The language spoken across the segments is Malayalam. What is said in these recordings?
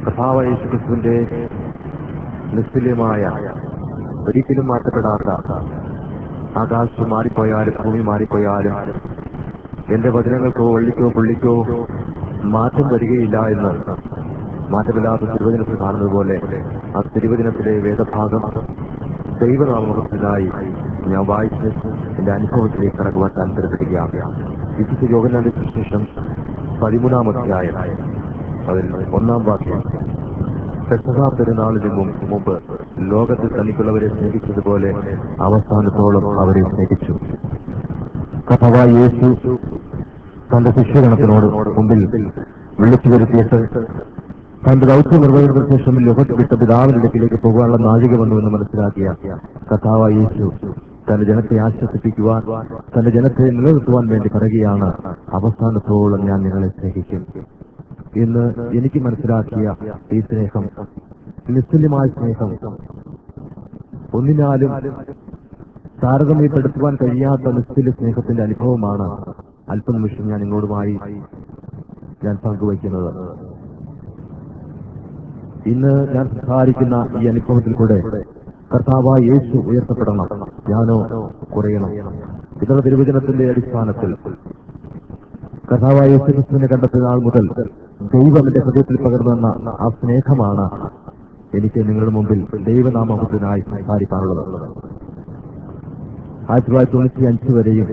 കഥാവ യേശുക്രിസ്തുവിന്റെ നിസ്തുല്യമായ ഒരിക്കലും മാറ്റപ്പെടാത്ത ആകാശം മാറിപ്പോയാലും ഭൂമി മാറിപ്പോയാലും എന്റെ വചനങ്ങൾക്കോ വള്ളിക്കോ പുള്ളിക്കോ മാറ്റം വരികയില്ല എന്ന് മാറ്റമില്ലാത്ത തിരുവചനത്തിൽ കാണുന്നത് പോലെ ആ തിരുവചനത്തിലെ വേദഭാഗം ദൈവനാമത്തിനായി ഞാൻ വായിച്ച് എന്റെ അനുഭവത്തിലേക്ക് കടക്കുവാൻ താല്പര്യപ്പെടുകയാണ് വിശുദ്ധ യോഗനാന്റെ സുശേഷം പതിമൂന്നാം അധ്യായം അതിൽ ഒന്നാം വാക്യം പെസഹ പെരുന്നാളിന് മുമ്പ് മുമ്പ് ലോകത്തിൽ തനിക്കുള്ളവരെ സ്നേഹിച്ചതുപോലെ അവസാനത്തോളം അവരെ സ്നേഹിച്ചു കഥവാ യേശു തന്റെ ശിഷ്യഗണത്തിനോട് മുമ്പിൽ വിളിച്ചു വരുത്തിയിട്ട് തന്റെ ദൗത്യം നിർവഹിച്ചതിനു ശേഷം ലോകത്ത് വിട്ട പിതാവിന്റെ അടുക്കിലേക്ക് പോകാനുള്ള നാഴിക വന്നുവെന്ന് മനസ്സിലാക്കിയ കഥാവ യേശു തന്റെ ജനത്തെ ആശ്വസിപ്പിക്കുവാൻ തന്റെ ജനത്തെ നിലനിർത്തുവാൻ വേണ്ടി പറയുകയാണ് അവസാനത്തോളം ഞാൻ നിങ്ങളെ സ്നേഹിക്കും ഇന്ന് എനിക്ക് മനസ്സിലാക്കിയ ഈ സ്നേഹം നിസ്തുല്യമായ സ്നേഹം ഒന്നിനാലും താരതമ്യപ്പെടുത്തുവാൻ കഴിയാത്ത നിസ്തുല്യ സ്നേഹത്തിന്റെ അനുഭവമാണ് അല്പനിമിഷം ഞാൻ നിങ്ങളോടുമായി ഞാൻ പങ്കുവയ്ക്കുന്നത് ഇന്ന് ഞാൻ സംസാരിക്കുന്ന ഈ അനുഭവത്തിൽ കൂടെ കർത്താവായ യേശു ഉയർത്തപ്പെടണം ഞാനോ കുറയണം ഇതര തിരുവചനത്തിന്റെ അടിസ്ഥാനത്തിൽ കർത്താവായ യേശു ക്രിസ്തുവിനെ കണ്ടെത്തിയ നാൾ മുതൽ ദൈവം എന്റെ ഹൃദയത്തിൽ പകർന്നു തന്ന ആ സ്നേഹമാണ് എനിക്ക് നിങ്ങളുടെ മുമ്പിൽ ദൈവനാമത്തിനായി സംസാരിക്കാനുള്ളത് ആയിരത്തി തൊള്ളായിരത്തി തൊണ്ണൂറ്റി അഞ്ച് വരെയും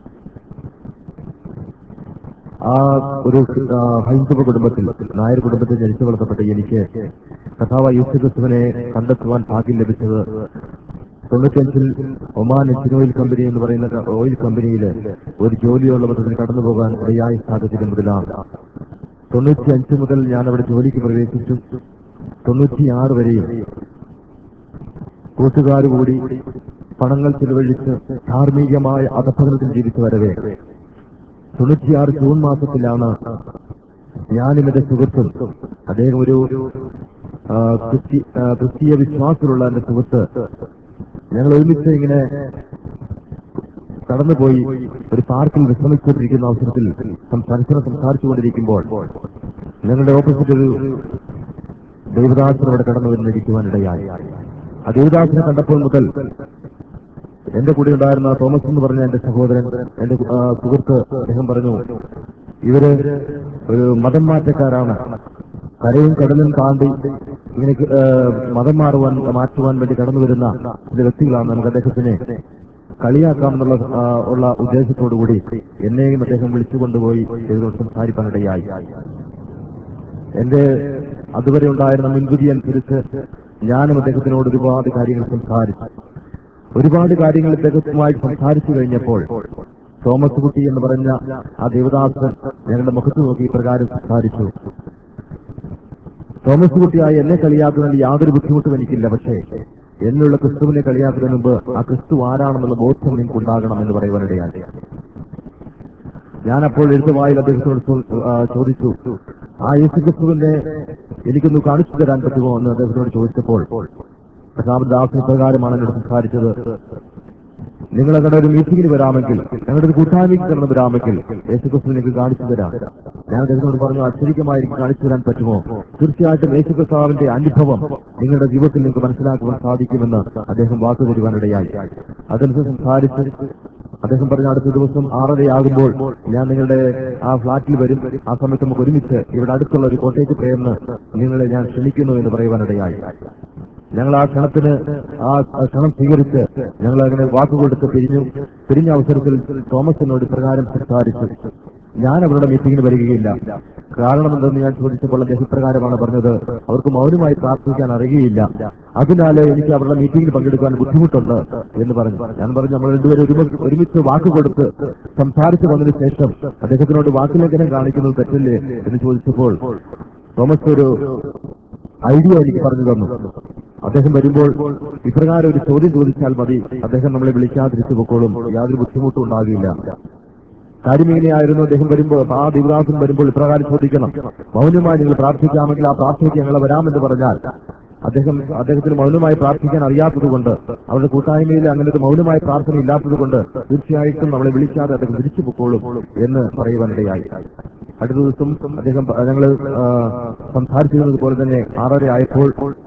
ആ ഒരു ആ, ഹൈന്ദവ കുടുംബത്തിൽ നായർ കുടുംബത്തിൽ ജനിച്ചു വളർത്തപ്പെട്ട എനിക്ക് കഥാവ യേശു ക്രിസ്തുവിനെ കണ്ടെത്തുവാൻ ഭാഗ്യം ലഭിച്ചത് തൊണ്ണൂറ്റിയഞ്ചിൽ ഒമാൻ എഞ്ചിൻ ഓയിൽ കമ്പനി എന്ന് പറയുന്ന ഓയിൽ കമ്പനിയിൽ ഒരു ജോലിയുള്ള മതത്തിൽ കടന്നു പോകാൻ ഇടയായ സാഹചര്യം മുതലാണ് തൊണ്ണൂറ്റി അഞ്ച് മുതൽ ഞാൻ അവിടെ ജോലിക്ക് പ്രവേശിച്ചു തൊണ്ണൂറ്റിയാറ് വരെയും കൂട്ടുകാർ കൂടി പണങ്ങൾ ചെലവഴിച്ച് ധാർമ്മികമായ അധപ്പതനത്തിൽ ജീവിച്ചു വരവേ തൊണ്ണൂറ്റിയാറ് ജൂൺ മാസത്തിലാണ് ഞാനും എന്റെ സുഹൃത്തും അദ്ദേഹം ഒരു ആ, ക്രിസ്തി- ആ, ക്രിസ്തീയ വിശ്വാസത്തിലുള്ള എന്റെ സുഹൃത്ത് ഞങ്ങൾ ഒരുമിച്ച് ഇങ്ങനെ കടന്നുപോയി ഒരു പാർക്കിൽ വിശ്രമിച്ചുകൊണ്ടിരിക്കുന്ന അവസരത്തിൽ സം- പരസ്പരം സംസാരിച്ചുകൊണ്ടിരിക്കുമ്പോൾ ഞങ്ങളുടെ ഓപ്പോസിറ്റ് ഒരു ദേവദാസൻ അവിടെ കടന്നു വന്നിരിക്കുവാനിടയായി ആ ദേവദാസിനെ കണ്ടപ്പോൾ മുതൽ എന്റെ കൂടെ ഉണ്ടായിരുന്ന തോമസ് എന്ന് പറഞ്ഞ എന്റെ സഹോദരൻ എന്റെ ആ, സുഹൃത്ത് അദ്ദേഹം പറഞ്ഞു ഇവര് ഒരു മതം മാറ്റക്കാരാണ് കരയും കടലും താണ്ടി ഇങ്ങനെ ആ, മതം മാറുവാൻ മാറ്റുവാൻ വേണ്ടി കടന്നു വരുന്ന ചില വ്യക്തികളാണ് നമുക്ക് അദ്ദേഹത്തിനെ കളിയാക്കാമെന്നുള്ള ആ, ഉള്ള ഉദ്ദേശത്തോടുകൂടി എന്നെയും അദ്ദേഹം വിളിച്ചു കൊണ്ടുപോയി ഇതിനോട് സംസാരിക്കാനിടയായി എന്റെ അതുവരെ ഉണ്ടായിരുന്ന മുൻവിധി അനുസരിച്ച് ഞാനും അദ്ദേഹത്തിനോട് ഒരുപാട് കാര്യങ്ങൾ സംസാരിച്ചു ഒരുപാട് കാര്യങ്ങൾ ഇദ്ദേഹത്തുമായി സംസാരിച്ചു കഴിഞ്ഞപ്പോൾ തോമസ് കുട്ടി എന്ന് പറഞ്ഞ ആ ദേവദാസൻ ഞങ്ങളുടെ മുഖത്ത് നോക്കി ഇപ്രകാരം സംസാരിച്ചു തോമസ് കുട്ടിയായി എന്നെ കളിയാക്കുന്നതിൽ യാതൊരു ബുദ്ധിമുട്ടും എനിക്കില്ല പക്ഷേ എന്നുള്ള ക്രിസ്തുവിനെ കളിയാക്കുന്നതിന് മുമ്പ് ആ ക്രിസ്തു ആരാണെന്നുള്ള ബോധ്യം നിങ്ങൾക്ക് ഉണ്ടാകണം എന്ന് പറയുവാനിടയാണ് ഞാൻ അപ്പോൾ എഴുത്തുവായിൽ അദ്ദേഹത്തോട് ചോ- ആ, ചോദിച്ചു ആ യേശു ക്രിസ്തുവിനെ എനിക്കൊന്ന് കാണിച്ചു തരാൻ പറ്റുമോ എന്ന് അദ്ദേഹത്തോട് ചോദിച്ചപ്പോൾ പ്രതാപദാസ് ഇപ്രകാരമാണ് എന്നോട് സംസാരിച്ചത് നിങ്ങൾ ഞങ്ങളുടെ ഒരു മീറ്റിംഗിന് വരാമെങ്കിൽ ഞങ്ങളുടെ ഒരു കൂട്ടായ്മയ്ക്ക് കടന്നു വരാമെങ്കിൽ യേശുക്രിസ്തു നിങ്ങൾക്ക് കാണിച്ചു തരാം ഞാൻ അദ്ദേഹത്തോട് പറഞ്ഞു അക്ഷരികമായി എനിക്ക് കാണിച്ചു തരാൻ പറ്റുമോ തീർച്ചയായിട്ടും യേശുക്രിസ്താവിന്റെ അനുഭവം നിങ്ങളുടെ ജീവിതത്തിൽ നിങ്ങൾക്ക് മനസ്സിലാക്കുവാൻ സാധിക്കുമെന്ന് അദ്ദേഹം വാക്ക് തരുവാനിടയായി അതനുസരിച്ച് സംസാരിച്ച് അദ്ദേഹം പറഞ്ഞ അടുത്ത ദിവസം ആറരയാകുമ്പോൾ ഞാൻ നിങ്ങളുടെ ആ ഫ്ളാറ്റിൽ വരും ആ സമയത്ത് നമുക്ക് ഒരുമിച്ച് ഇവിടെ അടുത്തുള്ള ഒരു കോട്ടേജ് പ്രേമന് നിങ്ങളെ ഞാൻ ക്ഷണിക്കുന്നു എന്ന് പറയുവാനിടയായി ഞങ്ങൾ ആ ക്ഷണത്തിന് ആ ആ ക്ഷണം സ്വീകരിച്ച് ഞങ്ങൾ അങ്ങനെ വാക്കുകൊടുത്ത് പിരിഞ്ഞു പിരിഞ്ഞ അവസരത്തിൽ തോമസിനോട് ഇപ്രകാരം സംസാരിച്ചു ഞാൻ അവരുടെ മീറ്റിംഗിന് വരികയില്ല കാരണം എന്തെന്ന് ഞാൻ ചോദിച്ചപ്പോൾ അദ്ദേഹം ഇപ്രകാരമാണ് പറഞ്ഞത് അവർക്ക് മൗനമായി പ്രാർത്ഥിക്കാൻ അറിയുകയില്ല അതിനാൽ എനിക്ക് അവരുടെ മീറ്റിംഗിൽ പങ്കെടുക്കാൻ ബുദ്ധിമുട്ടുണ്ട് എന്ന് പറഞ്ഞു ഞാൻ പറഞ്ഞു നമ്മൾ രണ്ടുപേരും ഒരുമ- ഒരുമിച്ച് വാക്ക് കൊടുത്ത് സംസാരിച്ചു വന്നതിന് ശേഷം അദ്ദേഹത്തിനോട് വാക്കുലേഖനം കാണിക്കുന്നത് തെറ്റല്ലേ എന്ന് ചോദിച്ചപ്പോൾ തോമസ് ഒരു ഐഡിയ എനിക്ക് പറഞ്ഞു തന്നു അദ്ദേഹം വരുമ്പോൾ ഇപ്രകാരം ഒരു ചോദ്യം ചോദിച്ചാൽ മതി അദ്ദേഹം നമ്മളെ വിളിക്കാതിരിച്ചു പൊക്കോളും യാതൊരു ബുദ്ധിമുട്ടും ഉണ്ടാകില്ല കാര്യം എങ്ങനെയായിരുന്നു അദ്ദേഹം വരുമ്പോൾ ആ ദിവദാസൻ വരുമ്പോൾ ഇപ്രകാരം ചോദിക്കണം മൗനമായി നിങ്ങൾ പ്രാർത്ഥിക്കാമെങ്കിൽ ആ പ്രാർത്ഥനയ്ക്ക് ഞങ്ങൾ വരാമെന്ന് പറഞ്ഞാൽ അദ്ദേഹം അദ്ദേഹത്തിന് മൗനമായി പ്രാർത്ഥിക്കാൻ അറിയാത്തത് കൊണ്ട് അവരുടെ കൂട്ടായ്മയിൽ അങ്ങനെ ഒരു മൗനമായ പ്രാർത്ഥന ഇല്ലാത്തത് കൊണ്ട് തീർച്ചയായിട്ടും നമ്മളെ വിളിക്കാതെ അദ്ദേഹം തിരിച്ചു പൊക്കോളും എന്ന് പറയുവാനിടയായി അടുത്ത ദിവസം അദ്ദേഹം ഞങ്ങൾ സംസാരിച്ചിരുന്നത് പോലെ തന്നെ ആറര ആയപ്പോൾ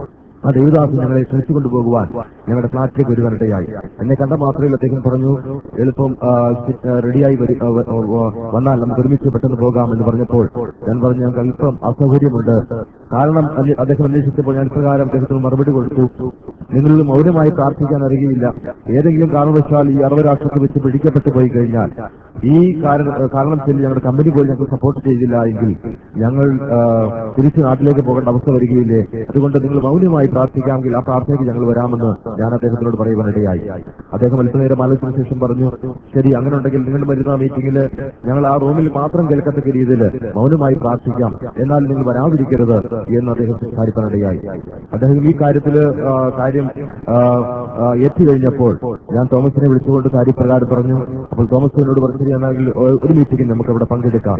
ആ ദേവദാസ് ഞങ്ങളെ ക്ഷണിച്ചുകൊണ്ടു പോകുവാൻ ഞങ്ങളുടെ ഫ്ലാറ്റിലേക്ക് വരുവാനിടയായി എന്നെ കണ്ട മാത്രമേ അദ്ദേഹം പറഞ്ഞു എളുപ്പം ആ, സി- ആ, റെഡിയായി വരി- ആ, വ- ആ, വന്നാൽ നമുക്ക് ഒരുമിച്ച് പെട്ടെന്ന് പോകാം എന്ന് പറഞ്ഞപ്പോൾ ഞാൻ പറഞ്ഞു ഞങ്ങൾക്ക് അല്പം അസൗകര്യമുണ്ട് കാരണം അന്വേ- അദ്ദേഹം അന്വേഷിച്ചപ്പോൾ ഞാൻ ഇപ്രകാരം അദ്ദേഹത്തിന് മറുപടി കൊടുത്തു നിങ്ങളിൽ മൗനമായി പ്രാർത്ഥിക്കാൻ അറിയുകയില്ല ഏതെങ്കിലും കാരണവശാൽ ഈ അറവരാഷ്ട്രത്തിൽ വെച്ച് പിടിക്കപ്പെട്ടു പോയി കഴിഞ്ഞാൽ ഈ കാരണം കാരണം ചൊല്ലി ഞങ്ങളുടെ കമ്പനി പോലും ഞങ്ങൾക്ക് സപ്പോർട്ട് ചെയ്തില്ല എങ്കിൽ ഞങ്ങൾ ആ, തിരിച്ച് നാട്ടിലേക്ക് പോകേണ്ട അവസ്ഥ വരികയില്ലേ അതുകൊണ്ട് നിങ്ങൾ മൗനമായി പ്രാർത്ഥിക്കാമെങ്കിൽ ആ പ്രാർത്ഥനയ്ക്ക് ഞങ്ങൾ വരാമെന്ന് ഞാൻ അദ്ദേഹത്തിനോട് പറയുവാനിടയായി അദ്ദേഹം അല്പനേരം ആലോചിച്ചതിനു ശേഷം പറഞ്ഞു ശരി അങ്ങനെ ഉണ്ടെങ്കിൽ നിങ്ങൾ വരുന്ന മീറ്റിംഗിൽ ഞങ്ങൾ ആ റൂമിൽ മാത്രം കേൾക്കത്തക്ക രീതിയിൽ മൗനമായി പ്രാർത്ഥിക്കാം എന്നാൽ നിങ്ങൾ വരാതിരിക്കരുത് എന്ന് അദ്ദേഹം സംസാരിക്കാനിടയായി അദ്ദേഹം ഈ കാര്യത്തിൽ കാര്യം ആ, ആ, ഏറ്റുകഴിഞ്ഞപ്പോൾ ഞാൻ തോമസിനെ വിളിച്ചുകൊണ്ട് കാര്യപ്രകാരം പറഞ്ഞു അപ്പോൾ തോമസ് എന്നോട് പറഞ്ഞു "ശരി, എന്നാൽ ഒരു മീറ്റിംഗിൽ നമുക്ക് അവിടെ പങ്കെടുക്കാം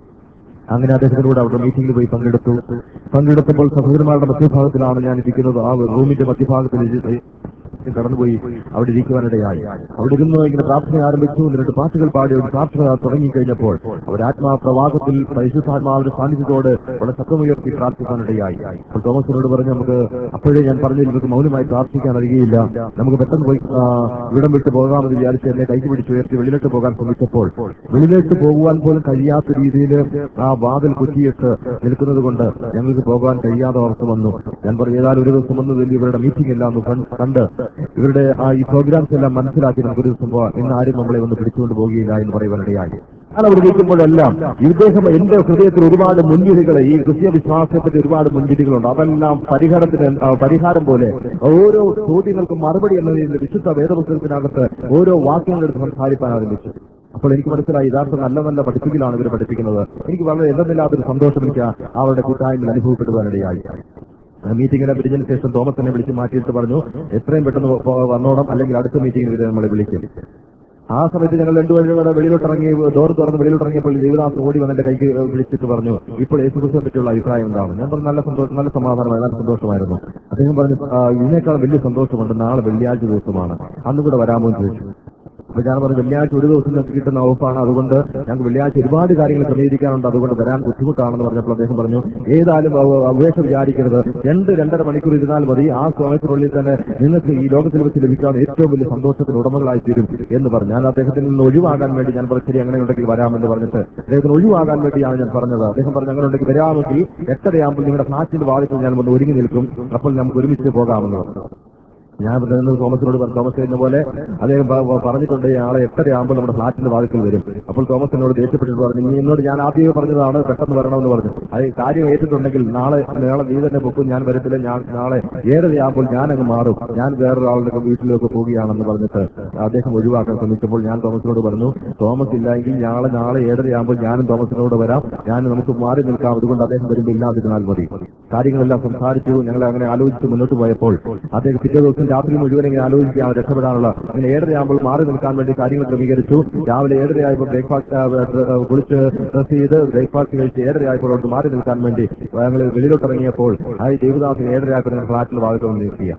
അങ്ങനെ അദ്ദേഹത്തിനോട് അവിടെ മീറ്റിംഗിൽ പോയി പങ്കെടുത്തു പങ്കെടുത്തപ്പോൾ സഹോദരന്മാരുടെ മധ്യഭാഗത്തിലാണ് ഞാൻ ഇരിക്കുന്നത് ആ റൂമിന്റെ മധ്യഭാഗത്തിൽ ഇരി- കടന്നുപോയി അവിടെ ഇരിക്കുവാനിടയായി അവിടെ ഇരുന്ന് ഇങ്ങനെ പ്രാർത്ഥന ആരംഭിച്ചു എന്നിട്ട് പാട്ടുകൾ പാടി ഒരു പ്രാർത്ഥന തുടങ്ങിക്കഴിഞ്ഞപ്പോൾ അവർ ആത്മാപ്രവാഹത്തിൽ പരിശുദ്ധാത്മാവിന്റെ സാന്നിധ്യത്തോട് വളരെ ശബ്ദമുയർത്തി പ്രാർത്ഥിക്കാനിടയായി അപ്പോൾ തോമസിനോട് പറഞ്ഞു നമുക്ക് അപ്പോഴേ ഞാൻ പറഞ്ഞു നമുക്ക് മൗനമായി പ്രാർത്ഥിക്കാൻ അറിയുകയില്ല നമുക്ക് പെട്ടെന്ന് പോയി ആ, ഇവിടം വിട്ട് പോകാമെന്ന് വിചാരിച്ച് എന്നെ കൈക്ക് പിടിച്ച് ഉയർത്തി വെളിയിലോട്ട് പോകാൻ ശ്രമിച്ചപ്പോൾ വെളിയിലേക്ക് പോകുവാൻ പോലും കഴിയാത്ത രീതിയിൽ ആ വാതിൽ കുറ്റിയിട്ട് നിൽക്കുന്നത് കൊണ്ട് ഞങ്ങൾക്ക് പോകാൻ കഴിയാത്ത അവസ്ഥ വന്നു ഞാൻ പറഞ്ഞു ഏതായാലും ഒരു ദിവസം വന്ന് വലിയ ഇവരുടെ മീറ്റിംഗ് എല്ലാം ഒന്ന് കണ്ട്- കണ്ട് ഇവരുടെ ആ ഈ പ്രോഗ്രാംസ് എല്ലാം മനസ്സിലാക്കി നമുക്ക് ഒരു ദിവസം പോകാം ഇന്ന് ആരും നമ്മളെ ഒന്ന് പിടിച്ചുകൊണ്ട് പോകുകയില്ല എന്ന് പറയുവാനിടയായി ഞാൻ അവിടെ നിൽക്കുമ്പോഴെല്ലാം ഇദ്ദേഹം എന്റെ ഹൃദയത്തിൽ ഒരുപാട് മുൻവിധികൾ ഈ ക്രിസ്ത്യ വിശ്വാസത്തിന്റെ ഒരുപാട് മുൻവിധികളുണ്ട് അതെല്ലാം പരിഹാരത്തിന് ആ, പരിഹാരം പോലെ ഓരോ ചോദ്യങ്ങൾക്കും മറുപടി എന്ന രീതിയിൽ വിശുദ്ധ വേദപുസ്തകത്തിനകത്ത് ഓരോ വാക്യങ്ങളെടുത്ത് സംസാരിക്കാൻ ആരംഭിച്ചു അപ്പോൾ എനിക്ക് മനസ്സിലായി യഥാർത്ഥ നല്ല നല്ല പഠിപ്പിക്കലാണ് ഇവർ പഠിപ്പിക്കുന്നത് എനിക്ക് വളരെ എന്തെന്നില്ലാത്തൊരു സന്തോഷം എനിക്ക് ആ- അവരുടെ കൂട്ടായ്മയിൽ അനുഭവപ്പെടുവാനിടയായി മീറ്റിംഗിനെ പിരിഞ്ഞതിന് ശേഷം തോമസിനെ വിളിച്ച് മാറ്റിയിട്ട് പറഞ്ഞു എത്രയും പെട്ടെന്ന് പോ- വന്നോണം അല്ലെങ്കിൽ അടുത്ത മീറ്റിംഗിൽ ഇവരെ നമ്മളെ വിളിക്കും ആ സമയത്ത് ഞങ്ങൾ രണ്ടുപേരും കൂടെ വെളിയിലോട്ട് ഇറങ്ങി ഡോർ തുറന്ന് വെളിയിലോട്ട് ഇറങ്ങിയപ്പോൾ ദേവദാസ് ഓടി വന്ന് എന്റെ കൈക്ക് വിളിച്ചിട്ട് പറഞ്ഞു ഇപ്പോൾ യേശുക്രിസ്തുവിനെ പറ്റിയുള്ള അഭിപ്രായം എന്താണ് ഞാൻ പറഞ്ഞു നല്ല സന്തോഷം നല്ല സമാധാനമായി നല്ല സന്തോഷമായിരുന്നു അദ്ദേഹം പറഞ്ഞു "ആ, ഇതിനേക്കാൾ വലിയ സന്തോഷമുണ്ട് നാളെ വെള്ളിയാഴ്ച ദിവസമാണ് അന്ന് കൂടെ വരാമോ എന്ന് ചോദിച്ചു അപ്പൊ ഞാൻ പറഞ്ഞു വെള്ളിയാഴ്ച ഒരു ദിവസം ഞങ്ങൾക്ക് കിട്ടുന്ന വകുപ്പാണ് അതുകൊണ്ട് ഞങ്ങൾക്ക് വെള്ളിയാഴ്ച ഒരുപാട് കാര്യങ്ങൾ ക്രമീകരിക്കാനുണ്ട് അതുകൊണ്ട് വരാൻ ബുദ്ധിമുട്ടാണെന്ന് പറഞ്ഞപ്പോൾ അദ്ദേഹം പറഞ്ഞു ഏതായാലും അവ- അപേക്ഷ വിചാരിക്കരുത് രണ്ട് രണ്ടര മണിക്കൂർ ഇരുന്നാൽ മതി ആ സമയത്തിനുള്ളിൽ തന്നെ നിങ്ങൾക്ക് ഈ ലോകത്തിൽ വെച്ച് ലഭിക്കാവുന്ന ഏറ്റവും വലിയ സന്തോഷത്തിന് ഉടമകളായി തീരും എന്ന് പറഞ്ഞു ഞാൻ അദ്ദേഹത്തിൽ നിന്ന് ഒഴിവാകാൻ വേണ്ടി ഞാൻ പറഞ്ഞു ശരി അങ്ങനെ ഉണ്ടെങ്കിൽ വരാമെന്ന് പറഞ്ഞിട്ട് അദ്ദേഹത്തിന് ഒഴിവാകാൻ വേണ്ടിയാണ് ഞാൻ പറഞ്ഞത് അദ്ദേഹം പറഞ്ഞു അങ്ങനെ ഉണ്ടെങ്കിൽ വരാമെങ്കിൽ എട്ടരയാകുമ്പോൾ നിങ്ങളുടെ ഫ്ലാറ്റിന്റെ വാതിൽ ഞാൻ വന്ന് ഒരുങ്ങി നിൽക്കും അപ്പോൾ നമുക്ക് ഒരുമിച്ച് പോകാമെന്ന് പറഞ്ഞു ഞാൻ പറയുന്നത് തോമസിനോട് പറഞ്ഞു തോമസ് ചെയ്യുന്ന പോലെ അദ്ദേഹം പ- പ- പറഞ്ഞിട്ടുണ്ട് ഈ ആളെ എട്ടരയാകുമ്പോൾ നമ്മുടെ ഫ്ലാറ്റിന്റെ വാതിക്കൽ വരും അപ്പോൾ തോമസ് എന്നോട് ദേഷ്യപ്പെട്ടിട്ട് പറഞ്ഞു നീ എന്നോട് ഞാൻ ആദ്യമേ പറഞ്ഞതാണ് പെട്ടെന്ന് വരണമെന്ന് പറഞ്ഞു അത് കാര്യം ഏറ്റിട്ടുണ്ടെങ്കിൽ നാളെ നാളെ നീ തന്നെ പൊക്കും ഞാൻ വരത്തില്ല ഞാൻ നാളെ ഏഴരയാകുമ്പോൾ ഞാൻ അങ്ങ് മാറും ഞാൻ വേറൊരാളുടെ വീട്ടിലേക്ക് പോവുകയാണെന്ന് പറഞ്ഞിട്ട് അദ്ദേഹം ഒഴിവാക്കാൻ ശ്രമിച്ചപ്പോൾ ഞാൻ തോമസിനോട് പറഞ്ഞു തോമസ് ഇല്ലെങ്കിൽ നാളെ നാളെ ഏഴരയാകുമ്പോൾ ഞാനും തോമസിനോട് വരാം ഞാൻ നമുക്ക് മാറി നിൽക്കാം അതുകൊണ്ട് അദ്ദേഹം വരുമ്പോൾ ഇല്ലാതിരുന്നാൽ മതി കാര്യങ്ങളെല്ലാം സംസാരിച്ചു ഞങ്ങൾ അങ്ങനെ ആലോചിച്ച് മുന്നോട്ട് പോയപ്പോൾ അദ്ദേഹം പിറ്റേ ദിവസം രാത്രി മുഴുവൻ ഇങ്ങനെ ആലോചിക്കാൻ രക്ഷപ്പെടാനുള്ള അങ്ങനെ ഏഴരയാകുമ്പോൾ മാറി നിൽക്കാൻ വേണ്ടി കാര്യങ്ങൾ ക്രമീകരിച്ചു രാവിലെ ഏഴരയായപ്പോൾ ബ്രേക്ക്ഫാസ്റ്റ് കുളിച്ച് ഡ്രസ് ചെയ്ത് ബ്രേക്ക്ഫാസ്റ്റ് കഴിച്ച് ഏഴരയായപ്പോൾ അവിടെ മാറി നിൽക്കാൻ വേണ്ടി ഞങ്ങൾ വെളിയിലോട്ട് ഇറങ്ങിയപ്പോൾ ആ ദേവദാസിന് ഏഴരയായപ്പോൾ ഞങ്ങൾ ഫ്ലാറ്റിൽ വാതിൽ വന്ന് നിൽക്കുക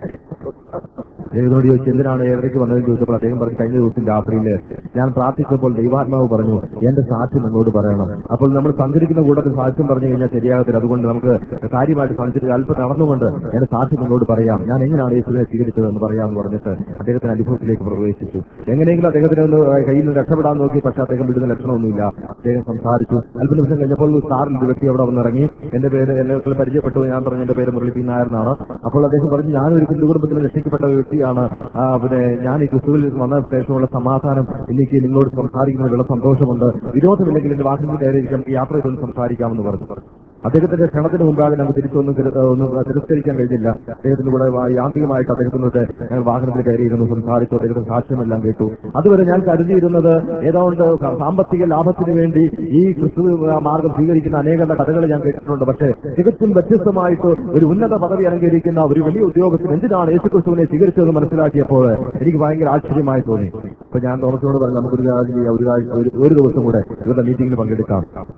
ദൈവത്തോട് ചോദിച്ചു എന്തിനാണ് ഏഴരയ്ക്ക് വന്നതെന്ന് ചോദിച്ചപ്പോൾ അദ്ദേഹം പറഞ്ഞു കഴിഞ്ഞ ദിവസം രാത്രിയിൽ ഞാൻ പ്രാർത്ഥിച്ചപ്പോൾ ദൈവാത്മാവ് പറഞ്ഞു എന്റെ സാക്ഷ്യം നിങ്ങളോട് പറയണം അപ്പോൾ നമ്മൾ സഞ്ചരിക്കുന്ന കൂട്ടത്തിൽ സാക്ഷ്യം പറഞ്ഞു കഴിഞ്ഞാൽ ശരിയാകത്തില്ല അതുകൊണ്ട് നമുക്ക് കാര്യമായിട്ട് സഞ്ചരിച്ച് അല്പം നടന്നുകൊണ്ട് എന്റെ സാക്ഷ്യം നിങ്ങളോട് പറയാം ഞാൻ എങ്ങനെയാണ് യേശുവിനെ സ്വീകരിച്ചത് എന്ന് പറയാമെന്ന് പറഞ്ഞിട്ട് അദ്ദേഹത്തിന് അനുഭവത്തിലേക്ക് പ്രവേശിച്ചു എങ്ങനെയെങ്കിലും അദ്ദേഹത്തിന് ഒന്ന് കയ്യിൽ നിന്ന് രക്ഷപ്പെടാൻ നോക്കി പക്ഷെ അദ്ദേഹം വിടുന്ന ലക്ഷണമൊന്നുമില്ല അദ്ദേഹം സംസാരിച്ചു അല്പ നിമിഷം കഴിഞ്ഞപ്പോൾ കാറിൽ ഒരു വ്യക്തി അവിടെ വന്നിറങ്ങി എന്റെ പേര് എന്നെ പരിചയപ്പെട്ടു ഞാൻ പറഞ്ഞു എന്റെ പേര് മുരളി പി നായർ എന്നാണ് അപ്പോൾ അദ്ദേഹം പറഞ്ഞു ഞാനൊരു ഹിന്ദു കുടുംബത്തിൽ രക്ഷിക്കപ്പെട്ട ഒരു വ്യക്തിയാണ് ആ, പിന്നെ ഞാൻ ഈ ക്രിസ്തുവിൽ വന്ന ശേഷമുള്ള സമാധാനം എനിക്ക് നിങ്ങളോട് സംസാരിക്കുന്നതിലുള്ള സന്തോഷമുണ്ട് വിരോധമില്ലെങ്കിൽ എന്റെ വാക്കിൽ കയറിയിരിക്കാം നമുക്ക് യാത്ര ചെയ്തൊന്ന് സംസാരിക്കാമെന്ന് പറഞ്ഞു അദ്ദേഹത്തിന്റെ ക്ഷണത്തിന് മുമ്പാകെ നമുക്ക് തിരിച്ചൊന്നും തിര- ഒന്നും തിരസ്കരിക്കാൻ കഴിഞ്ഞില്ല അദ്ദേഹത്തിന്റെ കൂടെ വാ- യാന്ത്രികമായിട്ട് അദ്ദേഹത്തിനോട് ഞങ്ങൾ വാഹനത്തിൽ കയറിയിരുന്നു സംസാരിച്ചു അദ്ദേഹത്തിന്റെ സാക്ഷ്യമെല്ലാം കേട്ടു അതുവരെ ഞാൻ കരുതിയിരുന്നത് ഏതാണ്ട് സ- സാമ്പത്തിക ലാഭത്തിന് വേണ്ടി ഈ ക്രിസ്തു മാർഗം സ്വീകരിക്കുന്ന അനേകം കഥകൾ ഞാൻ കേട്ടിട്ടുണ്ട് പക്ഷേ തികച്ചും വ്യത്യസ്തമായിട്ട് ഒരു ഉന്നത പദവി അലങ്കരിക്കുന്ന ഒരു വലിയ ഉദ്യോഗത്തിന് എന്തിനാണ് യേശു ക്രിസ്തുവിനെ സ്വീകരിച്ചതെന്ന് മനസ്സിലാക്കിയപ്പോൾ എനിക്ക് ഭയങ്കര ആശ്ചര്യമായി തോന്നി അപ്പൊ ഞാൻ തോമസിനോട് പറഞ്ഞു നമുക്കൊരു കാര്യം ചെയ്യാം ഒരു കാര്യം- ഒരു- ഒരു ദിവസം കൂടെ ഇവരുടെ മീറ്റിംഗിൽ പങ്കെടുക്കാം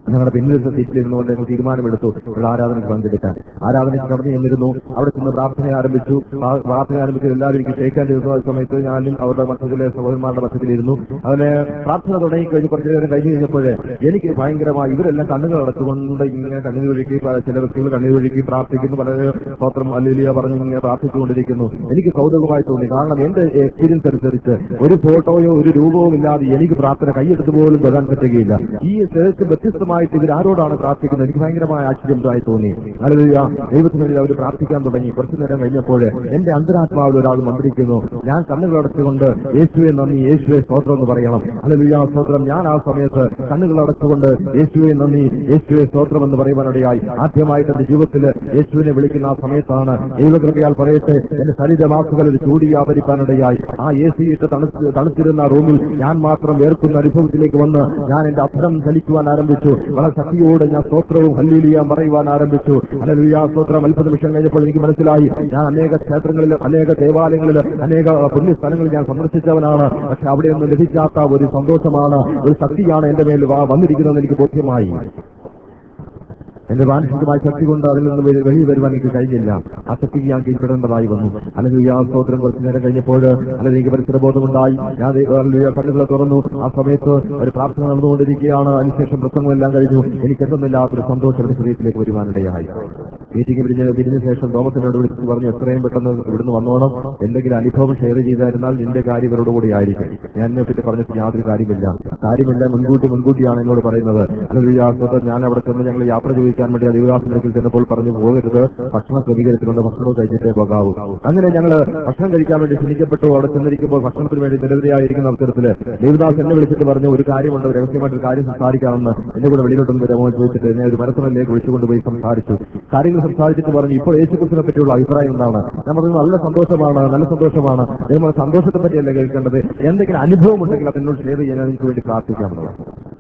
ഞങ്ങളുടെ പിന്നിലത്തെ സീറ്റിലിരുന്നുകൊണ്ട് ഞങ്ങൾ തീരുമാനമെടുത്തു ഒരു ആരാധനയ്ക്ക് പങ്കെടുക്കാൻ ആരാധനയ്ക്ക് കടന്നു ചെന്നിരുന്നു അവിടെ ചെന്ന് പ്രാർത്ഥന ആരംഭിച്ചു ആ പ്രാർത്ഥന ആരംഭിച്ച് എല്ലാവരും എനിക്ക് ക്ഷയിക്കാൻ ഇരുന്നു ആ സമയത്ത് ഞാനും അവരുടെ മധ്യത്തിലെ സഹോദരന്മാരുടെ മധ്യത്തിലിരുന്നു അതിന് പ്രാർത്ഥന തുടങ്ങി കഴിഞ്ഞ് കുറച്ചു നേരം കഴിഞ്ഞ് കഴിഞ്ഞപ്പോഴേ എനിക്ക് ഭയങ്കരമായി ഇവരെല്ലാം കണ്ണുകൾ അടച്ചുകൊണ്ട് ഇങ്ങനെ കണ്ണീർ ഒഴുക്കി പ- ചില വ്യക്തികൾ കണ്ണീർ ഒഴുക്കി പ്രാർത്ഥിക്കുന്നു വളരെ സ്തോത്രം അല്ലിയ പറഞ്ഞ് ഇങ്ങനെ പ്രാർത്ഥിച്ചുകൊണ്ടിരിക്കുന്നു എനിക്ക് കൗതുകമായി തോന്നി കാരണം എന്റെ എക്സ്പീരിയൻസ് അനുസരിച്ച് ഒരു ഫോട്ടോയോ ഒരു രൂപവും ഇല്ലാതെ എനിക്ക് പ്രാർത്ഥന കൈയെടുത്ത് പോലും തൊഴാൻ പറ്റുകയില്ല ഈ ചേർത്ത് വ്യത്യസ്തമായിട്ട് ഇവർ ആരോടാണ് പ്രാർത്ഥിക്കുന്നത് എനിക്ക് ഭയങ്കരമായ ആശ്ചര്യമായി തോന്നി അല്ലെ ദൈവത്തിന് വേണ്ടി അവർ പ്രാർത്ഥിക്കാൻ തുടങ്ങി കുറച്ചു നേരം കഴിഞ്ഞപ്പോൾ എന്റെ അന്തരാത്മാവിൽ ഒരാൾ മന്ത്രിക്കുന്നു ഞാൻ കണ്ണുകൾ അടച്ചുകൊണ്ട് യേശുവെ നന്ദി യേശുവെ സ്തോത്രം എന്ന് പറയണം അല്ലെ സ്തോത്രം ഞാൻ ആ സമയത്ത് കണ്ണുകൾ അടച്ചുകൊണ്ട് യേശുവെ നന്ദി യേശുവെ സ്തോത്രം എന്ന് പറയുവാനിടയായി ആദ്യമായിട്ട് എന്റെ ജീവിതത്തിൽ യേശുവിനെ വിളിക്കുന്ന ആ സമയത്താണ് ദൈവകൃപയാൽ പറയട്ടെ എന്റെ ശരീരമാക്കുകളിൽ ചൂടിയാവരിക്കാനിടയായി ആ എ സി ഇട്ട് തണുത്ത് തണുത്തിരുന്ന റൂമിൽ ഞാൻ മാത്രം വേർക്കുന്ന അനുഭവത്തിലേക്ക് വന്ന് ഞാൻ എന്റെ അധരം ചലിക്കുവാൻ ആരംഭിച്ചു വളരെ ശക്തിയോടെ ഞാൻ സ്തോത്രവും ഹല്ലേലൂയ പറയുവാൻ ആരംഭിച്ചു ഹല്ലേലൂയ സ്തോത്രം അല്പ നിമിഷം കഴിഞ്ഞപ്പോൾ എനിക്ക് മനസ്സിലായി ഞാൻ അനേക ക്ഷേത്രങ്ങളിൽ അനേക ദേവാലയങ്ങളിൽ അനേക പുണ്യ സ്ഥലങ്ങളിൽ ഞാൻ സന്ദർശിച്ചവനാണ് പക്ഷെ അവിടെയൊന്നും ലഭിക്കാത്ത ഒരു സന്തോഷമാണ് ഒരു ശക്തിയാണ് എന്റെ മേൽ വാ- വന്നിരിക്കുന്നതെന്ന് എനിക്ക് ബോധ്യമായി എന്റെ മാനസികമായ ശക്തി കൊണ്ട് അതിൽ നിന്ന് വെളി- വെളിയിൽ വരുവാൻ എനിക്ക് കഴിഞ്ഞില്ല ആ ശക്തിക്ക് ഞാൻ കീഴ്പ്പെടേണ്ടതായി വന്നു അല്ലെങ്കിൽ ആ സ്തോത്രം കുറച്ചു നേരം കഴിഞ്ഞപ്പോൾ അല്ലെങ്കിൽ എനിക്ക് പരിസരബോധമുണ്ടായി ഞാൻ ദൈ- ഹല്ലേലൂയ കണ്ണുകളെ തുറന്നു ആ സമയത്ത് ഒരു പ്രാർത്ഥന നടന്നുകൊണ്ടിരിക്കുകയാണ് അതിനുശേഷം പ്രസംഗമെല്ലാം കഴിഞ്ഞു എനിക്ക് എന്തെന്നില്ലാത്തൊരു സന്തോഷം എന്റെ ഹൃദയത്തിലേക്ക് വരുവാനിടയായി മീറ്റിംഗ് പിരിഞ്ഞ് പിരിഞ്ഞ ശേഷം തോമസിനോട് വിളിച്ച് പറഞ്ഞു എത്രയും പെട്ടെന്ന് ഇവിടുന്ന് വന്നോണം എന്തെങ്കിലും അനുഭവം ഷെയർ ചെയ്തായിരുന്നാൽ നിന്റെ കാര്യം ഇവരോട് കൂടി ആയിരിക്കും ഞാൻ എന്നെ പറ്റി പറഞ്ഞിട്ട് യാതൊരു കാര്യമില്ല കാര്യമില്ല മുൻകൂട്ടി മുൻകൂട്ടിയാണ് എന്നോട് പറയുന്നത് അല്ലെങ്കിൽ ആ സ്തോത്രം ഞാൻ അവിടെ ചെന്ന് ഞങ്ങൾ യാത്ര ചോദിക്കാൻ വേണ്ടി ആ ദേവദാസനിലേക്ക് ചെന്നപ്പോൾ പറഞ്ഞു പോകരുത് ഭക്ഷണം ക്രമീകരിച്ചിട്ടുണ്ട് ഭക്ഷണം കഴിച്ചിട്ടേ പോകാവൂ അങ്ങനെ ഞങ്ങൾ ഭക്ഷണം കഴിക്കാൻ വേണ്ടി ക്ഷണിക്കപ്പെട്ടു അവിടെ ചെന്നിരിക്കുമ്പോൾ ഭക്ഷണത്തിന് വേണ്ടി നിരവധിയായിരിക്കുന്ന അവസരത്തില് ദേവദാസ് എന്നെ വിളിച്ചിട്ട് പറഞ്ഞു ഒരു കാര്യമുണ്ട് രഹസ്യമായിട്ട് ഒരു കാര്യം സംസാരിക്കാമെന്ന് എന്റെ കൂടെ വെളിയിലോട്ടൊന്ന് വരാമോ എന്ന് ചോദിച്ചിട്ട് എന്നെ ഒരു മരത്തണലിലേക്ക് വിളിച്ചുകൊണ്ടുപോയി സംസാരിച്ചു കാര്യങ്ങൾ സംസാരിച്ചിട്ട് പറഞ്ഞു ഇപ്പോൾ യേശുക്രിസ്തുവിനെ പറ്റിയുള്ള അഭിപ്രായം എന്താണ് ഞാൻ പറഞ്ഞു നല്ല സന്തോഷമാണ് നല്ല സന്തോഷമാണ് നമ്മൾ സന്തോഷത്തെ പറ്റിയല്ല കേൾക്കേണ്ടത് എന്തെങ്കിലും അനുഭവം ഉണ്ടെങ്കിൽ അത് എന്നോട് ഷെയർ ചെയ്യാൻ എനിക്ക് വേണ്ടി പ്രാർത്ഥിക്കാമെന്നത്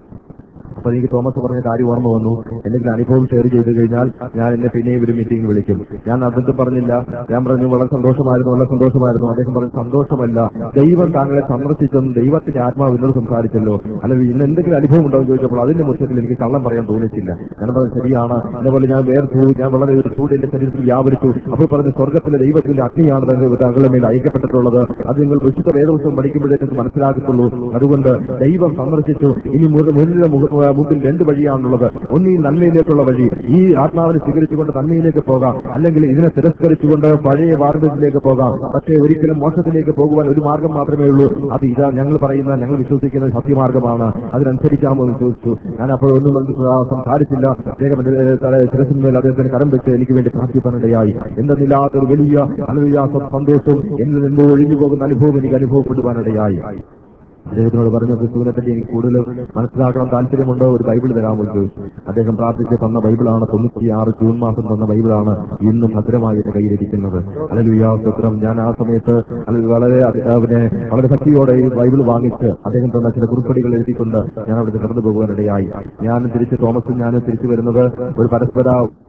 അപ്പൊ എനിക്ക് തോമസ് പറഞ്ഞ കാര്യം ഓർമ്മ വന്നു എന്തെങ്കിലും അനുഭവം ഷെയർ ചെയ്ത് കഴിഞ്ഞാൽ ഞാൻ എന്നെ പിന്നെയും ഒരു മീറ്റിംഗ് വിളിക്കും ഞാൻ അതിന്റെ പറഞ്ഞില്ല ഞാൻ പറഞ്ഞു വളരെ സന്തോഷമായിരുന്നു വളരെ സന്തോഷമായിരുന്നു അദ്ദേഹം പറഞ്ഞു സന്തോഷമല്ല ദൈവം താങ്കളെ സന്ദർശിച്ചെന്ന് ദൈവത്തിന്റെ ആത്മാവ് എന്നോട് സംസാരിച്ചല്ലോ അല്ലെങ്കിൽ ഇന്ന് എന്തെങ്കിലും അനുഭവം ഉണ്ടോ എന്ന് ചോദിച്ചപ്പോൾ അതിന്റെ മുറ്റത്തിൽ എനിക്ക് കള്ളം പറയാൻ തോന്നിച്ചില്ല ഞാൻ പറഞ്ഞു ശരിയാണ് അതേപോലെ ഞാൻ വേർത്തു ഞാൻ വളരെ ഒരു ചൂട് എന്റെ ശരീരത്തിൽ വ്യാപരിച്ചു അപ്പോൾ പറഞ്ഞു സ്വർഗത്തിലെ ദൈവത്തിന്റെ അഗ്നിയാണ് താങ്കൾ- താങ്കളുടെ മേൽ അയക്കപ്പെട്ടിട്ടുള്ളത് അത് നിങ്ങൾ വിശുദ്ധ വേദവസം പഠിക്കുമ്പോഴേക്കും മനസ്സിലാക്കത്തുള്ളൂ അതുകൊണ്ട് ദൈവം സന്ദർശിച്ചു ഇനി മുത- മുന്നിലെ മുഖ- മുമ്പിൽ രണ്ട് വഴിയാണുള്ളത് ഒന്ന് ഈ നന്മയിലേക്കുള്ള വഴി ഈ ആത്മാവിനെ സ്വീകരിച്ചുകൊണ്ട് നന്മയിലേക്ക് പോകാം അല്ലെങ്കിൽ ഇതിനെ തിരസ്കരിച്ചുകൊണ്ട് പഴയ മാർഗത്തിലേക്ക് പോകാം പക്ഷേ ഒരിക്കലും മോശത്തിലേക്ക് പോകുവാൻ ഒരു മാർഗം മാത്രമേ ഉള്ളൂ അത് ഇതാ ഞങ്ങൾ പറയുന്ന ഞങ്ങൾ വിശ്വസിക്കുന്ന സത്യമാർഗമാണ് അതിനനുസരിക്കാമോ എന്ന് ചോദിച്ചു ഞാൻ അപ്പോൾ ഒന്നും ആ, സംസാരിച്ചില്ല അദ്ദേഹം എന്റെ തല- ശിരസിന്മേൽ അദ്ദേഹത്തിന് കരം വെച്ച് എനിക്ക് വേണ്ടി പ്രാർത്ഥിക്കാനിടയായി എന്തെന്നില്ലാത്തൊരു വലിയ അനുയാസം സന്തോഷവും എന്നിൽ നിന്ന് ഒഴിഞ്ഞു പോകുന്ന അനുഭവം എനിക്ക് അനുഭവപ്പെടുവാനിടയായി അദ്ദേഹത്തിനോട് പറഞ്ഞു ക്രിസ്തുവിനെ പറ്റി എനിക്ക് കൂടുതൽ മനസ്സിലാക്കണം താല്പര്യമുണ്ടോ ഒരു ബൈബിൾ തരാമോ എന്ന് ചോദിച്ചു അദ്ദേഹം പ്രാർത്ഥിച്ച് തന്ന ബൈബിളാണ് തൊണ്ണൂറ്റി ആറ് ജൂൺ മാസം തന്ന ബൈബിളാണ് ഇന്നും ഭദ്രമായി എന്റെ കയ്യിലിരിക്കുന്നത് അല്ലെങ്കിൽ യാത്രം ഞാൻ ആ സമയത്ത് അല്ലെങ്കിൽ വളരെ അതി- ആ, പിന്നെ വളരെ ഭക്തിയോടെ ഈ ബൈബിൾ വാങ്ങിച്ച് അദ്ദേഹം തന്ന ചില കുറിപ്പടികൾ എഴുതിക്കൊണ്ട് ഞാൻ അവിടെ കടന്നു പോകുവാനിടയായി ഞാൻ തിരിച്ച് തോമസും ഞാനും തിരിച്ചു വരുന്നത് ഒരു പരസ്പര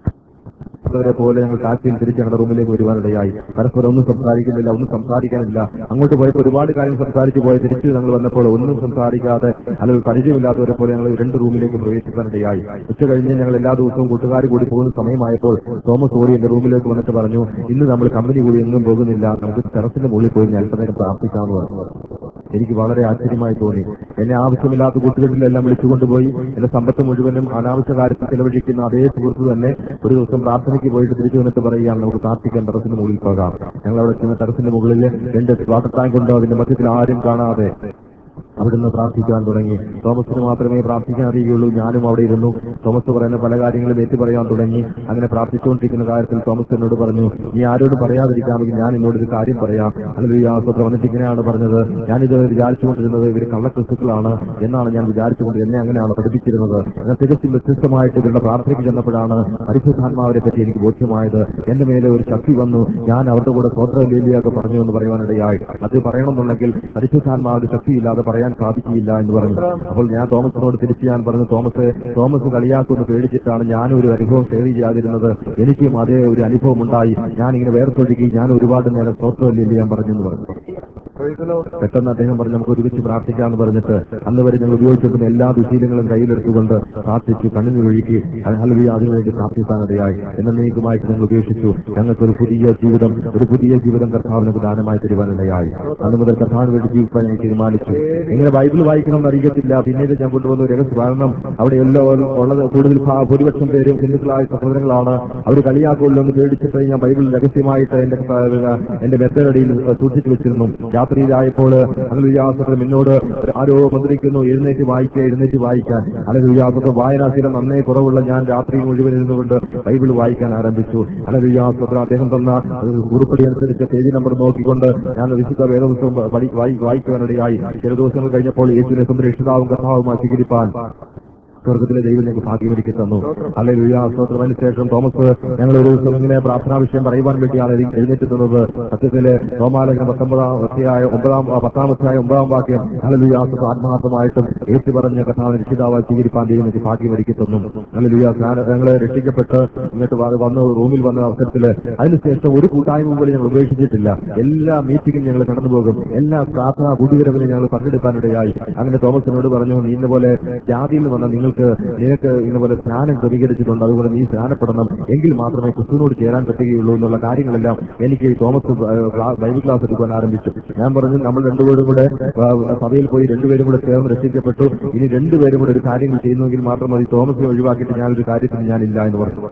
അവരെ പോലെ ഞങ്ങൾ ടാക്സിയിൽ തിരിച്ച് ഞങ്ങളുടെ റൂമിലേക്ക് വരുവാനിടയായി പരസ്പരം ഒന്നും സംസാരിക്കുന്നില്ല ഒന്നും സംസാരിക്കാനില്ല അങ്ങോട്ട് പോയപ്പോൾ ഒരുപാട് കാര്യം സംസാരിച്ചു പോയി തിരിച്ച് ഞങ്ങൾ വന്നപ്പോൾ ഒന്നും സംസാരിക്കാതെ അല്ലെങ്കിൽ പരിചയമില്ലാത്തവരെ പോലെ ഞങ്ങൾ രണ്ട് റൂമിലേക്ക് പ്രവേശിക്കാനിടയായി ഉച്ച കഴിഞ്ഞ് ഞങ്ങൾ എല്ലാ ദിവസവും കൂട്ടുകാർ കൂടി പോകുന്ന സമയമായപ്പോൾ തോമസ് ഓടി എന്റെ റൂമിലേക്ക് വന്നിട്ട് പറഞ്ഞു ഇന്ന് നമ്മൾ കമ്പനി കൂടി എങ്ങും പോകുന്നില്ല നമുക്ക് ടെറസിന്റെ മുകളിൽ പോയി ഞാൻ അല്പനേരം പ്രാർത്ഥിക്കാമെന്ന് പറഞ്ഞു എനിക്ക് വളരെ ആശ്ചര്യമായി തോന്നി എന്നെ ആവശ്യമില്ലാത്ത കൂട്ടുകെട്ടിലെല്ലാം വിളിച്ചുകൊണ്ടുപോയി എന്റെ സമ്പത്ത് മുഴുവനും അനാവശ്യ കാര്യത്തിൽ ചെലവഴിക്കുന്ന അതേ സുഹൃത്ത് തന്നെ ഒരു ദിവസം പ്രാർത്ഥനയ്ക്ക് പോയിട്ട് തിരിച്ചു വന്നിട്ട് പറയുകയാണ് നമുക്ക് പ്രാർത്ഥിക്കാൻ ടെറസിന്റെ മുകളിൽ പോകാം ഞങ്ങൾ അവിടെ ചെന്ന് ടെറസിന്റെ മുകളിൽ രണ്ട് വാട്ടർ ടാങ്ക് ഉണ്ടോ അതിന്റെ മധ്യത്തിൽ ആരും കാണാതെ അവിടുന്ന് പ്രാർത്ഥിക്കാൻ തുടങ്ങി തോമസിന് മാത്രമേ പ്രാർത്ഥിക്കാൻ അറിയുകയുള്ളൂ ഞാനും അവിടെ ഇരുന്നു തോമസ് പറയുന്ന പല കാര്യങ്ങളും ഏറ്റു പറയാൻ തുടങ്ങി അങ്ങനെ പ്രാർത്ഥിച്ചുകൊണ്ടിരിക്കുന്ന കാര്യത്തിൽ തോമസ് എന്നോട് പറഞ്ഞു നീ ആരോടും പറയാതിരിക്കാമെങ്കിൽ ഞാൻ എന്നോട് ഒരു കാര്യം പറയാം അല്ലെങ്കിൽ ആ സ്വന്തം വന്നിട്ട് ഇങ്ങനെയാണ് പറഞ്ഞത് ഞാനിത് വിചാരിച്ചുകൊണ്ടിരുന്നത് ഇവർ കള്ളക്രിസ്തുക്കളാണ് എന്നാണ് ഞാൻ വിചാരിച്ചുകൊണ്ട് എന്നെ അങ്ങനെയാണ് പഠിപ്പിച്ചിരുന്നത് എന്നാൽ തികച്ചും വ്യത്യസ്തമായിട്ട് ഇവരുടെ പ്രാർത്ഥനയ്ക്ക് ചെന്നപ്പോഴാണ് പരിശുദ്ധാത്മാവിനെ പറ്റി എനിക്ക് ബോധ്യമായത് എന്റെ മേലെ ഒരു ശക്തി വന്നു ഞാൻ അവരുടെ കൂടെ സ്വോത്രലീലിയൊക്കെ പറഞ്ഞു എന്ന് പറയുവാനിടയായി അത് പറയണമെന്നുണ്ടെങ്കിൽ പരിശുദ്ധാത്മാവിന്റെ ശക്തിയില്ലാതെ പറയാൻ സാധിക്കില്ല എന്ന് പറഞ്ഞു അപ്പോൾ ഞാൻ തോമസിനോട് തിരിച്ച് ഞാൻ പറഞ്ഞു തോമസ് തോമസ് കളിയാക്കുമെന്ന് പേടിച്ചിട്ടാണ് ഞാനും ഒരു അനുഭവം ഷെയർ ചെയ്യാതിരുന്നത് എനിക്കും അതേ ഒരു അനുഭവം ഉണ്ടായി ഞാൻ ഇങ്ങനെ വേർത്തൊഴുകി ഞാൻ ഒരുപാട് നേരം സ്വോത്രലീലി ഞാൻ പറഞ്ഞു എന്ന് പറഞ്ഞു പെട്ടെന്ന് അദ്ദേഹം പറഞ്ഞു നമുക്ക് ഒരുമിച്ച് പ്രാർത്ഥിക്കാമെന്ന് പറഞ്ഞിട്ട് അന്ന് വരെ ഞങ്ങൾ ഉപയോഗിച്ചിരുന്ന എല്ലാ ദുശീലങ്ങളും കയ്യിലെടുത്തുകൊണ്ട് പ്രാർത്ഥിച്ചു കണ്ണിന് ഒഴുകി ഹലവി അതിനുവേണ്ടി പ്രാർത്ഥിക്കാനിടയായി എന്നേക്കുമായിട്ട് ഞങ്ങൾ ഉപേക്ഷിച്ചു ഞങ്ങൾക്ക് ഒരു പുതിയ ജീവിതം ഒരു പുതിയ ജീവിതം കർത്താവിനൊക്കെ ദാനമായി തരുവാനിടയായി അന്ന് മുതൽ കർത്താവിന് വേണ്ടി ജീവിക്കാൻ ഞാൻ തീരുമാനിച്ചു എങ്ങനെ ബൈബിൾ വായിക്കണം അറിയത്തില്ല പിന്നീട് ഞാൻ കൊണ്ടുവന്ന ഒരു രഹസ്യം കാരണം അവിടെ എല്ലാം ഉള്ളത് കൂടുതൽ ഭാ- ഭൂരിപക്ഷം പേരും ഹിന്ദുക്കളായ സഹോദരങ്ങളാണ് അവർ കളിയാക്കുമല്ലോ എന്ന് പേടിച്ചിട്ട് ഞാൻ ബൈബിൾ രഹസ്യമായിട്ട് എന്റെ ക- എന്റെ മെത്തേഡടിയിൽ സൂക്ഷിച്ചു വെച്ചിരുന്നു രാത്രിയിലായപ്പോൾ അങ്ങനെ വിശ്വാസത്തിൽ എന്നോട് ആരോ മന്ത്രിക്കുന്നു എഴുന്നേറ്റ് വായിക്കുക എഴുന്നേറ്റ് വായിക്കാൻ അല്ലെങ്കിൽ വിശ്വാസത്തിൽ വായനാശീലം നന്നേ കുറവുള്ള ഞാൻ രാത്രി മുഴുവൻ ഇരുന്നുകൊണ്ട് ബൈബിൾ വായിക്കാൻ ആരംഭിച്ചു അല്ലെങ്കിൽ വിശ്വാസത്തിൽ അദ്ദേഹം തന്ന ഒരു കുറിപ്പടി അനുസരിച്ച് പേജ് നമ്പർ നോക്കിക്കൊണ്ട് ഞാൻ വിശുദ്ധ വേദപുസ്തകം പഠി- വായി- വായിക്കുവാനിടയായി ചില ദിവസങ്ങൾ കഴിഞ്ഞപ്പോൾ യേശുവിനെ സ്വന്തം രക്ഷിതാവും കർത്താവുമായി സ്വീകരിപ്പാൻ സ്വർഗത്തിലെ ദൈവം ഞങ്ങൾക്ക് ഭാഗ്യമൊരുക്കി തന്നു അല്ലെങ്കിൽ സ്തോത്രം അതിനുശേഷം തോമസ് ഞങ്ങൾ ഒരു ദിവസം ഇങ്ങനെ പ്രാർത്ഥനാ വിഷയം പറയുവാൻ വേണ്ടിയാണ് എഴുതി- എഴുന്നേറ്റ് നിന്നത് സത്യത്തില് റോമാലേഖനം പത്തൊമ്പതാം അധ്യായ ഒമ്പതാം ആ, പത്താം അധ്യായ ഒമ്പതാം വാക്യം അല്ലെങ്കിൽ ആത്മാർത്ഥമായിട്ടും ഏറ്റു പറഞ്ഞ കഥാവിനെ രക്ഷിതാവായി സ്വീകരിപ്പാൻ ദൈവം എനിക്ക് ഭാഗ്യമൊരുക്കി തന്നു അല്ലെങ്കിൽ ഞങ്ങളെ രക്ഷിക്കപ്പെട്ട് ഇങ്ങോട്ട് വ- വന്ന് റൂമിൽ വന്ന അവസരത്തില് അതിനുശേഷം ഒരു കൂട്ടായ്മ പോലും ഞങ്ങൾ ഉപേക്ഷിച്ചിട്ടില്ല എല്ലാ മീറ്റിംഗും ഞങ്ങൾ കടന്നു പോകും എല്ലാ പ്രാർത്ഥനാ കൂട്ടുകരവിലും ഞങ്ങൾ പങ്കെടുക്കാനിടയായി അങ്ങനെ തോമസിനോട് പറഞ്ഞു നീ ഇന്നപോലെ ജാതിയിൽ വന്ന നിങ്ങൾക്ക് നിനക്ക് ഇന്നപോലെ സ്നാനം ക്രമീകരിച്ചിട്ടുണ്ട് അതുപോലെ നീ സ്നാനപ്പെടണം എങ്കിൽ മാത്രമേ ക്രിസ്തുവിനോട് ചേരാൻ പറ്റുകയുള്ളൂ എന്നുള്ള കാര്യങ്ങളെല്ലാം എനിക്ക് ഈ തോമസ് ബ- ക്ലാ- ബൈബിൾ ക്ലാസ് എടുക്കാൻ ആരംഭിച്ചു ഞാൻ പറഞ്ഞു നമ്മൾ രണ്ടുപേരും കൂടെ ആ, സഭയിൽ പോയി രണ്ടുപേരും കൂടെ ചേർന്ന് രക്ഷിക്കപ്പെട്ടു ഇനി രണ്ടുപേരും കൂടെ ഒരു കാര്യങ്ങൾ ചെയ്യുന്നുവെങ്കിൽ മാത്രം മതി തോമസിനെ ഒഴിവാക്കിയിട്ട് ഞാനൊരു കാര്യത്തിന് ഞാനില്ല എന്ന് പറഞ്ഞു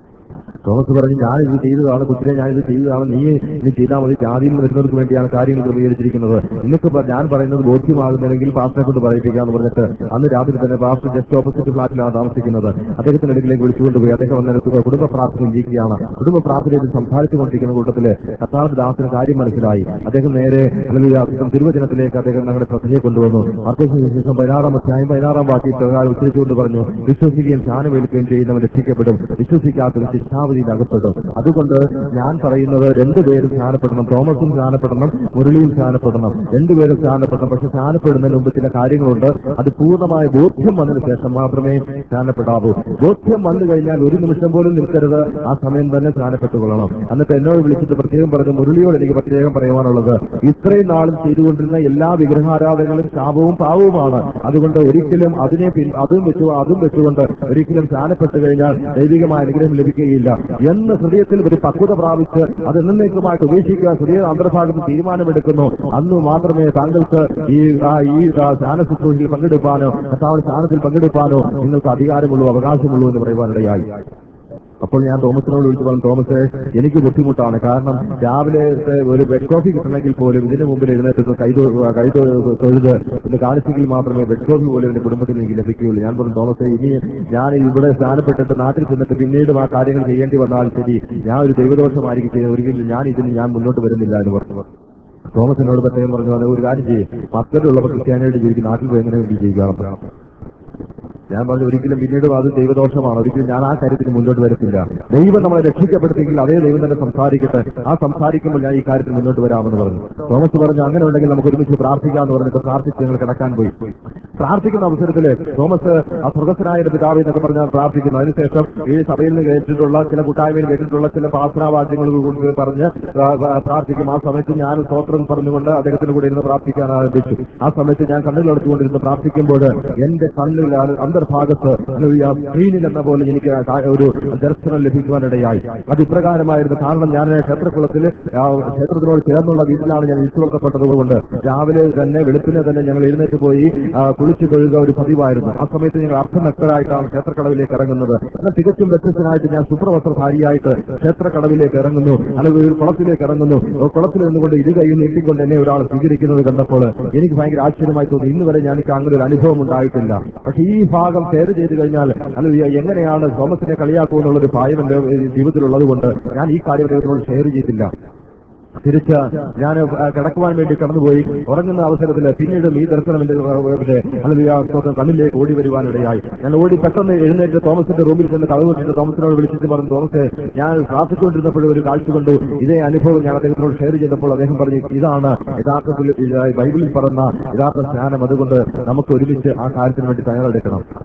തോമസ് പറഞ്ഞു ഞാൻ ഇത് ചെയ്തതാണ് കുട്ടിയെ ഞാൻ ഇത് ചെയ്തതാണ് നീ ഇത് ചെയ്താൽ മതി ജാതിയിൽ നിന്ന് വരുന്നവർക്ക് വേണ്ടിയാണ് കാര്യങ്ങൾ ക്രമീകരിച്ചിരിക്കുന്നത് നിനക്ക് പ- ഞാൻ പറയുന്നത് ബോധ്യമാകുന്നില്ലെങ്കിൽ പാസ്റ്ററെ കൊണ്ട് പറയിപ്പിക്കാന്ന് പറഞ്ഞിട്ട് അന്ന് രാത്രി തന്നെ പാസ്റ്റർ ജസ്റ്റ് ഓപ്പോസിറ്റ് ഫ്ലാറ്റിലാണ് താമസിക്കുന്നത് അദ്ദേഹത്തിന്റെ അടുക്കിലേക്ക് വിളിച്ചുകൊണ്ട് പോയി അദ്ദേഹം വന്ന കുടുംബ- കുടുംബ പ്രാർത്ഥനയിൽ ഇരിക്കുകയാണ് കുടുംബ പ്രാർത്ഥനയിൽ സംസാരിച്ചുകൊണ്ടിരിക്കുന്ന കൂട്ടത്തില് കർത്താവ് ദാസിന് കാര്യം മനസ്സിലായി അദ്ദേഹം നേരെ അല്ലെങ്കിൽ തിരുവചനത്തിലേക്ക് അദ്ദേഹം ഞങ്ങളുടെ ശ്രദ്ധയെ കൊണ്ടുവന്നു മാർക്കോസിന് ശേഷം പതിനാറാം അധ്യായം പതിനാറാം വാക്യം പ്രകാരം ഉച്ചരിച്ചുകൊണ്ട് പറഞ്ഞു വിശ്വസിക്കുകയും ജ്ഞാനമേൽക്കുകയും ചെയ്യുന്നവൻ രക്ഷിക്കപ്പെടും വിശ്വസിക്കാത്തവൻ ശിക്ഷാവധിയിൽ അകപ്പെടും അതുകൊണ്ട് ഞാൻ പറയുന്നത് രണ്ടുപേരും ധ്യാനപ്പെടണം തോമസും ധ്യാനപ്പെടണം മുരളിയും ധ്യാനപ്പെടണം രണ്ടുപേരും ധ്യാനപ്പെടണം പക്ഷെ ധ്യാനപ്പെടുന്നതിന് മുമ്പ് ചില കാര്യങ്ങളുണ്ട് അത് പൂർണ്ണമായ ബോധ്യം വന്നതിന് ശേഷം മാത്രമേ ധ്യാനപ്പെടാവൂ ബോധ്യം വന്നു കഴിഞ്ഞാൽ ഒരു നിമിഷം പോലും നിൽക്കരുത് ആ സമയം തന്നെ ധ്യാനപ്പെട്ടുകൊള്ളണം എന്നിട്ട് എന്നോട് വിളിച്ചിട്ട് പ്രത്യേകം പറഞ്ഞു മുരളിയോട് എനിക്ക് പ്രത്യേകം പറയുവാനുള്ളത് ഇത്രയും നാളും ചെയ്തുകൊണ്ടിരുന്ന എല്ലാ വിഗ്രഹാരാധനകളും ശാപവും പാവവുമാണ് അതുകൊണ്ട് ഒരിക്കലും അതിനെ പിൻ- അതും വെച്ചു അതും വെച്ചുകൊണ്ട് ഒരിക്കലും ധ്യാനപ്പെട്ടു കഴിഞ്ഞാൽ ദൈവികമായ അനുഗ്രഹം ലഭിക്കുകയില്ല എന്ന് ഹൃദയത്തിൽ ഒരു പക്വത പ്രാപിച്ച് അത് എന്നേക്കുമായിട്ട് ഉപേക്ഷിക്കുക ഹൃദയ അന്തർഭാഗത്ത് തീരുമാനമെടുക്കുന്നു അന്ന് മാത്രമേ താങ്കൾക്ക് ഈ ആ, ഈ ആ, ധ്യാന ശുശ്രൂഷയിൽ പങ്കെടുപ്പാനോ കർത്താവിന്റെ സ്ഥാനത്തിൽ പങ്കെടുപ്പാനോ നിങ്ങൾക്ക് അധികാരമുള്ളൂ അവകാശമുള്ളൂ എന്ന് പറയുവാനിടയായി അപ്പോൾ ഞാൻ തോമസിനോട് വിളിച്ചു പറഞ്ഞു തോമസ് എനിക്ക് ബുദ്ധിമുട്ടാണ് കാരണം രാവിലെ ഒരു ബെഡ് കോഫി കിട്ടണമെങ്കിൽ പോലും ഇതിനു മുമ്പിൽ എഴുന്നേറ്റ് കൈതൊ കൈതൊ തൊഴുത് ഇത് കാണിച്ചെങ്കിൽ മാത്രമേ ബെഡ് കോഫി പോലും എന്റെ കുടുംബത്തിന് എനിക്ക് ലഭിക്കുകയുള്ളൂ ഞാൻ പറഞ്ഞു തോമസ് ഇനി ഞാൻ ഇവിടെ സ്ഥാനപ്പെട്ടിട്ട് നാട്ടിൽ ചെന്നിട്ട് പിന്നീടും ആ കാര്യങ്ങൾ ചെയ്യേണ്ടി വന്നാൽ ശരി ഞാൻ ഒരു ദൈവദോഷമായിരിക്കും ചെയ്യുന്നത് ഒരിക്കലും ഞാൻ ഇതിന് ഞാൻ മുന്നോട്ട് വരുന്നില്ല എന്ന് പറഞ്ഞു തോമസിനോട് പ്രത്യേകം പറഞ്ഞു അത് ഒരു കാര്യം ചെയ്യും മക്കളുള്ളവർ ക്രിസ്ത്യാനിയായിട്ട് ജീവിക്കും നാട്ടിൽ പോയി എങ്ങനെ വേണ്ടി ചെയ്യുക ഞാൻ പറഞ്ഞു ഒരിക്കലും പിന്നീടും അത് ദൈവദോഷമാണ് ഒരിക്കലും ഞാൻ ആ കാര്യത്തിന് മുന്നോട്ട് വരത്തില്ല ദൈവം നമ്മളെ രക്ഷിക്കപ്പെടുത്തിയെങ്കിൽ അതേ ദൈവം തന്നെ സംസാരിക്കട്ടെ ആ സംസാരിക്കുമ്പോൾ ഞാൻ ഈ കാര്യത്തിൽ മുന്നോട്ട് വരാമെന്ന് പറഞ്ഞു തോമസ് പറഞ്ഞു അങ്ങനെ ഉണ്ടെങ്കിൽ നമുക്ക് ഒരുമിച്ച് പ്രാർത്ഥിക്കാമെന്ന് പറഞ്ഞിട്ട് പ്രാർത്ഥിച്ച് ഞങ്ങൾ കിടക്കാൻ പോയി പ്രാർത്ഥിക്കുന്ന അവസരത്തില് തോമസ് ആ സ്വർഗസ്വനായ ഒരു പിതാവ് എന്നൊക്കെ പറഞ്ഞാൽ പ്രാർത്ഥിക്കുന്നു അതിനുശേഷം ഈ സഭയിൽ നിന്ന് കേട്ടിട്ടുള്ള ചില കൂട്ടായ്മയിൽ കേട്ടിട്ടുള്ള ചില പ്രാർത്ഥനാവാക്യങ്ങൾ കൊണ്ട് പറഞ്ഞ് പ്രാ- പ്രാ- പ്രാർത്ഥിക്കും ആ സമയത്ത് ഞാൻ സ്തോത്രം പറഞ്ഞുകൊണ്ട് അദ്ദേഹത്തിന് കൂടെ ഇരുന്ന് പ്രാർത്ഥിക്കാൻ ആരംഭിച്ചു ആ സമയത്ത് ഞാൻ കണ്ണുകളടച്ചുകൊണ്ടിരുന്ന് പ്രാർത്ഥിക്കുമ്പോൾ എന്റെ കണ്ണിൽ ആ അന്തർഭാഗത്ത് ഹല്ലേലൂയ, സ്ക്രീനിൽ എന്ന പോലെ എനിക്ക് ആ കാ- ഒരു ദർശനം ലഭിക്കുവാനിടയായി അത് ഇപ്രകാരമായിരുന്നു കാരണം ഞാൻ ക്ഷേത്രക്കുളത്തിൽ ആ ക്ഷേത്രത്തിനോട് ചേർന്നുള്ള വീട്ടിലാണ് ഞാൻ വിളിച്ചുകൊടുക്കപ്പെട്ടതുകൊണ്ട് രാവിലെ തന്നെ വെളുപ്പിനെ തന്നെ ഞങ്ങൾ എഴുന്നേറ്റ് പോയി ആ, കുളിച്ചു കഴുകുക ഒരു പതിവായിരുന്നു ആ സമയത്ത് ഞങ്ങൾ അർത്ഥനക്തരായിട്ടാണ് ക്ഷേത്രക്കടവിലേക്ക് ഇറങ്ങുന്നത് എന്നാൽ തികച്ചും വ്യത്യസ്തനായിട്ട് ഞാൻ ശുഭ്രവസ്ത്രധാരിയായിട്ട് ക്ഷേത്രക്കടവിലേക്ക് ഇറങ്ങുന്നു അല്ലെങ്കിൽ ഒരു കുളത്തിലേക്ക് ഇറങ്ങുന്നു ആ കുളത്തിൽ നിന്നുകൊണ്ട് ഇരു കൈ നീട്ടിക്കൊണ്ട് എന്നെ ഒരാൾ സ്വീകരിക്കുന്നത് കണ്ടപ്പോൾ എനിക്ക് ഭയങ്കര ആശ്ചര്യമായി തോന്നി ഇന്ന് വരെ എനിക്ക് അങ്ങനെ ഒരു അനുഭവം ഉണ്ടായിട്ടില്ല പക്ഷെ ഈ ഭാഗം ഷെയർ ചെയ്ത് കഴിഞ്ഞാൽ അല്ലെങ്കിൽ എങ്ങനെയാണ് തോമസിനെ കളിയാക്കുമെന്നുള്ള ഒരു ഭയം എന്റെ ജീവിതത്തിലുള്ളത് കൊണ്ട് ഞാൻ ഈ കാര്യം ദൈവത്തിനോട് ഷെയർ ചെയ്തില്ല തിരിച്ച് ഞാൻ ആ, കിടക്കുവാൻ വേണ്ടി കടന്നുപോയി ഉറങ്ങുന്ന അവസരത്തിൽ പിന്നീട് ഈ ദർശനം എന്റെ അല്ലെങ്കിൽ ആ സ്തോത്രം കണ്ണിലേക്ക് ഓടി വരുവാനിടയായി ഞാൻ ഓടി പെട്ടെന്ന് എഴുന്നേറ്റ് തോമസിന്റെ റൂമിൽ ചെന്ന് കഥ വെച്ചിട്ട് തോമസിനോട് വിളിച്ചിട്ട് പറഞ്ഞു തോമസ് ഞാൻ പ്രാർത്ഥിച്ചുകൊണ്ടിരുന്നപ്പോഴും ഒരു കാഴ്ച കണ്ടു ഇതേ അനുഭവം ഞാൻ അദ്ദേഹത്തിനോട് ഷെയർ ചെയ്തപ്പോൾ അദ്ദേഹം പറഞ്ഞു ഇതാണ് യഥാർത്ഥത്തിൽ ഇത് ബൈബിളിൽ പറഞ്ഞ യഥാർത്ഥ സ്നാനം അതുകൊണ്ട് നമുക്ക് ഒരുമിച്ച് ആ കാര്യത്തിന് വേണ്ടി തയ്യാറെടുക്കണം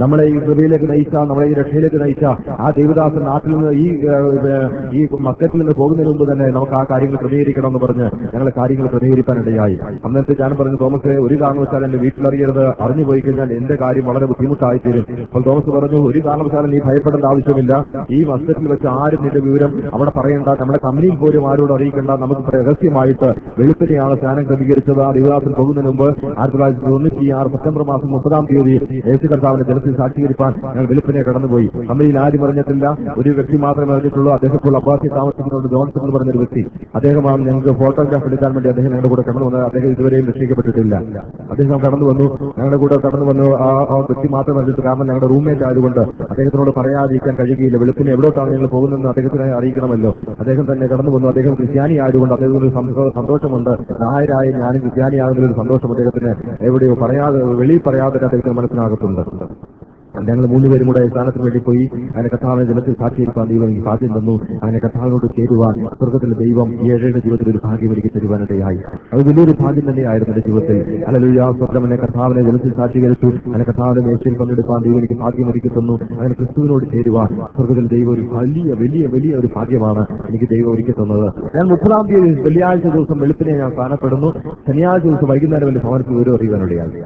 നമ്മളെ ഈ കൃപയിലേക്ക് നയിച്ച നമ്മളെ ഈ രക്ഷയിലേക്ക് നയിച്ച ആ ദേവദാസൻ നാട്ടിൽ നിന്ന് ഈ ആ, ആ, ഈ മക്കത്തിൽ നിന്ന് പോകുന്നതിന് മുമ്പ് തന്നെ നമുക്ക് ആ കാര്യങ്ങൾ ക്രമീകരിക്കണം എന്ന് പറഞ്ഞ് ഞങ്ങൾ കാര്യങ്ങൾ ക്രമീകരിക്കാനിടയായി അന്നത്തെ ഞാൻ പറഞ്ഞു തോമസ് ഒരു കാരണവശാലും എന്റെ വീട്ടിലറിയരുത് അറിഞ്ഞു പോയി കഴിഞ്ഞാൽ എന്റെ കാര്യം വളരെ ബുദ്ധിമുട്ടായി തീരും അപ്പോൾ തോമസ് പറഞ്ഞു ഒരു കാരണവശാലും നീ ഭയപ്പെടേണ്ട ആവശ്യമില്ല ഈ മസ്കറ്റിൽ വെച്ച് ആരും നിന്റെ വിവരം അവിടെ പറയണ്ട നമ്മുടെ കമ്പനിയിൽ പോലും ആരോട് അറിയിക്കേണ്ട നമുക്ക് രഹസ്യമായിട്ട് വെളുപ്പിനെയാണ് സ്നാനം ക്രമീകരിച്ചത് ആ ദിവസം പോകുന്നതിന് മുമ്പ് ആയിരത്തി തൊള്ളായിരത്തി തൊണ്ണൂറ്റി ആറ് സെപ്റ്റംബർ മാസം മുപ്പതാം തീയതി യേശു കർത്താവിന്റെ ജലത്തിൽ സാക്ഷീകരിപ്പാൻ ഞങ്ങൾ വെളുപ്പിനെ കടന്നുപോയി കമ്പനിയിൽ ആരും അറിഞ്ഞിട്ടില്ല ഒരു വ്യക്തി മാത്രമേ അറിഞ്ഞിട്ടുള്ളൂ അദ്ദേഹം ഇപ്പോൾ അബ്ബാസി താമസിക്കുന്നുണ്ട് ജോൺസൺ എന്ന് പറഞ്ഞൊരു വ്യക്തി അദ്ദേഹമാണ് ഞങ്ങൾക്ക് ഫോട്ടോഗ്രാഫ് എടുക്കാൻ വേണ്ടി അദ്ദേഹം ഞങ്ങളുടെ കൂടെ കടന്നു വന്നത് അദ്ദേഹം ഇതുവരെയും രക്ഷിക്കപ്പെട്ടിട്ടില്ല അദ്ദേഹം കടന്നു വന്നു ഞങ്ങളുടെ കൂടെ കടന്നു വന്നു ആ ആ വ്യക്തി മാത്രം അറിഞ്ഞിട്ട് കാരണം ഞങ്ങളുടെ റൂംമേറ്റ് ആയതുകൊണ്ട് അദ്ദേഹത്തിനോട് പറയാതിരിക്കാൻ കഴിയുകയില്ല വെളുപ്പിന് എവിടോട്ടാണ് ഞങ്ങൾ പോകുന്നതെന്ന് അദ്ദേഹത്തിനെ അറിയിക്കണമല്ലോ അദ്ദേഹം തന്നെ കടന്നു വന്നു അദ്ദേഹം ക്രിസ്ത്യാനി ആയതുകൊണ്ട് അദ്ദേഹത്തിന് ഒരു സന്തോ- സന്തോഷമുണ്ട് നായരായ ഞാനും ക്രിസ്ത്യാനി ഒരു സന്തോഷം അദ്ദേഹത്തിന് എവിടെയോ പറയാതെ വെളിയിൽ പറയാതെ അദ്ദേഹത്തിന് മനസ്സിലാകത്തുണ്ട് ഞങ്ങൾ മൂന്നുപേരും കൂടെ സ്ഥാനത്തിന് വേണ്ടി പോയി അങ്ങനെ കഥാവിനെ ജലത്തിൽ സാക്ഷിയിരിക്കാൻ ദൈവം എനിക്ക് സാധ്യം തന്നു അങ്ങനെ കഥാവിനോട് ചേരുവാൻ സ്വർഗത്തിലെ ദൈവം ഈ ഏഴയുടെ ജീവിതത്തിൽ ഒരു ഭാഗ്യം എനിക്ക് തരുവാനിടയായി അത് വലിയൊരു ഭാഗ്യം തന്നെയായിരുന്നു എന്റെ ജീവിതത്തിൽ അല്ലല്ലോ സ്വർഗം എന്നെ കഥാവിനെ ജലത്തിൽ സാക്ഷീകരിച്ചു അങ്ങനെ കഥാവിനെ മേശയിൽ പങ്കെടുക്കാൻ ദൈവം എനിക്ക് ഭാഗ്യം ഒരുക്കി തന്നു അങ്ങനെ ക്രിസ്തുവിനോട് ചേരുവാൻ സ്വർഗത്തിൽ ദൈവം ഒരു വലിയ വലിയ വലിയ ഒരു ഭാഗ്യമാണ് എനിക്ക് ദൈവം ഒരുക്കി തന്നത് ഞാൻ മുപ്പതാം തീയതി വെള്ളിയാഴ്ച ദിവസം വെളുപ്പിനെ ഞാൻ സ്ഥാനപ്പെടുന്നു ശനിയാഴ്ച ദിവസം വൈകുന്നേരം വലിയ ഭവനത്തിൽ വിവരം അറിയുവാനിടയായി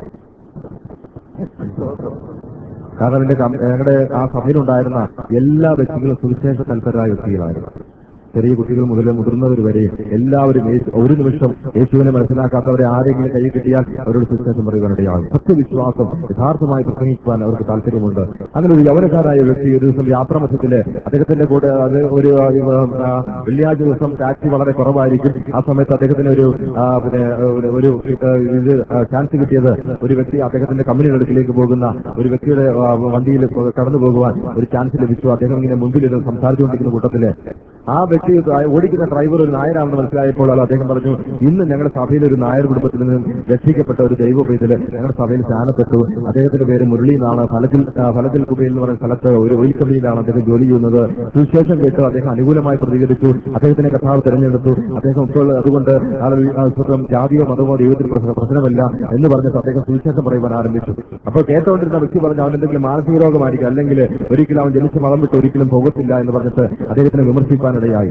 കാരണം എന്റെ കം- ഞങ്ങളുടെ ആ സഭയിലുണ്ടായിരുന്ന എല്ലാ വ്യക്തികളും സുവിശേഷ തൽപരരായ വ്യക്തികളായിരുന്നു ചെറിയ കുട്ടികൾ മുതൽ മുതിർന്നവർ വരെ എല്ലാവരും യേശു- ഒരു നിമിഷം യേശുവിനെ മനസ്സിലാക്കാത്തവരെ ആരെങ്കിലും കൈ കിട്ടിയാൽ അവരോട് സുവിശേഷം പറയുവാനിടയാകും സത്യവിശ്വാസം യഥാർത്ഥമായി പ്രസംഗിക്കുവാൻ അവർക്ക് താല്പര്യമുണ്ട് അങ്ങനെ ഒരു യൗവനക്കാരായ വ്യക്തി ഒരു ദിവസം യാത്രാമധ്യത്തില് അദ്ദേഹത്തിന്റെ കൂടെ അത് ഒരു ആ, ആ, വെള്ളിയാഴ്ച ദിവസം ടാക്സി വളരെ കുറവായിരിക്കും ആ സമയത്ത് അദ്ദേഹത്തിന് ഒരു ആ, പിന്നെ ഒരു- ഒരു ആ, ഇത് ചാൻസ് കിട്ടിയത് ഒരു വ്യക്തി അദ്ദേഹത്തിന്റെ കമ്പനിയുടെ അടുക്കിലേക്ക് പോകുന്ന ഒരു വ്യക്തിയുടെ ആ, വണ്ടിയിൽ കടന്നു പോകുവാൻ ഒരു ചാൻസ് ലഭിച്ചു അദ്ദേഹം ഇങ്ങനെ മുമ്പിൽ ഇരുന്ന് സംസാരിച്ചുകൊണ്ടിരിക്കുന്ന കൂട്ടത്തില് ആ വ്യക്തി ഓടിക്കുന്ന ഡ്രൈവർ ഒരു നായരാണെന്ന് മനസ്സിലായപ്പോൾ അത് അദ്ദേഹം പറഞ്ഞു ഇന്ന് ഞങ്ങളുടെ സഭയിൽ ഒരു നായർ കുടുംബത്തിൽ നിന്നും രക്ഷിക്കപ്പെട്ട ഒരു ദൈവ പൈതല് ഞങ്ങളുടെ സഭയിൽ സ്ഥാനപ്പെട്ടു അദ്ദേഹത്തിന്റെ പേര് മുരളി എന്നാണ് ഫലത്തിൽ ആ, ഫലത്തിൽ കുബയിൽ എന്ന് പറയുന്ന സ്ഥലത്ത് ഒരു ഓയിൽ കമ്പനിയിലാണ് അദ്ദേഹം ജോലി ചെയ്യുന്നത് സുവിശേഷം കേട്ട് അദ്ദേഹം അനുകൂലമായി പ്രതികരിച്ചു അദ്ദേഹത്തിന്റെ കഥാവ് തെരഞ്ഞെടുത്തു അദ്ദേഹം ഇപ്പോൾ അതുകൊണ്ട് ആള് ആ, സ്വന്തം ജാതിയോ മതമോ ദൈവത്തിന് പ്രശ്ന- പ്രശ്നമല്ല എന്ന് പറഞ്ഞിട്ട് അദ്ദേഹം സുവിശേഷം പറയുവാൻ ആരംഭിച്ചു അപ്പോൾ കേട്ടുകൊണ്ടിരുന്ന വ്യക്തി പറഞ്ഞു അവൻ എന്തെങ്കിലും മാനസിക രോഗമായിരിക്കും അല്ലെങ്കിൽ ഒരിക്കലും അവൻ ജനിച്ച മതം വിട്ട് ഒരിക്കലും പോകത്തില്ല എന്ന് പറഞ്ഞിട്ട് അദ്ദേഹത്തിനെ വിമർശിക്കാനിടയായി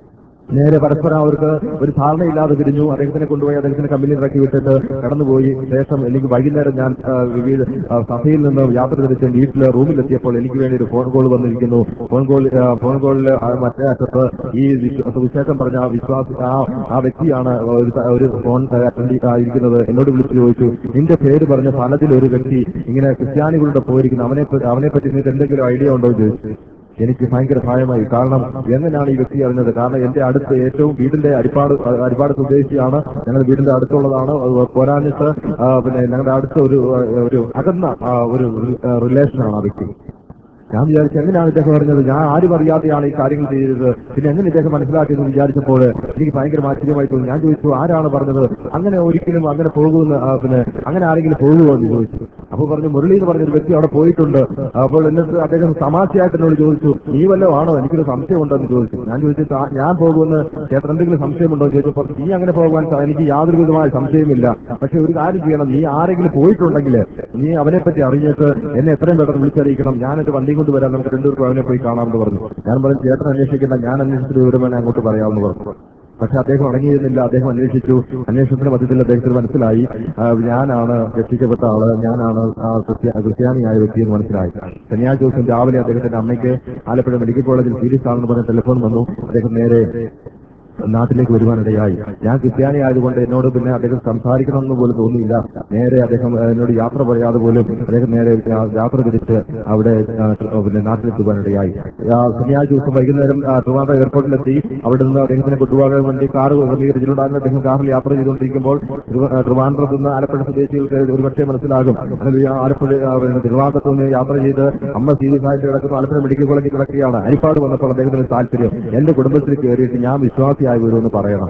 നേരെ പരസ്പരം അവർക്ക് ഒരു ധാരണയില്ലാതെ പിരിഞ്ഞു അദ്ദേഹത്തിനെ കൊണ്ടുപോയി അദ്ദേഹത്തിന്റെ കമ്പനിയിൽ ഇറക്കി വിട്ടിട്ട് കടന്നുപോയി ശേഷം എനിക്ക് വൈകുന്നേരം ഞാൻ ആ, വിവിധ ആ, സഭയിൽ നിന്ന് യാത്ര തിരിച്ച് വീട്ടിൽ റൂമിലെത്തിയപ്പോൾ എനിക്ക് വേണ്ടി ഒരു ഫോൺ കോൾ വന്നിരിക്കുന്നു ഫോൺ കോൾ ഫോൺ കോളിൽ മറ്റേ അറ്റത്ത് ഈ വിശ്വ- വിശേഷം പറഞ്ഞ ആ വിശ്വാസ ആ ആ വ്യക്തിയാണ് ഒരു ത- ഒരു ഫോൺ അറ്റൻഡ് ഇരിക്കുന്നത് എന്നോട് വിളിച്ചു ചോദിച്ചു നിന്റെ പേര് പറഞ്ഞ ഫലത്തിൽ ഒരു വ്യക്തി ഇങ്ങനെ ക്രിസ്ത്യാനികളുടെ പോയിരിക്കുന്നു അവനെ പറ്റി- അവനെ പറ്റി നിങ്ങൾക്ക് എന്തെങ്കിലും ഐഡിയ ഉണ്ടോ എന്ന് ചോദിച്ചു എനിക്ക് ഭയങ്കര ഭയമായി കാരണം എങ്ങനെയാണ് ഈ വ്യക്തി അറിഞ്ഞത് കാരണം എന്റെ അടുത്ത് ഏറ്റവും വീടിന്റെ അരിപ്പാട് അരിപ്പാട് സ്വദേശിയാണ് ഞങ്ങളുടെ വീടിന്റെ അടുത്തുള്ളതാണ് അത് പോരാഞ്ഞിട്ട് ആ, പിന്നെ ഞങ്ങളുടെ അടുത്ത ഒരു ആ, ഒരു അകന്ന ആ, ഒരു റിലേഷനാണ് ആ വ്യക്തി ഞാൻ വിചാരിച്ചു എങ്ങനെയാണ് ഇദ്ദേഹം പറഞ്ഞത് ഞാൻ ആരും അറിയാതെയാണ് ഈ കാര്യങ്ങൾ ചെയ്തത് പിന്നെ എങ്ങനെ ഇദ്ദേഹം മനസ്സിലാക്കിയെന്ന് വിചാരിച്ചപ്പോൾ എനിക്ക് ഭയങ്കര ആശ്ചര്യമായി തോന്നി ഞാൻ ചോദിച്ചു ആരാണ് പറഞ്ഞത് അങ്ങനെ ഒരിക്കലും അങ്ങനെ പോകുമെന്ന് ആ, പിന്നെ അങ്ങനെ ആരെങ്കിലും പോകുമോ എന്ന് ചോദിച്ചു അപ്പോൾ പറഞ്ഞു മുരളി എന്ന് പറഞ്ഞൊരു വ്യക്തി അവിടെ പോയിട്ടുണ്ട് അപ്പോൾ എന്നിട്ട് അദ്ദേഹം തമാശയായിട്ട് എന്നോട് ചോദിച്ചു നീ വല്ലതും ആണോ എനിക്കൊരു സംശയമുണ്ടെന്ന് ചോദിച്ചു ഞാൻ ചോദിച്ചു "താ- ഞാൻ പോകുമെന്ന് ചേട്ടൻ എന്തെങ്കിലും സംശയമുണ്ടോ എന്ന് ചോദിച്ചപ്പോൾ നീ അങ്ങനെ പോകാൻ സ- എനിക്ക് യാതൊരു വിധമായ സംശയമില്ല പക്ഷെ ഒരു കാര്യം ചെയ്യണം നീ ആരെങ്കിലും പോയിട്ടുണ്ടെങ്കിൽ നീ അവനെ പറ്റി അറിഞ്ഞിട്ട് എന്നെ എത്രയും പെട്ടെന്ന് വിളിച്ചറിയിക്കണം ഞാൻ എന്റെ വണ്ടി കൊണ്ട് വരാം നമുക്ക് രണ്ടുപേർക്കും അവനെ പോയി കാണാമെന്ന് പറഞ്ഞു ഞാൻ പറഞ്ഞു ചേട്ടൻ അന്വേഷിക്കേണ്ട ഞാൻ അന്വേഷിച്ചിട്ട് വിവരം വേണേ അങ്ങോട്ട് പറയാമെന്ന് പറഞ്ഞു പക്ഷെ അദ്ദേഹം അടങ്ങിയിരുന്നില്ല അദ്ദേഹം അന്വേഷിച്ചു അന്വേഷണത്തിന്റെ മധ്യത്തിൽ അദ്ദേഹത്തിന് മനസ്സിലായി ആ, ഞാനാണ് രക്ഷിക്കപ്പെട്ട ആള് ഞാനാണ് ആ ക്രിസ്ത്യ- ക്രിസ്ത്യാനിയായ വ്യക്തി എന്ന് മനസ്സിലായി ശനിയാഴ്ച ദിവസം രാവിലെ അദ്ദേഹത്തിന്റെ അമ്മയ്ക്ക് ആലപ്പുഴ മെഡിക്കൽ കോളേജിൽ സീരിയസ് ആണെന്ന് പറഞ്ഞ ടെലിഫോൺ വന്നു അദ്ദേഹം നേരെ നാട്ടിലേക്ക് വരുവാനിടയായി ഞാൻ ക്രിസ്ത്യാനി ആയതുകൊണ്ട് എന്നോട് പിന്നെ അദ്ദേഹം സംസാരിക്കണമെന്ന് പോലും തോന്നിയില്ല നേരെ അദ്ദേഹം ആ, എന്നോട് യാത്ര പറയാതെ പോലും അദ്ദേഹം നേരെ ആ, യാത്ര തിരിച്ച് അവിടെ ആ, ട്ര- പിന്നെ നാട്ടിലെത്തുവാനിടയായി ആ, ശനിയാഴ്ച ദിവസം വൈകുന്നേരം ആ, ട്രിവാൻഡ്രം എയർപോർട്ടിലെത്തി അവിടെ നിന്ന് അദ്ദേഹത്തിനെ കൊണ്ടുപോകാൻ വേണ്ടി കാർ ക്രമീകരിച്ചിട്ടുണ്ടായിരുന്നു അദ്ദേഹം കാറിൽ യാത്ര ചെയ്തുകൊണ്ടിരിക്കുമ്പോൾ ട്രിവ- ആ, ട്രിവാൻഡ്രത്ത് നിന്ന് ആലപ്പുഴ സ്വദേശികൾക്ക് ഒരുപക്ഷെ മനസ്സിലാകും അല്ലെങ്കിൽ ഈ ആലപ്പുഴ ആ, പിന്നെ ട്രിവാൻഡ്രത്ത് നിന്ന് യാത്ര ചെയ്ത് അമ്മ സീരിയസ് ആയിട്ട് കിടക്കുന്ന ആലപ്പുഴ മെഡിക്കൽ കോളേജിൽ കിടക്കുകയാണ് അരിപ്പാട് വന്നപ്പോൾ അദ്ദേഹത്തിന് താല്പര്യം എന്റെ കുടുംബത്തിൽ കയറിയിട്ട് ഞാൻ വിശ്വാസിയായി വരുമെന്ന് പറയണം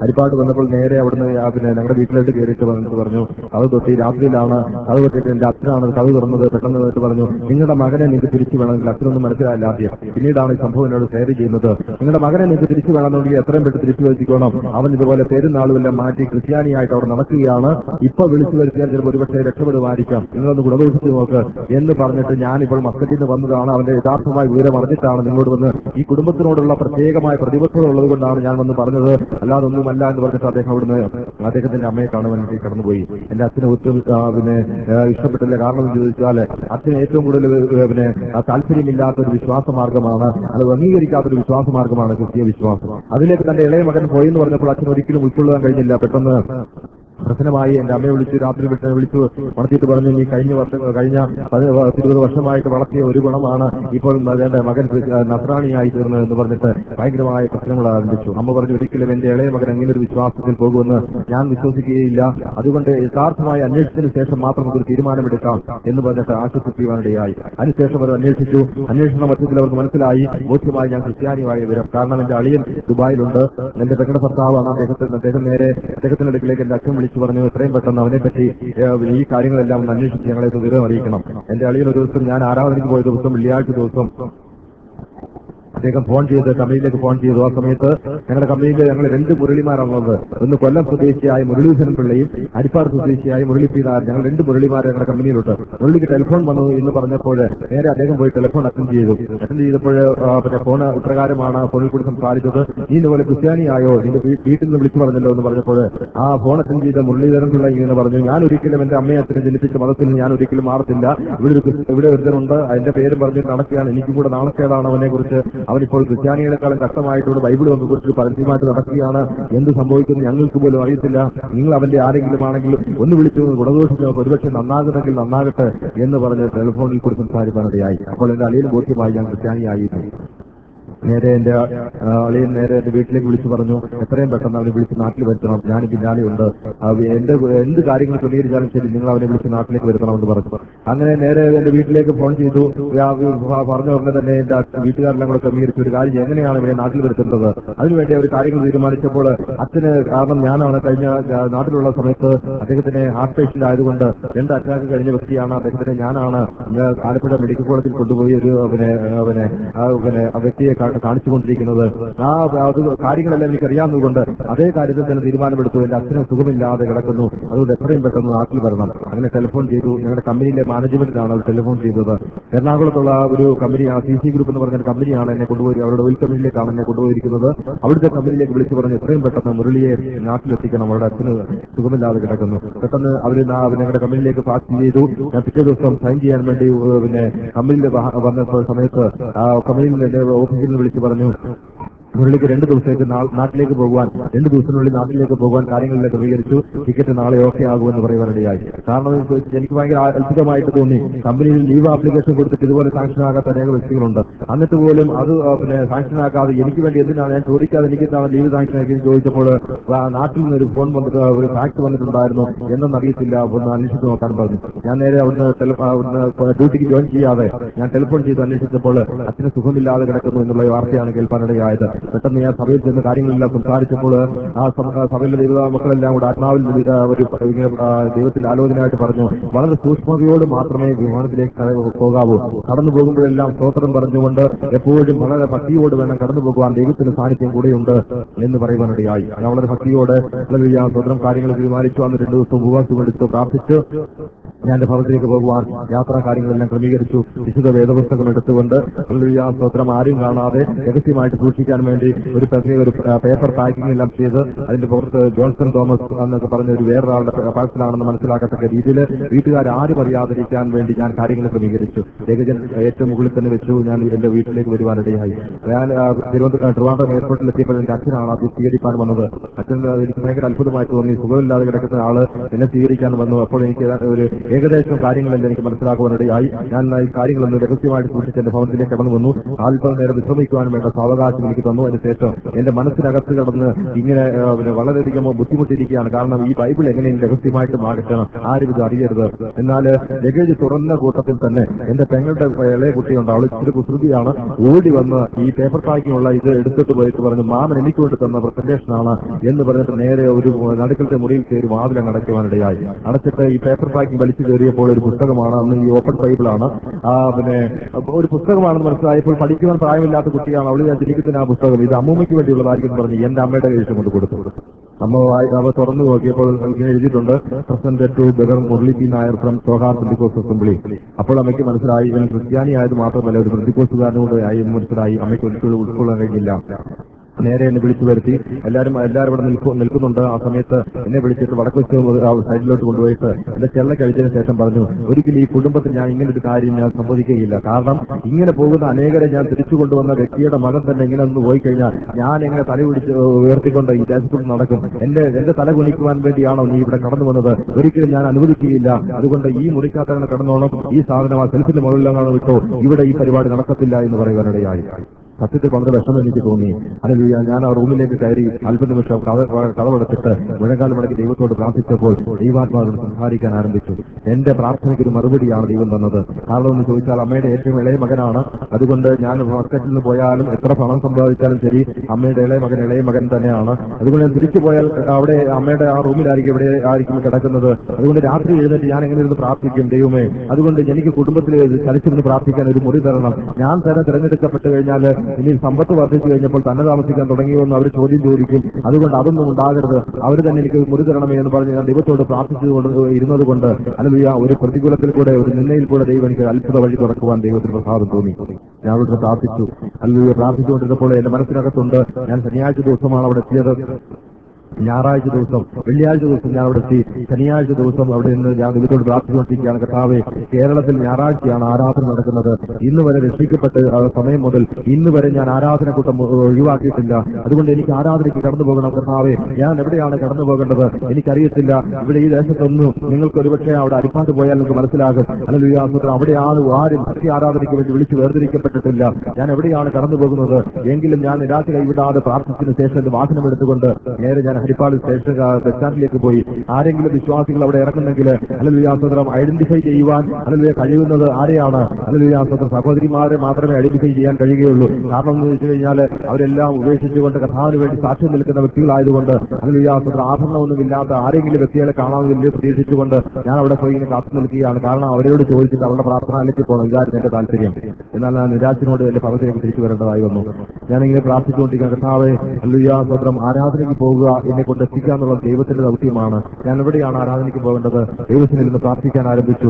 ഹരിപ്പാട് വന്നപ്പോൾ നേരെ അവിടുന്ന് ആ പിന്നെ ഞങ്ങളുടെ വീട്ടിലോട്ട് കയറിയിട്ട് വന്നിട്ട് പറഞ്ഞു അത് തൊട്ടി രാത്രിയിലാണ് അത് തൊട്ടിട്ട് എന്റെ അച്ഛനാണ് കഥ തുറന്നത് പെട്ടെന്ന് വന്നിട്ട് പറഞ്ഞു നിങ്ങളുടെ മകനെ നിങ്ങൾക്ക് തിരിച്ചു വേണമെങ്കിൽ അച്ഛനൊന്നും മനസ്സിലായില്ല ആദ്യം പിന്നീടാണ് ഈ സംഭവം എന്നോട് ഷെയർ ചെയ്യുന്നത് നിങ്ങളുടെ മകനെ നിങ്ങൾക്ക് തിരിച്ചു വേണമെന്നുണ്ടെങ്കിൽ എത്രയും പെട്ടെന്ന് തിരിച്ചു വരുത്തിക്കോണം അവൻ ഇതുപോലെ പെരുന്നാളും എല്ലാം മാറ്റി ക്രിസ്ത്യാനിയായിട്ട് അവിടെ നടക്കുകയാണ് ഇപ്പൊ വിളിച്ചു വരുത്തിയാൽ ചിലപ്പോൾ ഒരുപക്ഷെ രക്ഷപ്പെടുമായിരിക്കാം നിങ്ങളൊന്ന് ഗുണദോഷിച്ച് നോക്ക് എന്ന് പറഞ്ഞിട്ട് ഞാൻ ഇപ്പോൾ മസ്കറ്റിൽ നിന്ന് വന്നതാണ് അവന്റെ യഥാർത്ഥമായ വിവരം അറിഞ്ഞിട്ടാണ് നിങ്ങളോട് വന്ന് ഈ കുടുംബത്തിനോടുള്ള പ്രത്യേകമായ പ്രതിബദ്ധത ഉള്ളത് കൊണ്ടാണ് ഞാൻ വന്ന് പറഞ്ഞത് അല്ലാതെ ഒന്നുമല്ല എന്ന് പറഞ്ഞിട്ട് അദ്ദേഹം അവിടുന്ന് അദ്ദേഹത്തിന്റെ അമ്മയെ കാണുവാൻ വേണ്ടി കടന്നുപോയി എന്റെ അച്ഛനെ ഒട്ടും ആ, പിന്നെ ആ, ഇഷ്ടപ്പെട്ടില്ല കാരണം എന്ന് ചോദിച്ചാൽ അച്ഛന് ഏറ്റവും കൂടുതൽ ഏ, പിന്നെ ആ, താല്പര്യമില്ലാത്ത ഒരു വിശ്വാസ മാർഗമാണ് അത് അംഗീകരിക്കാത്ത ഒരു വിശ്വാസ മാർഗമാണ് ക്രിസ്തീയ വിശ്വാസം അതിലേക്ക് തന്റെ ഇളയ മകൻ പോയി എന്ന് പറഞ്ഞപ്പോൾ അച്ഛൻ ഒരിക്കലും ഉൾക്കൊള്ളാൻ കഴിഞ്ഞില്ല പെട്ടെന്ന് പ്രശ്നമായി എന്റെ അമ്മയെ വിളിച്ച് രാത്രി വിട്ട് വിളിച്ചു വളർത്തിയിട്ട് പറഞ്ഞു നീ കഴിഞ്ഞ വർഷം കഴിഞ്ഞ പതി- ഇരുപത് വർഷമായിട്ട് വളർത്തിയ ഒരു ഗുണമാണ് ഇപ്പോൾ എന്റെ മകൻ നസ്രാണിയായി തീർന്നത് എന്ന് പറഞ്ഞിട്ട് ഭയങ്കരമായ പ്രശ്നങ്ങൾ ആരംഭിച്ചു അമ്മ പറഞ്ഞു ഒരിക്കലും എന്റെ ഇളയ മകൻ അങ്ങനെ ഒരു വിശ്വാസത്തിൽ പോകുമെന്ന് ഞാൻ വിശ്വസിക്കുകയില്ല അതുകൊണ്ട് യഥാർത്ഥമായ അന്വേഷണത്തിന് ശേഷം മാത്രം നമുക്കൊരു തീരുമാനമെടുക്കാം എന്ന് പറഞ്ഞിട്ട് ആശ്വസിപ്പിക്കാനിടയായി അതിനുശേഷം അവർ അന്വേഷിച്ചു അന്വേഷണ മധ്യത്തിൽ അവർക്ക് മനസ്സിലായി ബോധ്യമായി ഞാൻ ക്രിസ്ത്യാനിയായ വിവരം കാരണം എന്റെ അളിയൻ ദുബായിലുണ്ട് എന്റെ പെങ്ങളുടെ ഭർത്താവാണ് അദ്ദേഹത്തിന് അദ്ദേഹം നേരെ അദ്ദേഹത്തിന്റെ അടുക്കിലേക്ക് എന്റെ അച്ഛൻ വിളിച്ചു പറഞ്ഞു എത്രയും പെട്ടെന്ന് അവനെ പറ്റി ഏഹ്, ഈ കാര്യങ്ങളെല്ലാം ഒന്ന് അന്വേഷിച്ച് ഞങ്ങളെ ഇത് വിവരം അറിയിക്കണം എന്റെ അളിയൻ ഒരു ദിവസം ഞാൻ ആരാധനയ്ക്ക് പോയ ദിവസം വെള്ളിയാഴ്ച ദിവസം അദ്ദേഹം ഫോൺ ചെയ്ത് കമ്പനിയിലേക്ക് ഫോൺ ചെയ്തു ആ സമയത്ത് ഞങ്ങളുടെ കമ്പനിയിൽ ഞങ്ങൾ രണ്ട് മുരളിമാരാണുള്ളത് ഒന്ന് കൊല്ലം സ്വദേശിയായ മുരളീധരൻ പിള്ളയും അരിപ്പാട് സ്വദേശിയായ മുരളി പി നായർ ഞങ്ങൾ രണ്ട് മുരളിമാരെ ഞങ്ങളുടെ കമ്പനിയിലുണ്ട് മുരളിക്ക് ടെലിഫോൺ വന്നു എന്ന് പറഞ്ഞപ്പോൾ നേരെ അദ്ദേഹം പോയി ടെലിഫോൺ അറ്റൻഡ് ചെയ്തു അറ്റൻഡ് ചെയ്തപ്പോൾ ആ, പിന്നെ ഫോൺ ഇപ്രകാരമാണ് ഫോണിൽ കൂടി സംസാരിച്ചത് നീ ഇതുപോലെ ക്രിസ്ത്യാനിയായോ നിന്റെ വീ- വീട്ടിൽ നിന്ന് വിളിച്ചു പറഞ്ഞല്ലോ എന്ന് പറഞ്ഞപ്പോൾ ആ ഫോൺ അറ്റൻഡ് ചെയ്ത മുരളീധരൻ പിള്ള ഇങ്ങനെ പറഞ്ഞു ഞാൻ ഒരിക്കലും എന്റെ അമ്മയെ അച്ഛനെ ജനിപ്പിച്ച മതത്തിൽ ഞാൻ ഒരിക്കലും മാറത്തില്ല ഇവിടെ ഒരു ക്രിസ്ത- ഇവിടെ ഒരുത്തനുണ്ട് അതിന്റെ പേരും പറഞ്ഞ് നടക്കുകയാണ് എനിക്കും കൂടെ നാണക്കേടാണ് അവനെ കുറിച്ച് അവനിപ്പോൾ ക്രിസ്ത്യാനികളെക്കാളും കഷ്ടമായിട്ടോട് ബൈബിൾ ഒന്ന് കുറിച്ച് പരസ്യമായിട്ട് നടക്കുകയാണ് എന്ത് സംഭവിക്കുന്നു ഞങ്ങൾക്ക് പോലും അറിയത്തില്ല നിങ്ങൾ അവന്റെ ആരെങ്കിലും ആണെങ്കിലും ഒന്ന് വിളിച്ചു ഗുണദോഷിച്ച് നോക്ക് ഒരുപക്ഷെ നന്നാകുന്നെങ്കിൽ നന്നാകട്ടെ എന്ന് പറഞ്ഞ് ടെലിഫോണിൽ കൂടി സംസാരിക്കാനിടയായി അപ്പോൾ എന്റെ അളിയൻ ബോധ്യമായി ഞാൻ ക്രിസ്ത്യാനിയായിരുന്നു നേരെ എന്റെ ആ, അളിയൻ നേരെ എന്റെ വീട്ടിലേക്ക് വിളിച്ചു പറഞ്ഞു എത്രയും പെട്ടെന്ന് അവനെ വിളിച്ച് നാട്ടിൽ വരുത്തണം ഞാൻ പിന്നാലെയുണ്ട് ആ, എന്റെ എന്ത് കാര്യങ്ങൾ ക്രമീകരിച്ചാലും ശരി നിങ്ങൾ അവനെ വിളിച്ച് നാട്ടിലേക്ക് വരുത്തണമെന്ന് പറഞ്ഞു അങ്ങനെ നേരെ എന്റെ വീട്ടിലേക്ക് ഫോൺ ചെയ്തു ആ, പ- പറഞ്ഞ ഉടനെ തന്നെ എന്റെ അച്ഛ- വീട്ടുകാരെല്ലാം കൂടെ ക്രമീകരിച്ചു ഒരു കാര്യം എങ്ങനെയാണ് ഇവനെ നാട്ടിൽ വരുത്തേണ്ടത് അതിനുവേണ്ടി അവർ കാര്യങ്ങൾ തീരുമാനിച്ചപ്പോൾ അച്ഛന് കാരണം ഞാനാണ് കഴിഞ്ഞ ആ, നാട്ടിലുള്ള സമയത്ത് അദ്ദേഹത്തിന് ഹാർട്ട് പേഷ്യന്റ് ആയതുകൊണ്ട് രണ്ട് അറ്റാക്ക് കഴിഞ്ഞ വ്യക്തിയാണ് അദ്ദേഹത്തിന് ഞാനാണ് ഇന്ന് ആലപ്പുഴ മെഡിക്കൽ കോളേജിൽ കൊണ്ടുപോയി ഒരു പിന്നെ ആ, പിന്നെ ആ, പിന്നെ ആ വ്യക്തിയെ കാ- കാണിച്ചുകൊണ്ടിരിക്കുന്നത് ആ അത് കാര്യങ്ങളെല്ലാം എനിക്ക് അറിയാവുന്നതുകൊണ്ട് അതേ കാര്യത്തിൽ തന്നെ തീരുമാനമെടുത്തു എന്റെ അച്ഛന് സുഖമില്ലാതെ കിടക്കുന്നു അതുകൊണ്ട് എത്രയും പെട്ടെന്ന് നാട്ടിൽ വരണം അങ്ങനെ ടെലിഫോൺ ചെയ്തു ഞങ്ങളുടെ കമ്പനിയിലെ മാനേജ്മെന്റിനാണ് അവർ ടെലിഫോൺ ചെയ്തത് എറണാകുളത്തുള്ള ഒരു കമ്പനിയാണ് സി സി ഗ്രൂപ്പ് എന്ന് പറഞ്ഞ ഒരു കമ്പനിയാണ് എന്നെ കൊണ്ടുപോയി അവരുടെ ഓയിൽ കമ്പനിയിലേക്കാണ് എന്നെ കൊണ്ടുപോയിരിക്കുന്നത് അവിടുത്തെ കമ്പനിയിലേക്ക് വിളിച്ചു പറഞ്ഞു എത്രയും പെട്ടെന്ന് മുരളിയെ നാട്ടിലെത്തിക്കണം അവരുടെ അച്ഛന് സുഖമില്ലാതെ കിടക്കുന്നു പെട്ടെന്ന് അവർ ഞങ്ങളുടെ കമ്പനിയിലേക്ക് ഫാക്സ് ചെയ്തു ഞാൻ പിറ്റേ ദിവസം സൈൻ ചെയ്യാൻ വേണ്ടി ഏഹ്, പിന്നെ കമ്പനിയിൽ വ- വന്നപ്പോൾ സമയത്ത് ആ കമ്പനിയിൽ എന്റെ ഓഫീസിൽ നിന്ന് വിളിച്ചു പറഞ്ഞു മുരളിക്ക് രണ്ട് ദിവസത്തേക്ക് നാ- നാട്ടിലേക്ക് പോകുവാൻ രണ്ട് ദിവസത്തിനുള്ളിൽ നാട്ടിലേക്ക് പോകുവാൻ കാര്യങ്ങളെല്ലാം ക്രമീകരിച്ചു ടിക്കറ്റ് നാളെ ഓക്കെ ആകുമെന്ന് പറയുവാനിടയായി കാരണം എന്ന് ചോദിച്ചാൽ എനിക്ക് ഭയങ്കര അത്ഭുതമായിട്ട് തോന്നി കമ്പനിയിൽ ലീവ് ആപ്ലിക്കേഷൻ കൊടുത്തിട്ട് ഇതുപോലെ സാങ്ഷൻ ആകാത്ത അനേക വ്യക്തികളുണ്ട് എന്നിട്ട് പോലും അത് ആ, പിന്നെ സാങ്ഷൻ ആക്കാതെ എനിക്ക് വേണ്ടി എന്തിനാണ് ഞാൻ ചോദിക്കാതെ എനിക്ക് എന്താണ് ലീവ് സാങ്ഷൻ ആക്കി എന്ന് ചോദിച്ചപ്പോൾ ആ, നാട്ടിൽ നിന്ന് ഒരു ഫോൺ വന്നിട്ട് ഒരു ഫാക്സ് വന്നിട്ടുണ്ടായിരുന്നു എന്നൊന്നും അറിയത്തില്ല ഒന്ന് അന്വേഷിച്ച് നോക്കാൻ പറഞ്ഞു ഞാൻ നേരെ അവിടുന്ന് ടെലി- ആ, അവിടുന്ന് ഡ്യൂട്ടിക്ക് ജോയിൻ ചെയ്യാതെ ഞാൻ ടെലിഫോൺ ചെയ്ത് അന്വേഷിച്ചപ്പോൾ അച്ഛന് സുഖമില്ലാതെ കിടക്കുന്നു എന്നുള്ള വാർത്തയാണ് കേൾക്കാനിടയായത് പെട്ടെന്ന് ഞാൻ സഭയിൽ ചെന്ന് കാര്യങ്ങളെല്ലാം സംസാരിച്ചപ്പോൾ ആ സഭ- ആ സഭയിലെ ദൈവ മക്കളെല്ലാം കൂടെ ആത്മാവിൽ ഒരു, ആ, ഒരു ഇങ്ങനെ, ആ, ദൈവത്തിൽ ആലോചനയായിട്ട് പറഞ്ഞു വളരെ സൂക്ഷ്മതയോട് മാത്രമേ വിമാനത്തിലേക്ക് കട- പോകാവൂ കടന്നു പോകുമ്പോഴെല്ലാം സ്തോത്രം പറഞ്ഞുകൊണ്ട് എപ്പോഴും വളരെ ഭക്തിയോട് വേണം കടന്നു പോകുവാൻ ദൈവത്തിന്റെ സാന്നിധ്യം കൂടെയുണ്ട് എന്ന് പറയുവാനിടയായി ഞാൻ വളരെ ഭക്തിയോടെ ഹല്ലേലൂയ, സ്തോത്രം കാര്യങ്ങൾ തീരുമാനിച്ചു അന്ന് രണ്ടു ദിവസം ഉപവാസം എടുത്ത് പ്രാർത്ഥിച്ചു ഞാൻ എന്റെ ഭവനത്തിലേക്ക് പോകുവാൻ യാത്രാ കാര്യങ്ങളെല്ലാം ക്രമീകരിച്ചു വിശുദ്ധ വേദപുസ്തകം എടുത്തുകൊണ്ട് ഹല്ലേലൂയ, സ്തോത്രം ആരും കാണാതെ രഹസ്യമായിട്ട് സൂക്ഷിക്കാൻ വേണ്ടി ഒരു പ്രത്യേക ഒരു പേപ്പർ പാക്കിംഗ് എല്ലാം ചെയ്ത് അതിന്റെ പുറത്ത് ജോൺസൺ തോമസ് എന്നൊക്കെ പറഞ്ഞ ഒരു വേറൊരാളുടെ പാഴ്സലാണെന്ന് മനസ്സിലാക്കത്തക്ക രീതിയിൽ വീട്ടുകാർ ആരും അറിയാതിരിക്കാൻ വേണ്ടി ഞാൻ കാര്യങ്ങൾ ക്രമീകരിച്ചു ഏകജൻ ഏറ്റവും മുകളിൽ തന്നെ വെച്ചു ഞാൻ എന്റെ വീട്ടിലേക്ക് വരുവാനിടയായി ഞാൻ ആ, തിരുവനന്തപുരം ട്രിവാൻഡ്രം എയർപോർട്ടിൽ എത്തിയപ്പോൾ എന്റെ അച്ഛനാണ് അത് സ്വീകരിക്കാൻ വന്നത് അച്ഛൻ എനിക്ക് ഭയങ്കര അത്ഭുതമായി തോന്നി സുഖമില്ലാതെ കിടക്കുന്ന ആള് എന്നെ സ്വീകരിക്കാൻ വന്നു അപ്പോൾ എനിക്ക് ഏതാണ്ട് ഒരു ഏകദേശം കാര്യങ്ങളെല്ലാം എനിക്ക് മനസ്സിലാക്കുവാനിടയായി ഞാൻ ഈ കാര്യങ്ങളൊന്ന് രഹസ്യമായിട്ട് സൂക്ഷിച്ച് എന്റെ ഭവനത്തിലേക്ക് കടന്നു വന്നു അല്പം നേരം വിശ്രമിക്കുവാനും വേണ്ട സാവകാശം എനിക്ക് തന്നു അതിനുശേഷം എന്റെ മനസ്സിനകത്ത് കടന്ന് ഇങ്ങനെ ആ, പിന്നെ വളരെയധികം ബുദ്ധിമുട്ടിയിരിക്കുകയാണ് കാരണം ഈ ബൈബിൾ എങ്ങനെയും രഹസ്യമായിട്ട് മാറ്റണം ആരും ഇത് അറിയരുത് എന്നാൽ ലഗേജ് തുറന്ന കൂട്ടത്തിൽ തന്നെ എന്റെ പെങ്ങളുടെ ഇളയ കുട്ടിയുണ്ട് അവൾ ഇച്ചിരി കുസൃതിയാണ് ഓടി വന്ന് ഈ പേപ്പർ പാക്കിങ്ങുള്ള ഇത് എടുത്തിട്ട് പോയിട്ട് പറഞ്ഞു മാമൻ എനിക്ക് കൊണ്ട് തന്ന പ്രസന്റേഷൻ ആണ് എന്ന് പറഞ്ഞിട്ട് നേരെ ഒരു നടുക്കലത്തെ മുറിയിൽ കയറി വാതിലങ്ങ് അടയ്ക്കുവാനിടയായി അടച്ചിട്ട് ഈ പേപ്പർ പാക്കിംഗ് വലിച്ചു കയറിയപ്പോൾ ഒരു പുസ്തകമാണ് അന്ന് ഈ ഓപ്പൺ ബൈബിളാണ് ആ പിന്നെ അപ്പൊ ഒരു പുസ്തകമാണെന്ന് മനസ്സിലായപ്പോൾ പഠിക്കുവാൻ പ്രായമില്ലാത്ത കുട്ടിയാണ് അവൾ ഞാൻ ചിരിക്കുന്ന ആ പുസ്തകം ഇത് അമ്മൂമ്മയ്ക്ക് വേണ്ടിയുള്ളതായിരിക്കും എന്ന് പറഞ്ഞ് എന്റെ അമ്മയുടെ കയ്യിൽ കൊണ്ട് കൊടുത്തു അമ്മ വായി- അവ തുറന്നു നോക്കിയപ്പോൾ ഇങ്ങനെ എഴുതിയിട്ടുണ്ട് പ്രസന്റ് ടു ബഗർ Murali P Nair from Sohar Pentecost assembly അപ്പോൾ അമ്മയ്ക്ക് മനസ്സിലായി ഇവൻ ക്രിസ്ത്യാനി ആയത് മാത്രമല്ല ഒരു പെന്തിക്കോസുകാരനോട് ആയി എന്ന് മനസ്സിലായി അമ്മയ്ക്ക് ഒരിക്കലും ഉൾക്കൊള്ളാൻ കഴിഞ്ഞില്ല നേരെ എന്നെ വിളിച്ചു വരുത്തി എല്ലാവരും എല്ലാവരും ഇവിടെ നിൽക്കു നിൽക്കുന്നുണ്ട് ആ സമയത്ത് എന്നെ വിളിച്ചിട്ട് വടക്ക് വെച്ച് ആ സൈഡിലോട്ട് കൊണ്ടുപോയിട്ട് എന്റെ ചെള്ള കഴിച്ചതിന് ശേഷം പറഞ്ഞു ഒരിക്കലും ഈ കുടുംബത്തിൽ ഞാൻ ഇങ്ങനെ ഒരു കാര്യം ഞാൻ സംഭവിക്കുകയില്ല കാരണം ഇങ്ങനെ പോകുന്ന അനേകരെ ഞാൻ തിരിച്ചു കൊണ്ടുവന്ന വ്യക്തിയുടെ മകൻ തന്നെ ഇങ്ങനെ ഒന്ന് പോയി കഴിഞ്ഞാൽ ഞാൻ എങ്ങനെ തല പിടിച്ച് ഉയർത്തിക്കൊണ്ട് ഈ ദേശത്തോട് നടക്കും എന്റെ എന്റെ തല കുനിക്കുവാൻ വേണ്ടിയാണോ നീ ഇവിടെ കടന്നു വന്നത് ഒരിക്കലും ഞാൻ അനുവദിക്കുകയില്ല അതുകൊണ്ട് ഈ മുറിക്കകത്തങ്ങനെ കടന്നോണം ഈ സാധനം ആ സെൽഫിന്റെ മുകളിലാണ് വിട്ടോ ഇവിടെ ഈ പരിപാടി നടക്കത്തില്ല എന്ന് പറയുവാനിടയായി സത്യത്തിൽ വളരെ വിഷമം എനിക്ക് തോന്നി അല്ലെങ്കിൽ ഞാൻ ആ റൂമിലേക്ക് കയറി അല്പനിമിഷം കഥ കഥവെടുത്തിട്ട് മുഴങ്കാലം മടക്കി ദൈവത്തോട് പ്രാർത്ഥിച്ചപ്പോൾ ദൈവാത്മാവിനോട് സംസാരിക്കാൻ ആരംഭിച്ചു എന്റെ പ്രാർത്ഥനയ്ക്ക് ഒരു മറുപടിയാണ് ദൈവം തന്നത് കാരണം എന്ന് ചോദിച്ചാൽ അമ്മയുടെ ഏറ്റവും ഇളയ മകനാണ് അതുകൊണ്ട് ഞാൻ മാർക്കറ്റിൽ നിന്ന് പോയാലും എത്ര പണം സമ്പാദിച്ചാലും ശരി അമ്മയുടെ ഇളയ മകൻ ഇളയ മകൻ തന്നെയാണ് അതുകൊണ്ട് ഞാൻ തിരിച്ചു പോയാൽ അവിടെ അമ്മയുടെ ആ റൂമിലായിരിക്കും ഇവിടെ ആയിരിക്കും കിടക്കുന്നത് അതുകൊണ്ട് രാത്രി എഴുന്നേറ്റ് ഞാൻ എങ്ങനെ ഇരുന്ന് പ്രാർത്ഥിക്കും ദൈവമേ അതുകൊണ്ട് എനിക്ക് കുടുംബത്തിൽ ചലിച്ചിരുന്ന് പ്രാർത്ഥിക്കാൻ ഒരു മുറി തരണം ഞാൻ തന്നെ തിരഞ്ഞെടുക്കപ്പെട്ട് കഴിഞ്ഞാൽ ഇനി സമ്പത്ത് വർദ്ധിച്ചു കഴിഞ്ഞപ്പോൾ തന്നെ താമസിക്കാൻ തുടങ്ങിയെന്ന് അവർ ചോദ്യം ചോദിക്കും അതുകൊണ്ട് അതൊന്നും ഉണ്ടാകരുത് അവർ തന്നെ എനിക്ക് ഒരു മുറി തരണമേ എന്ന് പറഞ്ഞ് ഞാൻ ദൈവത്തോട് പ്രാർത്ഥിച്ചുകൊണ്ട് ഇരുന്നത് കൊണ്ട് അല്ലെങ്കിൽ ഒരു പ്രതികൂലത്തിൽ കൂടെ ഒരു നിന്നയിൽ കൂടെ ദൈവം എനിക്ക് അത്ഭുത വഴി തുറക്കുവാൻ ദൈവത്തിന് പ്രസാദം തോന്നി ഞാൻ അവിടുന്ന് പ്രാർത്ഥിച്ചു അല്ലെങ്കിൽ പ്രാർത്ഥിച്ചുകൊണ്ടിരുന്നപ്പോൾ എന്റെ മനസ്സിനകത്തുണ്ട് ഞാൻ ശനിയാഴ്ച ദിവസമാണ് അവിടെ എത്തിയത് ഞായറാഴ്ച ദിവസം വെള്ളിയാഴ്ച ദിവസം ഞാൻ അവിടെ എത്തി ശനിയാഴ്ച ദിവസം അവിടെ നിന്ന് ഞാൻ ദൈവത്തോട് പ്രാർത്ഥിച്ചുകൊണ്ടിരിക്കുകയാണ് കർത്താവെ കേരളത്തിൽ ഞായറാഴ്ചയാണ് ആരാധന നടക്കുന്നത് ഇന്ന് വരെ രക്ഷിക്കപ്പെട്ട് ആ സമയം മുതൽ ഇന്ന് വരെ ഞാൻ ആരാധന കൂട്ടം ഒഴിവാക്കിയിട്ടില്ല അതുകൊണ്ട് എനിക്ക് ആരാധനയ്ക്ക് കടന്നു പോകണം കർത്താവെ ഞാൻ എവിടെയാണ് കടന്നു പോകേണ്ടത് എനിക്കറിയത്തില്ല ഇവിടെ ഈ ദേശത്തൊന്നും നിങ്ങൾക്ക് ഒരുപക്ഷെ അവിടെ അരിപ്പാട്ട് പോയാൽ നിങ്ങൾക്ക് മനസ്സിലാകും അല്ലെങ്കിൽ അവിടെയാണ് ആരും സത്യ ആരാധനയ്ക്ക് വേണ്ടി വിളിച്ച് വേർതിരിക്കപ്പെട്ടിട്ടില്ല ഞാൻ എവിടെയാണ് കടന്നു പോകുന്നത് എങ്കിലും ഞാൻ നിരാശ കൈവിടാതെ പ്രാർത്ഥിച്ചതിന് ശേഷം എന്റെ വാഹനം എടുത്തുകൊണ്ട് നേരെ ഞാൻ ഹരിപ്പാട് സ്റ്റേഷൻ ആ, ബസ് സ്റ്റാൻഡിലേക്ക് പോയി ആരെങ്കിലും വിശ്വാസികൾ അവിടെ ഇറങ്ങുന്നെങ്കിൽ അല്ലെങ്കിൽ ആസ്വത്രം ഐഡന്റിഫൈ ചെയ്യുവാൻ അല്ലെങ്കിൽ കഴിയുന്നത് ആരെയാണ് അല്ലെങ്കിൽ ആസ്വത്രം സഹോദരിമാരെ മാത്രമേ ഐഡന്റിഫൈ ചെയ്യാൻ കഴിയുകയുള്ളൂ കാരണം എന്ന് വെച്ച് കഴിഞ്ഞാൽ അവരെല്ലാം ഉപേക്ഷിച്ചുകൊണ്ട് കഥാവിന് വേണ്ടി സാക്ഷ്യം നിൽക്കുന്ന വ്യക്തികളായതുകൊണ്ട് അല്ലെങ്കിൽ ആസ്വത്രം ആഭരണമൊന്നുമില്ലാത്ത ആരെങ്കിലും വ്യക്തികളെ കാണാമെന്ന് പ്രതീക്ഷിച്ചുകൊണ്ട് ഞാൻ അവിടെ പോയി ഇങ്ങനെ കാത്തു നിൽക്കുകയാണ് കാരണം അവരോട് ചോദിച്ചിട്ട് അവരുടെ പ്രാർത്ഥനയിലേക്ക് പോകണം ഇതായിരുന്നു എന്റെ താല്പര്യം എന്നാൽ ഞാൻ നിരാശനോട് എന്റെ ഭവനത്തിലേക്ക് തിരിച്ചു വരേണ്ടതായി വന്നു ഞാനിങ്ങനെ പ്രാർത്ഥിച്ചുകൊണ്ടിരിക്കുന്ന കർത്താവെ അല്ലുയാ സ്വത്രം ആരാധനയ്ക്ക് പോകുക എന്നെ കൊണ്ട് എത്തിക്കുക എന്നുള്ള ദൈവത്തിന്റെ ദൗത്യമാണ് ഞാൻ എവിടെയാണ് ആരാധനയ്ക്ക് പോകേണ്ടത് ദൈവത്തിൽ നിന്ന് പ്രാർത്ഥിക്കാൻ ആരംഭിച്ചു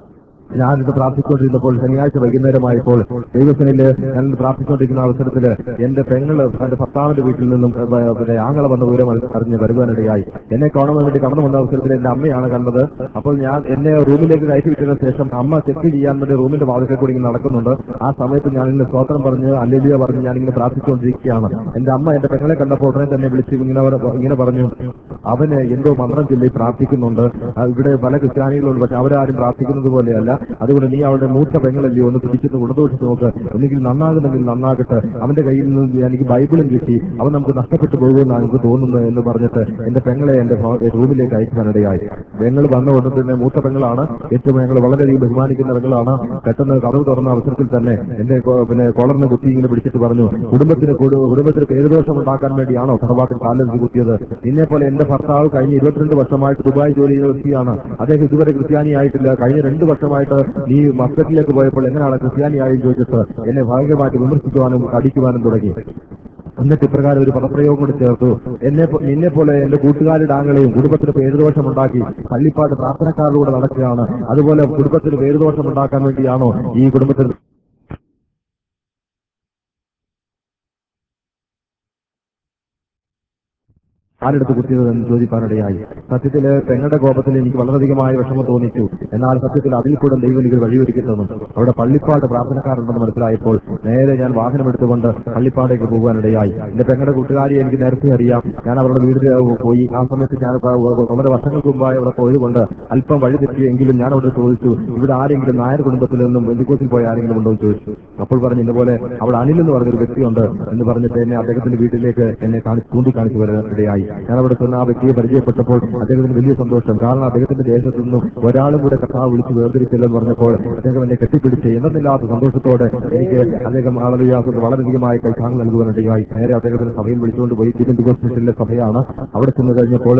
ഞാനിത് പ്രാർത്ഥിച്ചുകൊണ്ടിരുന്നപ്പോൾ ശനിയാഴ്ച വൈകുന്നേരമായപ്പോൾ ദൈവത്തിനില് ഞാൻ പ്രാർത്ഥിച്ചുകൊണ്ടിരിക്കുന്ന അവസരത്തിൽ എന്റെ പെങ്ങള് എന്റെ ഭർത്താവിന്റെ വീട്ടിൽ നിന്നും ഏ, ഏ, പിന്നെ ആങ്ങളെ വന്ന വിവരം അറി- അറിഞ്ഞ് വരുവാനിടയായി എന്നെ കാണാൻ വേണ്ടി കടന്നു വന്ന അവസരത്തിൽ എന്റെ അമ്മയാണ് കണ്ടത് അപ്പോൾ ഞാൻ എന്നെ റൂമിലേക്ക് കയറ്റി വിട്ടതിന് ശേഷം അമ്മ ചെക്ക് ചെയ്യാൻ വേണ്ടി റൂമിന്റെ വാതിൽക്കൽ കൂടി ഇങ്ങനെ നടക്കുന്നുണ്ട് ആ സമയത്ത് ഞാൻ ഇന്ന് സ്തോത്രം പറഞ്ഞ് അല്ലെലിയ പറഞ്ഞ് ഞാൻ ഇങ്ങനെ പ്രാർത്ഥിച്ചുകൊണ്ടിരിക്കുകയാണ് എന്റെ അമ്മ എന്റെ പെങ്ങളെ കണ്ടപ്പോൾ ഉടനെ തന്നെ വിളിച്ച് ഇങ്ങനെ അവർ- ഇങ്ങനെ പറഞ്ഞു അവന് എന്തോ മന്ത്രം ചൊല്ലി പ്രാർത്ഥിക്കുന്നുണ്ട് ആ, ഇവിടെ പല ക്രിസ്ത്യാനികളുണ്ട് പക്ഷെ അവരാരും പ്രാർത്ഥിക്കുന്നത് പോലെയല്ല അതുകൊണ്ട് നീ അവരുടെ മൂത്ത പെങ്ങളല്ലേ ഒന്ന് പിടിച്ചിട്ട് ഗുണദോഷിച്ച് നോക്ക് ഒന്നുകിൽ നന്നാകുന്നെങ്കിൽ നന്നാകട്ടെ അവന്റെ കയ്യിൽ നിന്ന് എനിക്ക് ബൈബിളും കിട്ടി അവൻ നമുക്ക് നഷ്ടപ്പെട്ടു പോകുമെന്നാണ് എനിക്ക് തോന്നുന്നത് എന്ന് പറഞ്ഞിട്ട് എന്റെ പെങ്ങളെ എന്റെ ഭവ- റൂമിലേക്ക് അയക്കാനിടയായി പെങ്ങൾ വന്ന ഉടനെ തന്നെ മൂത്ത പെങ്ങളാണ് ഏറ്റവും ഞങ്ങൾ വളരെയധികം ബഹുമാനിക്കുന്ന പെങ്ങളാണ് പെട്ടെന്ന് കഥവ് തുറന്ന അവസരത്തിൽ തന്നെ എന്റെ കോ- പിന്നെ കോളറിനെ കുത്തി ഇങ്ങനെ പിടിച്ചിട്ട് പറഞ്ഞു കുടുംബത്തിന് കൊടു- കുടുംബത്തിന് പേരുദോഷം ഉണ്ടാക്കാൻ വേണ്ടിയാണോ തറവാട്ടിൽ കാലെടുത്ത് കുത്തിയത് നിന്നെ പോലെ എന്റെ ഭർത്താവ് കഴിഞ്ഞ ഇരുപത്തിരണ്ട് വർഷമായിട്ട് ദുബായ് ജോലി ചെയ്യുന്ന വ്യക്തിയാണ് അദ്ദേഹം ഇതുവരെ ക്രിസ്ത്യാനി ആയിട്ടില്ല കഴിഞ്ഞ രണ്ട് വർഷമായിട്ട് നീ മസ്കറ്റിലേക്ക് പോയപ്പോൾ എങ്ങനെയാണ് ക്രിസ്ത്യാനി ആയി ചോദിച്ചിട്ട് എന്നെ ഭയങ്കരമായിട്ട് വിമർശിക്കുവാനും അടിക്കുവാനും തുടങ്ങി എന്നിട്ട് ഇപ്രകാരം ഒരു പദപ്രയോഗം കൂടി ചേർത്തു എന്നെ പോ- നിന്നെ പോലെ എന്റെ കൂട്ടുകാരുടെ ആങ്ങളെയും കുടുംബത്തിന് പേരുദോഷം ഉണ്ടാക്കി പള്ളിപ്പാട്ട് പ്രാർത്ഥനക്കാരിലൂടെ നടക്കുകയാണ് അതുപോലെ കുടുംബത്തിന് പേരുദോഷം ഉണ്ടാക്കാൻ വേണ്ടിയാണോ ഈ കുടുംബത്തിൽ ആരെടുത്ത് കുത്തിയതെന്ന് ചോദിക്കാനിടയായി സത്യത്തില് പെങ്ങളുടെ കോപത്തിൽ എനിക്ക് വളരെയധികമായ വിഷമം തോന്നിച്ചു എന്നാൽ സത്യത്തിൽ അതിൽ കൂടെ ദൈവം എനിക്ക് വഴിയൊരുക്കി തന്നു അവിടെ പള്ളിപ്പാട് പ്രാർത്ഥനക്കാരുണ്ടെന്ന് മനസ്സിലായപ്പോൾ നേരെ ഞാൻ വാഹനം എടുത്തുകൊണ്ട് പള്ളിപ്പാടേക്ക് പോകാനിടയായി എന്റെ പെങ്ങളുടെ കൂട്ടുകാരിയെ എനിക്ക് നേരത്തെ അറിയാം ഞാൻ അവരുടെ വീട്ടിൽ പോയി ആ സമയത്ത് ഞാൻ പ- വളരെ വർഷങ്ങൾക്ക് മുമ്പായി അവിടെ പോയതുകൊണ്ട് അല്പം വഴി തെറ്റിയെങ്കിലും ഞാൻ അവിടെ ചോദിച്ചു ഇവിടെ ആരെങ്കിലും നായർ കുടുംബത്തിൽ നിന്നും ബന്ധുക്കോസിൽ പോയ ആരെങ്കിലും ഉണ്ടോ എന്ന് ചോദിച്ചു അപ്പോൾ പറഞ്ഞു ഇതുപോലെ അവിടെ അനിൽ എന്ന് പറഞ്ഞൊരു വ്യക്തിയുണ്ട് എന്ന് പറഞ്ഞിട്ട് എന്നെ അദ്ദേഹത്തിന്റെ വീട്ടിലേക്ക് എന്നെ കാണി ചൂണ്ടിക്കാണിച്ചു വരാനിടയായി ഞാൻ അവിടെ ചെന്ന് ആ വ്യക്തിയെ പരിചയപ്പെട്ടപ്പോൾ അദ്ദേഹത്തിന് വലിയ സന്തോഷം കാരണം അദ്ദേഹത്തിന്റെ ദേശത്തു നിന്നും ഒരാളും കൂടെ കഥാ വിളിച്ച് വേർതിരിച്ചില്ലെന്ന് പറഞ്ഞപ്പോൾ അദ്ദേഹം എന്നെ കെട്ടിപ്പിടിച്ച് എന്നതില്ലാത്ത സന്തോഷത്തോടെ എനിക്ക് അദ്ദേഹം ആളവിയാസത്തിൽ വളരെയധികമായി കൈത്താങ് നൽകുവാനിടയായി നേരെ അദ്ദേഹത്തിന്റെ സഭയിൽ വിളിച്ചുകൊണ്ട് പോയി തിരുവനന്തപുരം ഹോസ്പിറ്റലിലെ സഭയാണ് അവിടെ ചെന്ന് കഴിഞ്ഞപ്പോൾ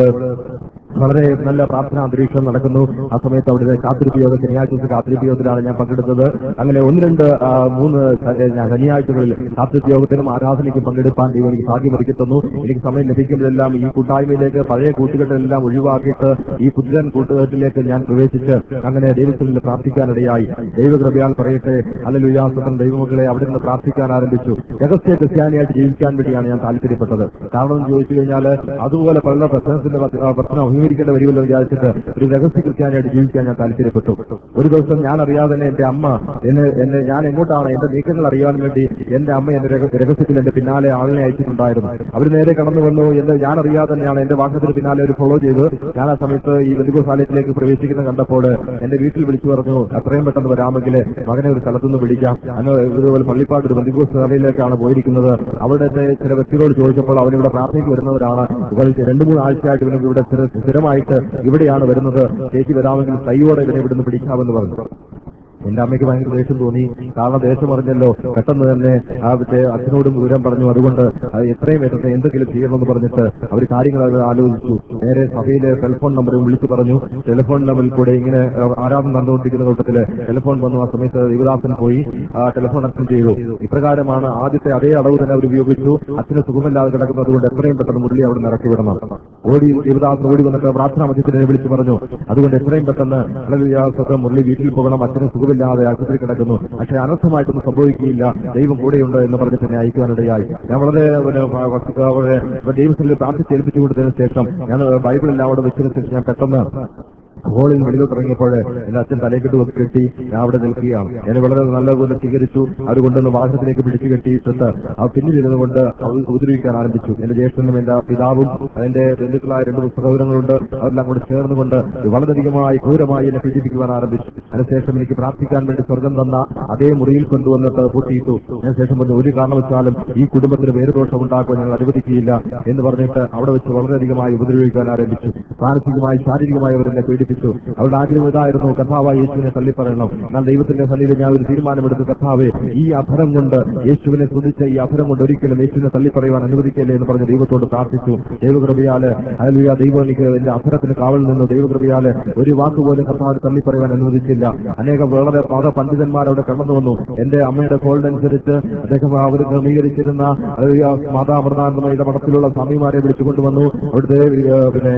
വളരെ നല്ല പ്രാർത്ഥനാ അന്തരീക്ഷം നടക്കുന്നു ആ സമയത്ത് അവിടെ കാത്തിരിപ്പ് യോഗം ശനിയാഴ്ച ദിവസം കാത്തിരിപ്പ് യോഗത്തിലാണ് ഞാൻ പങ്കെടുത്തത് അങ്ങനെ ഒന്ന് രണ്ട് ആ, മൂന്ന് ശ- ഞാൻ ശനിയാഴ്ചകളിൽ കാത്തിരിപ്പ് യോഗത്തിനും ആരാധനയ്ക്കും പങ്കെടുക്കാൻ ദൈവം എനിക്ക് ഭാഗ്യമൊരുക്കി തന്നു എനിക്ക് സമയം ലഭിക്കുമ്പോഴെല്ലാം ഈ കൂട്ടായ്മയിലേക്ക് പഴയ കൂട്ടുകെട്ടെല്ലാം ഒഴിവാക്കിയിട്ട് ഈ പുതിയ കൂട്ടുകെട്ടിലേക്ക് ഞാൻ പ്രവേശിച്ച് അങ്ങനെ ദൈവത്തിൽ പ്രാർത്ഥിക്കാനിടയായി ദൈവകൃപയാൽ പറയട്ടെ അല്ലുയാസത്തൻ ദൈവമക്കളെ അവിടെ നിന്ന് പ്രാർത്ഥിക്കാൻ ആരംഭിച്ചു രഹസ്യ ക്രിസ്ത്യാനിയായിട്ട് ജീവിക്കാൻ വേണ്ടിയാണ് ഞാൻ താല്പര്യപ്പെട്ടത് കാരണം എന്ന് ചോദിച്ചു കഴിഞ്ഞാൽ അതുപോലെ പല പ്രശ്നത്തിന്റെ പ- ആ പ്രശ്നം അംഗീകരിക്കേണ്ട വരുമല്ലോ വിചാരിച്ചിട്ട് ഒരു രഹസ്യ ക്രിസ്ത്യാനിയായിട്ട് ജീവിക്കാൻ ഞാൻ താല്പര്യപ്പെട്ടു ഒരു ദിവസം ഞാൻ അറിയാതെ തന്നെ എന്റെ അമ്മ എന്നെ എന്നെ ഞാൻ എങ്ങോട്ടാണ് എന്റെ നീക്കങ്ങൾ അറിയാൻ വേണ്ടി എന്റെ അമ്മ എന്റെ രഹ- രഹസ്യത്തിൽ എന്റെ പിന്നാലെ ആളിനെ അയച്ചിട്ടുണ്ടായിരുന്നു അവർ നേരെ കടന്നു വന്നു എന്ന് ഞാൻ അറിയാതെ തന്നെയാണ് എന്റെ വാഹനത്തിന് പിന്നാലെ ഒരു ഫോളോ ചെയ്ത് ഞാൻ ആ സമയത്ത് ഈ ബന്ധുസാലയത്തിലേക്ക് പ്രവേശിക്കുന്ന കണ്ടപ്പോൾ എന്റെ വീട്ടിൽ വിളിച്ചു പറഞ്ഞു അത്രയും പെട്ടെന്ന് വരാമെങ്കിൽ മകനെ ഒരു സ്ഥലത്തുനിന്ന് വിളിക്കാം അന്ന് ഇതുപോലെ പള്ളിപ്പാട് ഒരു ബന്ധുസാലയിലേക്കാണ് പോയിരിക്കുന്നത് അവിടുത്തെ ചില വ്യക്തികളോട് ചോദിച്ചപ്പോൾ അവനിവിടെ പ്രാർത്ഥനയ്ക്ക് വരുന്നവരാണ് ഇവർ രണ്ടു മൂന്ന് ആഴ്ചയായിട്ട് ഇവന് ഇവിടെ സ്ഥിര- സ്ഥിരമായിട്ട് ഇവിടെയാണ് വരുന്നത് ചേച്ചി വരാമെങ്കിൽ കൈയോടെ ഇവനെ ഇവിടുന്ന് പിടിക്കാമെന്ന് പറഞ്ഞു എന്റെ അമ്മയ്ക്ക് ഭയങ്കര ദേഷ്യം തോന്നി കാരണം ദേഷ്യം പറഞ്ഞല്ലോ പെട്ടെന്ന് തന്നെ ആ മറ്റേ അച്ഛനോടും വിവരം പറഞ്ഞു അതുകൊണ്ട് അത് എത്രയും വേഗത്തെ എന്തെങ്കിലും ചെയ്യണമെന്ന് പറഞ്ഞിട്ട് അവർ കാര്യങ്ങൾ അത് ആലോചിച്ചു നേരെ സഭയിലെ ടെലിഫോൺ നമ്പറും വിളിച്ചു പറഞ്ഞു ടെലിഫോൺ നമ്പറിൽ കൂടെ ഇങ്ങനെ ആ, ആരാധന നടന്നുകൊണ്ടിരിക്കുന്ന കൂട്ടത്തില് ടെലിഫോൺ വന്നു ആ സമയത്ത് യുവദാസൻ പോയി ആ ടെലിഫോൺ അറ്റൻഡ് ചെയ്തു ഇപ്രകാരമാണ് ആദ്യത്തെ അതേ അളവ് തന്നെ അവർ ഉപയോഗിച്ചു അച്ഛന് സുഖമില്ലാതെ കിടക്കുന്നത് കൊണ്ട് എത്രയും പെട്ടെന്ന് മുരളി അവിടെ നിന്ന് ഇറക്കി വിടണം ഓടി യുവദാസൻ ഓടി വന്നിട്ട് പ്രാർത്ഥനാ മധ്യത്തിനെ വിളിച്ചു പറഞ്ഞു അതുകൊണ്ട് എത്രയും പെട്ടെന്ന് അളവിയാസത്തെ മുരളി വീട്ടിൽ പോകണം അച്ഛന് സുഖമില്ലാതെ ആശുപത്രി കിടക്കുന്നു പക്ഷെ അനർത്ഥമായിട്ടൊന്നും സംഭവിക്കുകയില്ല ദൈവം കൂടെയുണ്ട് എന്ന് പറഞ്ഞിട്ട് എന്നെ അയക്കുവാനിടയായി ഞാൻ വളരെ പിന്നെ, ഭ- ഭക്തി- വളരെ ദൈവത്തിൽ പ്രാർത്ഥിച്ച് ഏൽപ്പിച്ചു കൊടുത്തതിന് ശേഷം ഞാൻ ബൈബിളെല്ലാം അവിടെ വെച്ചതിന് ശേഷം ഞാൻ പെട്ടെന്ന് ഹോളിൽ വെളിയിലോട്ട് ഇറങ്ങിയപ്പോൾ എന്റെ അച്ഛൻ തലക്കെട്ട് വെച്ച് കെട്ടി ഞാൻ അവിടെ നിൽക്കുകയാണ് എന്നെ വളരെ നല്ലപോലെ സ്വീകരിച്ചു അവർ കൊണ്ടുവന്ന് വാഹനത്തിലേക്ക് പിടിച്ചു കെട്ടിയിട്ടിട്ട് ആ പിന്നിലിരുന്നു കൊണ്ട് അവർ ഉപദ്രവിക്കാൻ ആരംഭിച്ചു എന്റെ ജ്യേഷ്ഠനും എന്റെ പിതാവും അതിന്റെ ബന്ധുക്കളായ രണ്ട് സഹോദരങ്ങളുണ്ട് അവരെല്ലാം കൂടി ചേർന്നുകൊണ്ട് വളരെയധികമായി ക്രൂരമായി എന്നെ പീഡിപ്പിക്കുവാൻ ആരംഭിച്ചു അതിനുശേഷം എനിക്ക് പ്രാർത്ഥിക്കാൻ വേണ്ടി സ്വർഗം തന്ന അതേ മുറിയിൽ കൊണ്ടുവന്നിട്ട് പൂട്ടിയിട്ടു അതിനുശേഷം പറഞ്ഞു ഒരു കാരണവശാലും ഈ കുടുംബത്തിന് പേരുദോഷം ഉണ്ടാക്കുവാൻ ഞങ്ങൾ അനുവദിക്കുകയില്ല എന്ന് പറഞ്ഞിട്ട് അവിടെ വെച്ച് വളരെയധികമായി ഉപദ്രവിക്കാൻ ആരംഭിച്ചു മാനസികമായി ശാരീരികമായി അവരെന്നെ പീഡിപ്പിച്ചു അവരുടെ ആഗ്രഹം ഇതായിരുന്നു കഥാവായി യേശുവിനെ തള്ളിപ്പറയണം എന്നാൽ ദൈവത്തിന്റെ സന്നിധിയിൽ ഞാൻ ഒരു തീരുമാനമെടുത്തു കഥാവെ ഈ അധരം കൊണ്ട് യേശുവിനെ സ്തുതിച്ച ഈ അധരം കൊണ്ട് ഒരിക്കലും യേശുവിനെ തള്ളിപ്പറയുവാൻ അനുവദിക്കല്ലേ എന്ന് പറഞ്ഞ് ദൈവത്തോട് പ്രാർത്ഥിച്ചു ദൈവകൃപയാല് അല്ലുയ ദൈവം എനിക്ക് എന്റെ അധരത്തിന് കാവൽ നിന്ന് ദൈവകൃപയാല് ഒരു വാക്കുപോലും കർത്താവ് തള്ളിപ്പറയുവാൻ അനുവദിച്ചില്ല അനേകം വളരെ മത പണ്ഡിതന്മാർ അവിടെ കടന്നു വന്നു എന്റെ അമ്മയുടെ കോൾഡ് അനുസരിച്ച് അദ്ദേഹം അവർ ക്രമീകരിച്ചിരുന്ന അല്ലുയ മാതാമൃതാനന്ദമയുടെ മഠത്തിലുള്ള സ്വാമിമാരെ വിളിച്ചുകൊണ്ടുവന്നു അവിടുത്തെ ഏഹ്, പിന്നെ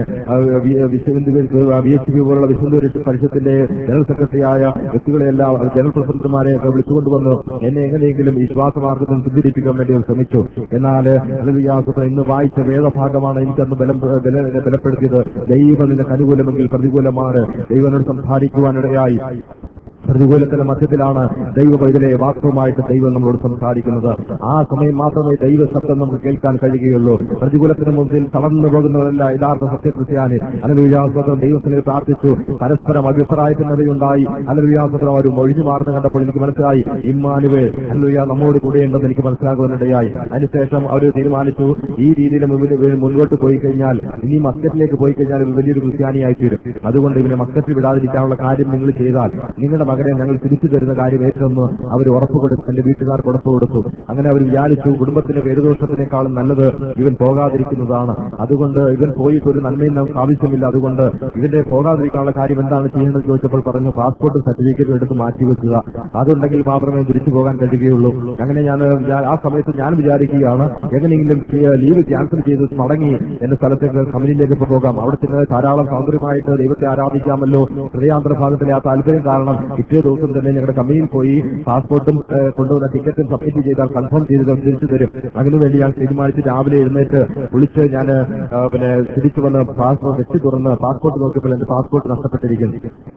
വി എച്ച് പി പോലുള്ള വിശുദ്ധ പരിഷത്തിന്റെ ജനറൽ സെക്രട്ടറിയായ വ്യക്തികളെല്ലാം ജനറൽ പ്രസിഡന്റുമാരെ ഒക്കെ വിളിച്ചുകൊണ്ടുവന്നു എന്നെ എങ്ങനെയെങ്കിലും ഈ ശ്വാസമാർഗത്തിൽ പിന്തിരിപ്പിക്കാൻ വേണ്ടി അവർ ശ്രമിച്ചു എന്നാൽ അലവിയാസത്ത് ഇന്ന് വായിച്ച വേദഭാഗമാണ് എനിക്കന്ന് ബലം ബല- ബലപ്പെടുത്തിയത് ദൈവം നിനക്ക് അനുകൂലമെങ്കിൽ പ്രതികൂലമാണ് ദൈവനോട് സംസാരിക്കുവാനിടയായി പ്രതികൂലത്തിന്റെ മധ്യത്തിലാണ് ദൈവ ഇതിലെ വാസ്തവമായിട്ട് ദൈവം നമ്മളോട് സംസാരിക്കുന്നത് ആ സമയം മാത്രമേ ദൈവ ശബ്ദം നമുക്ക് കേൾക്കാൻ കഴിയുകയുള്ളൂ പ്രതികൂലത്തിന് മുമ്പിൽ തളർന്നു പോകുന്നതല്ല യഥാർത്ഥ സത്യക്രിസ്ത്യാനി അനലുയാസ്വത്രം ദൈവത്തിന് പ്രാർത്ഥിച്ചു പരസ്പരം അഭിപ്രായത്തിനതയുണ്ടായി അനലുയാസ്വത്രം ഒരു ഒഴിഞ്ഞു മാറുന്ന കണ്ടപ്പോൾ എനിക്ക് മനസ്സിലായി ഇമ്മാനുവേ അല്ലുയ നമ്മോട് കൂടെയുണ്ടെന്ന് എനിക്ക് മനസ്സിലാകുവാനിടയായി അതിനുശേഷം അവർ തീരുമാനിച്ചു ഈ രീതിയിൽ മുമ്പിൽ ഇവർ മുൻപോട്ട് പോയി കഴിഞ്ഞാൽ ഇനി മസ്കറ്റിലേക്ക് പോയി കഴിഞ്ഞാൽ ഇവർ വലിയൊരു ക്രിസ്ത്യാനിയായി തീരും അതുകൊണ്ട് ഇവനെ മസ്കറ്റിൽ വിടാതിരിക്കാനുള്ള കാര്യം നിങ്ങൾ ചെയ്താൽ നിങ്ങളുടെ മകനെ ഞങ്ങൾ തിരിച്ചു തരുന്ന കാര്യം ഏറ്റെന്ന് അവർ ഉറപ്പ് കൊടുത്തു എന്റെ വീട്ടുകാർക്ക് ഉറപ്പ് കൊടുത്തു അങ്ങനെ അവർ വിചാരിച്ചു കുടുംബത്തിന്റെ പേരുദോഷത്തിനേക്കാളും നല്ലത് ഇവൻ പോകാതിരിക്കുന്നതാണ് അതുകൊണ്ട് ഇവൻ പോയിട്ട് ഒരു നന്മയും നമുക്ക് ആവശ്യമില്ല അതുകൊണ്ട് ഇവന്റെ പോകാതിരിക്കാനുള്ള കാര്യം എന്താണ് ചെയ്യേണ്ടത് ചോദിച്ചപ്പോൾ പറഞ്ഞു പാസ്പോർട്ട് സർട്ടിഫിക്കറ്റ് എടുത്ത് മാറ്റി വെക്കുക അതുണ്ടെങ്കിൽ മാത്രമേ തിരിച്ചു പോകാൻ കഴിയുകയുള്ളൂ അങ്ങനെ ഞാൻ ഞാൻ- ആ സമയത്ത് ഞാൻ വിചാരിക്കുകയാണ് എങ്ങനെയെങ്കിലും ലീവ് ക്യാൻസൽ ചെയ്ത് മടങ്ങി എന്റെ സ്ഥലത്തേക്ക് കമ്പനിയിലേക്ക് പോകാം അവിടെ ചെന്ന് ധാരാളം സൗന്ദര്യമായിട്ട് ദൈവത്തെ ആരാധിക്കാമല്ലോ ഹൃദയാന്തര ഭാഗത്തിലെ ആ താല്പര്യം കാരണം പിറ്റേ ദിവസം തന്നെ ഞങ്ങളുടെ കമ്പനിയിൽ പോയി പാസ്പോർട്ടും ഏഹ്, കൊണ്ടുവന്ന ടിക്കറ്റും സബ്മിറ്റ് ചെയ്താൽ കൺഫേം ചെയ്ത് തിരിച്ചു തരും അതിനുവേണ്ടി ഞാൻ തീരുമാനിച്ച് രാവിലെ എഴുന്നേറ്റ് വിളിച്ച് ഞാൻ പിന്നെ തിരിച്ചു വന്ന് പാസ്പോർട്ട് വെച്ച് തുറന്ന് പാസ്പോർട്ട് നോക്കിയപ്പോൾ എന്റെ പാസ്പോർട്ട് നഷ്ടപ്പെട്ടിരിക്കുന്നു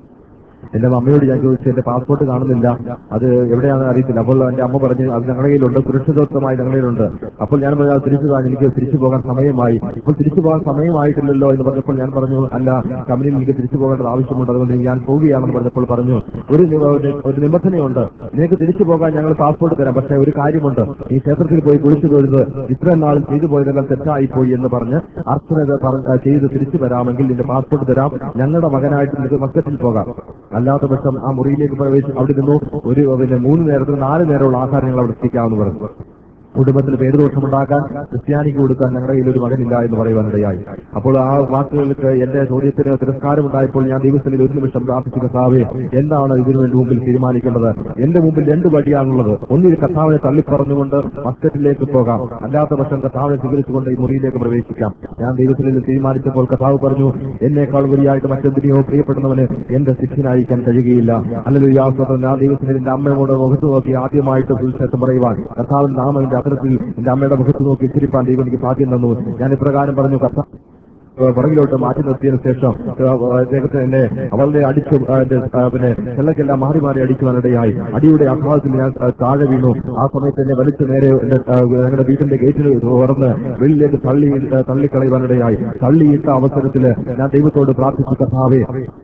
എന്റെ അമ്മയോട് ഞാൻ ചോദിച്ചു എന്റെ പാസ്പോർട്ട് കാണുന്നില്ല അത് എവിടെയാണെന്ന് അറിയത്തില്ല അപ്പോൾ എന്റെ അമ്മ പറഞ്ഞു അത് ഞങ്ങളുടെ കയ്യിലുണ്ട് സുരക്ഷിതത്വമായി ഞങ്ങളുടെ കയ്യിലുണ്ട് അപ്പോൾ ഞാൻ പറഞ്ഞു "അത് തിരിച്ചു താൻ എനിക്ക് തിരിച്ചു പോകാൻ സമയമായി ഇപ്പോൾ തിരിച്ചു പോകാൻ സമയമായിട്ടില്ലല്ലോ എന്ന് പറഞ്ഞപ്പോൾ ഞാൻ പറഞ്ഞു അല്ല കമ്പനിയിൽ എനിക്ക് തിരിച്ചു പോകേണ്ടത് ആവശ്യമുണ്ട് അതുകൊണ്ട് ഞാൻ പോവുകയാണെന്ന് പറഞ്ഞപ്പോൾ പറഞ്ഞു ഒരു നി- ഒരു- ഒരു നിബന്ധനയുണ്ട് നിനക്ക് തിരിച്ചു പോകാൻ ഞങ്ങൾ പാസ്പോർട്ട് തരാം പക്ഷേ ഒരു കാര്യമുണ്ട് ഈ ക്ഷേത്രത്തിൽ പോയി കുളിച്ചു തൊഴുത് ഇത്രയും നാളും ചെയ്തു പോയതെല്ലാം തെറ്റായി പോയി എന്ന് പറഞ്ഞ് അർച്ചന പറ- ചെയ്ത് തിരിച്ചു വരാമെങ്കിൽ നിന്റെ പാസ്പോർട്ട് തരാം ഞങ്ങളുടെ മകനായിട്ട് നിനക്ക് മസ്കറ്റിൽ പോകാം അല്ലാത്ത പക്ഷം ആ മുറിയിലേക്ക് പ്രവേശിച്ച് അവിടെ നിന്നു ഒരു പിന്നെ മൂന്ന് നേരത്തിന് നാല് നേരമുള്ള ആഹാരം ഞങ്ങൾ അവിടെ എത്തിക്കാമെന്ന് പറഞ്ഞു കുടുംബത്തിൽ പേരുദോഷമുണ്ടാക്കാൻ ക്രിസ്ത്യാനിക്ക് കൊടുക്കാൻ ഞങ്ങളുടെ കയ്യിൽ ഒരു മകനില്ല എന്ന് പറയുവാനിടയായി അപ്പോൾ ആ വാക്കുകൾക്ക് എന്റെ ചോദ്യത്തിന് തിരസ്കാരമുണ്ടായപ്പോൾ ഞാൻ ദൈവത്തിൽ ഒരു നിമിഷം പ്രാർത്ഥിച്ചു കഥാവേ എന്താണ് ഇതിനു വേണ്ടി മുമ്പിൽ തീരുമാനിക്കേണ്ടത് എന്റെ മുമ്പിൽ രണ്ട് വഴിയാണുള്ളത് ഒന്നിൽ കഥാവിനെ തള്ളിപ്പറഞ്ഞുകൊണ്ട് മസ്കറ്റിലേക്ക് പോകാം അല്ലാത്ത പക്ഷം കഥാവിനെ സ്വീകരിച്ചുകൊണ്ട് ഈ മുറിയിലേക്ക് പ്രവേശിക്കാം ഞാൻ ദൈവത്തിൽ തീരുമാനിച്ചപ്പോൾ കഥാവ് പറഞ്ഞു എന്നേക്കാൾ വലിയായിട്ട് മറ്റെന്തിനെയോ പ്രിയപ്പെടുന്നവന് എന്റെ ശിക്ഷനായിരിക്കാൻ കഴിയുകയില്ല അല്ലെങ്കിൽ ഞാൻ ദൈവത്തിന് എന്റെ അമ്മയോട് മുഖത്ത് നോക്കി ആദ്യമായിട്ട് സുവിശേഷം പറയുവാൻ കർത്താവിന്റെ നാമം എന്റെ അത്തരത്തിൽ എന്റെ അമ്മയുടെ മുഖത്ത് നോക്കി ഉച്ചരിപ്പാൻ ദൈവം എനിക്ക് ഭാഗ്യം തന്നു ഞാൻ ഇപ്രകാരം പറഞ്ഞു കർത്താവ് പുറകിലോട്ട് മാറ്റി നിർത്തിയതിനു ശേഷം ഏഹ്, അദ്ദേഹത്തെ എന്നെ അവളുടെ അടിച്ചു ആ, എന്റെ, ആ, പിന്നെ ചെള്ളക്കെല്ലാം മാറി മാറി അടിക്കുവാനിടയായി അടിയുടെ ആഘാതത്തിൽ ഞാൻ ആ, താഴെ വീണു ആ സമയത്ത് എന്നെ വലിച്ചു നേരെ എന്റെ ആ, ഞങ്ങളുടെ വീട്ടിന്റെ ഗേറ്റിൽ തുറന്ന് വെളിയിലേക്ക് തള്ളി ആ, തള്ളിക്കളയുവാനിടയായി തള്ളിയിട്ട അവസരത്തിൽ ഞാൻ ദൈവത്തോട് പ്രാർത്ഥിച്ചു കഥാവേ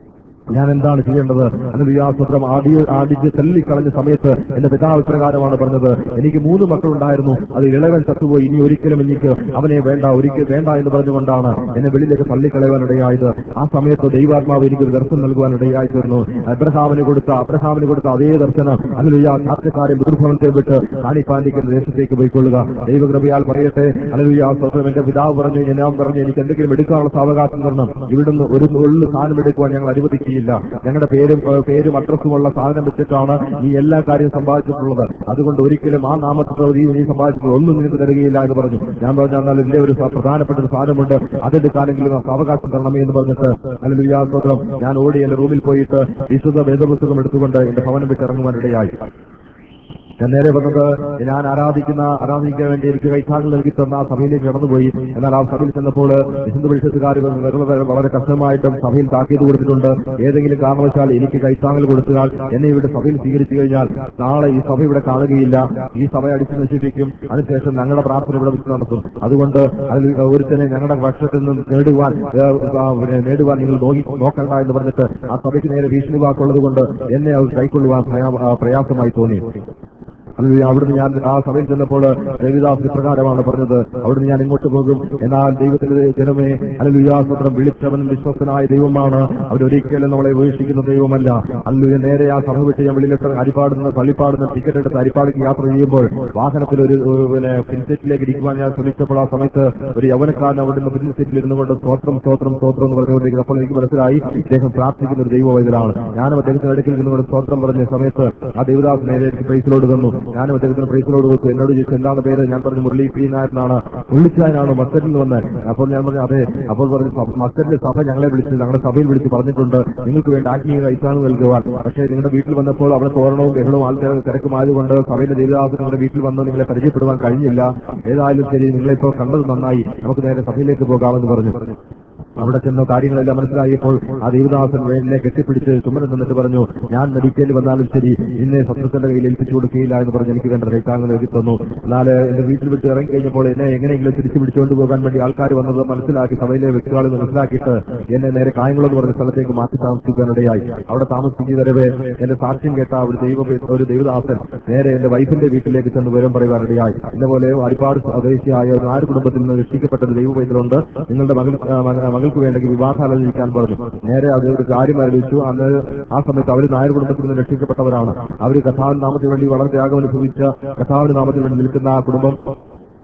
ഞാൻ എന്താണ് ചെയ്യേണ്ടത് എന്ന് വിയാസത്രം ആടി ആടിച്ച് തള്ളിക്കളഞ്ഞ സമയത്ത് എന്റെ പിതാവ് ഇപ്രകാരമാണ് പറഞ്ഞത് എനിക്ക് മൂന്ന് മക്കളുണ്ടായിരുന്നു അത് ഇളവൻ ചത്തുപോയി ഇനി ഒരിക്കലും എനിക്ക് അവനെ വേണ്ട ഒരിക്കൽ വേണ്ട എന്ന് പറഞ്ഞുകൊണ്ടാണ് എന്നെ വെളിയിലേക്ക് തള്ളിക്കളയുവാനിടയായത് ആ സമയത്ത് ദൈവാത്മാവ് എനിക്ക് ഒരു ദർശനം നൽകുവാനിടയായി തീർന്നു അബ്രഹാമിന് കൊടുത്ത അബ്രഹാമിന് കൊടുത്ത അതേ ദർശനം അല്ലെങ്കിൽ ആ ചാത്തക്കാരെ ദുർഭവനത്തെ വിട്ട് കാണിപ്പാണ്ടിക്കുന്ന ദേശത്തേക്ക് പോയിക്കൊള്ളുക ദൈവകൃപയാൽ പറയട്ടെ അല്ലെങ്കിൽ ആ സ്വന്തം എന്റെ പിതാവ് പറഞ്ഞു ഞാൻ പറഞ്ഞു എനിക്ക് എന്തെങ്കിലും എടുക്കാനുള്ള സാവകാശം തരണം ഇവിടുന്ന് ഒരു ഉള്ളു സാധനം എടുക്കുവാൻ ഞങ്ങൾ അനുവദിക്കുകയില്ല ഞങ്ങളുടെ പേരും ഏഹ്, പേരും അഡ്രസ്സുമുള്ള സാധനം വെച്ചിട്ടാണ് ഈ എല്ലാ കാര്യവും സമ്പാദിച്ചിട്ടുള്ളത് അതുകൊണ്ട് ഒരിക്കലും ആ നാമത്തെ നീ നീ സമ്പാദിച്ചിട്ടുള്ള ഒന്നും നിനക്ക് തരികയില്ല എന്ന് പറഞ്ഞു ഞാൻ പറഞ്ഞു എന്നാൽ ഇതിന്റെ ഒരു സ- പ്രധാനപ്പെട്ട ഒരു സാധനമുണ്ട് അതെടുക്കാനെങ്കിലും ആ അവകാശം തരണമേ എന്ന് പറഞ്ഞിട്ട് അല്ലെങ്കിൽ വിചാരത്തോത്രം ഞാൻ ഓടി എന്റെ റൂമിൽ പോയിട്ട് വിശുദ്ധ വേദപുസ്തകം എടുത്തുകൊണ്ട് എന്റെ ഭവനം വിട്ട് ഇറങ്ങുവാനിടയായി ഞാൻ നേരെ വന്നത് ഞാൻ ആരാധിക്കുന്ന ആരാധിക്കാൻ വേണ്ടി എനിക്ക് കൈത്താങ്ങൾ നൽകി തന്ന ആ സഭയിലേക്ക് കടന്നുപോയി എന്നാൽ ആ സഭയിൽ ചെന്നപ്പോൾ ഹിന്ദു പരിഷത്തുകാർ വളരെ വളരെ കഷ്ടമായിട്ടും സഭയിൽ താക്കീത് കൊടുത്തിട്ടുണ്ട് ഏതെങ്കിലും കാരണവശാൽ എനിക്ക് കൈത്താങ്ങൽ കൊടുത്താൽ എന്നെ ഇവിടെ സഭയിൽ സ്വീകരിച്ചു കഴിഞ്ഞാൽ നാളെ ഈ സഭ ഇവിടെ കാണുകയില്ല ഈ സഭ അടിച്ചു നശിപ്പിക്കും അതിനുശേഷം ഞങ്ങളുടെ പ്രാർത്ഥന ഇവിടെ വെച്ച് നടത്തും അതുകൊണ്ട് അതിൽ ഒരുത്തനെ ഞങ്ങളുടെ പക്ഷത്തിൽ നിന്ന് നേടുവാൻ ഏഹ്, ആ, പിന്നെ നേടുവാൻ നിങ്ങൾ നോക്കി നോക്കണ്ട എന്ന് പറഞ്ഞിട്ട് ആ സഭയ്ക്ക് നേരെ ഭീഷണി വാക്കുള്ളത് കൊണ്ട് എന്നെ അവർ കൈക്കൊള്ളുവാൻ പ്രയാ- ആ, പ്രയാസമായി തോന്നി അത് അവിടുന്ന് ഞാൻ ആ സഭയിൽ ചെന്നപ്പോൾ രവിദാസ് ഇപ്രകാരമാണ് പറഞ്ഞത് അവിടുന്ന് ഞാൻ ഇങ്ങോട്ട് പോകും എന്നാൽ ദൈവത്തിന്റെ ജനമേ അല്ലുയാസ്ത്രം വിളിച്ചവനും വിശ്വസ്തനായ ദൈവമാണ് അവരൊരിക്കലും നമ്മളെ ഉപേക്ഷിക്കുന്ന ദൈവമല്ല അല്ലുയ നേരെ ആ സഭ വിട്ട് ഞാൻ വെളിയിലെത്ത അരിപ്പാടുന്ന പള്ളിപ്പാടുന്ന ടിക്കറ്റ് എടുത്ത് അരിപ്പാടിക്ക് യാത്ര ചെയ്യുമ്പോൾ വാഹനത്തിൽ ഒരു ഒരു പിന്നെ പിൻസെറ്റിലേക്ക് ഇരിക്കുവാൻ ഞാൻ ശ്രമിച്ചപ്പോൾ ആ സമയത്ത് ഒരു യവനക്കാരൻ അവിടുന്ന് പിൻസെറ്റിൽ ഇരുന്നു കൊണ്ട് സ്തോത്രം സ്തോത്രം സ്തോത്രം എന്ന് പറഞ്ഞുകൊണ്ടിരിക്കുന്നത് അപ്പോൾ എനിക്ക് മനസ്സിലായി ഇദ്ദേഹം പ്രാർത്ഥിക്കുന്ന ഒരു ദൈവവൈദ്യരാണ് ഞാനും അദ്ദേഹത്തിന്റെ അടുക്കൽ നിന്നുകൊണ്ട് സ്തോത്രം പറഞ്ഞ സമയത്ത് ആ ദേവദാസ് നേരെ എനിക്ക് പ്രൈസിലോട് തന്നു ഞാനും അദ്ദേഹത്തിന് പ്രൈസിലോട് കൊടുത്തു എന്നോട് ചോദിച്ചു എന്താണ് പേര് ഞാൻ പറഞ്ഞു മുരളി പി നായരനാണ് പുള്ളിച്ചായനാണ് മസ്കറ്റിൽ നിന്ന് വന്നത് അപ്പോൾ ഞാൻ പറഞ്ഞു അതെ അപ്പോൾ പറഞ്ഞു "സഭ- മസ്കറ്റിലെ സഭ ഞങ്ങളെ വിളിച്ച് ഞങ്ങളുടെ സഭയിൽ വിളിച്ച് പറഞ്ഞിട്ടുണ്ട് നിങ്ങൾക്ക് വേണ്ടി ആത്മീയ കൈത്താങ് നൽകുവാൻ പക്ഷേ നിങ്ങളുടെ വീട്ടിൽ വന്നപ്പോൾ അവിടെ തോരണവും ബഹളവും ആൾക്കാർ തിരക്കുമായതുകൊണ്ട് സഭയിലെ ദേവദാസ് നിങ്ങളുടെ വീട്ടിൽ വന്ന് നിങ്ങളെ പരിചയപ്പെടുവാൻ കഴിഞ്ഞില്ല ഏതായാലും ശരി നിങ്ങളിപ്പോൾ കണ്ടത് നന്നായി നമുക്ക് നേരെ സഭയിലേക്ക് പോകാമെന്ന് പറഞ്ഞു അവിടെ ചെന്ന കാര്യങ്ങളെല്ലാം മനസ്സിലായപ്പോൾ ആ ദേവദാസൻ എന്നെ കെട്ടിപ്പിടിച്ച് ചുമരം നിന്നിട്ട് പറഞ്ഞു ഞാൻ മെഡിക്കലിൽ വന്നാലും ശരി ഇന്നെ സത്യത്തിന്റെ കയ്യിൽ ഏൽപ്പിച്ചു കൊടുക്കുകയില്ല എന്ന് പറഞ്ഞ് എനിക്ക് വേണ്ട കൈത്താങ്ങൾ എഴുതി തന്നു എന്നാൽ എന്റെ വീട്ടിൽ വിട്ട് ഇറങ്ങി കഴിഞ്ഞപ്പോൾ എന്നെ എങ്ങനെയെങ്കിലും തിരിച്ചു പിടിച്ചുകൊണ്ട് പോകാൻ വേണ്ടി ആൾക്കാർ വന്നത് മനസ്സിലാക്കി സഭയിലെ വ്യക്തികളെ മനസ്സിലാക്കിയിട്ട് എന്നെ നേരെ കായംകുളം എന്ന് പറഞ്ഞ സ്ഥലത്തേക്ക് മാറ്റി താമസിക്കാനിടയായി അവിടെ താമസിക്കുന്ന വരവേ എന്റെ സാക്ഷ്യം കേട്ട ഒരു ദൈവ ഒരു ദൈവദാസൻ നേരെ എന്റെ വൈഫിന്റെ വീട്ടിലേക്ക് ചെന്ന് വിവരം പറയുവാനിടയായി ഇതേപോലെ ഒരുപാട് സ്വദേശിയായ ഒരു നാല് കുടുംബത്തിൽ നിന്ന് രക്ഷിക്കപ്പെട്ട ഒരു ദൈവവൈദ്യരുണ്ട് നിങ്ങളുടെ മകൾ ആ, മക- മകൾക്ക് വേണ്ടെങ്കിൽ വിവാഹാലോചിക്കാൻ പറഞ്ഞു നേരെ അത് ഒരു കാര്യം ആലോചിച്ചു അന്ന് ആ സമയത്ത് അവർ നായർ കുടുംബത്തിൽ നിന്ന് രക്ഷിക്കപ്പെട്ടവരാണ് അവർ കഥാവിൻ നാമത്തിന് വേണ്ടി വളരെ ത്യാഗം അനുഭവിച്ച കഥാവിന് നാമത്തിന് വേണ്ടി നിൽക്കുന്ന ആ കുടുംബം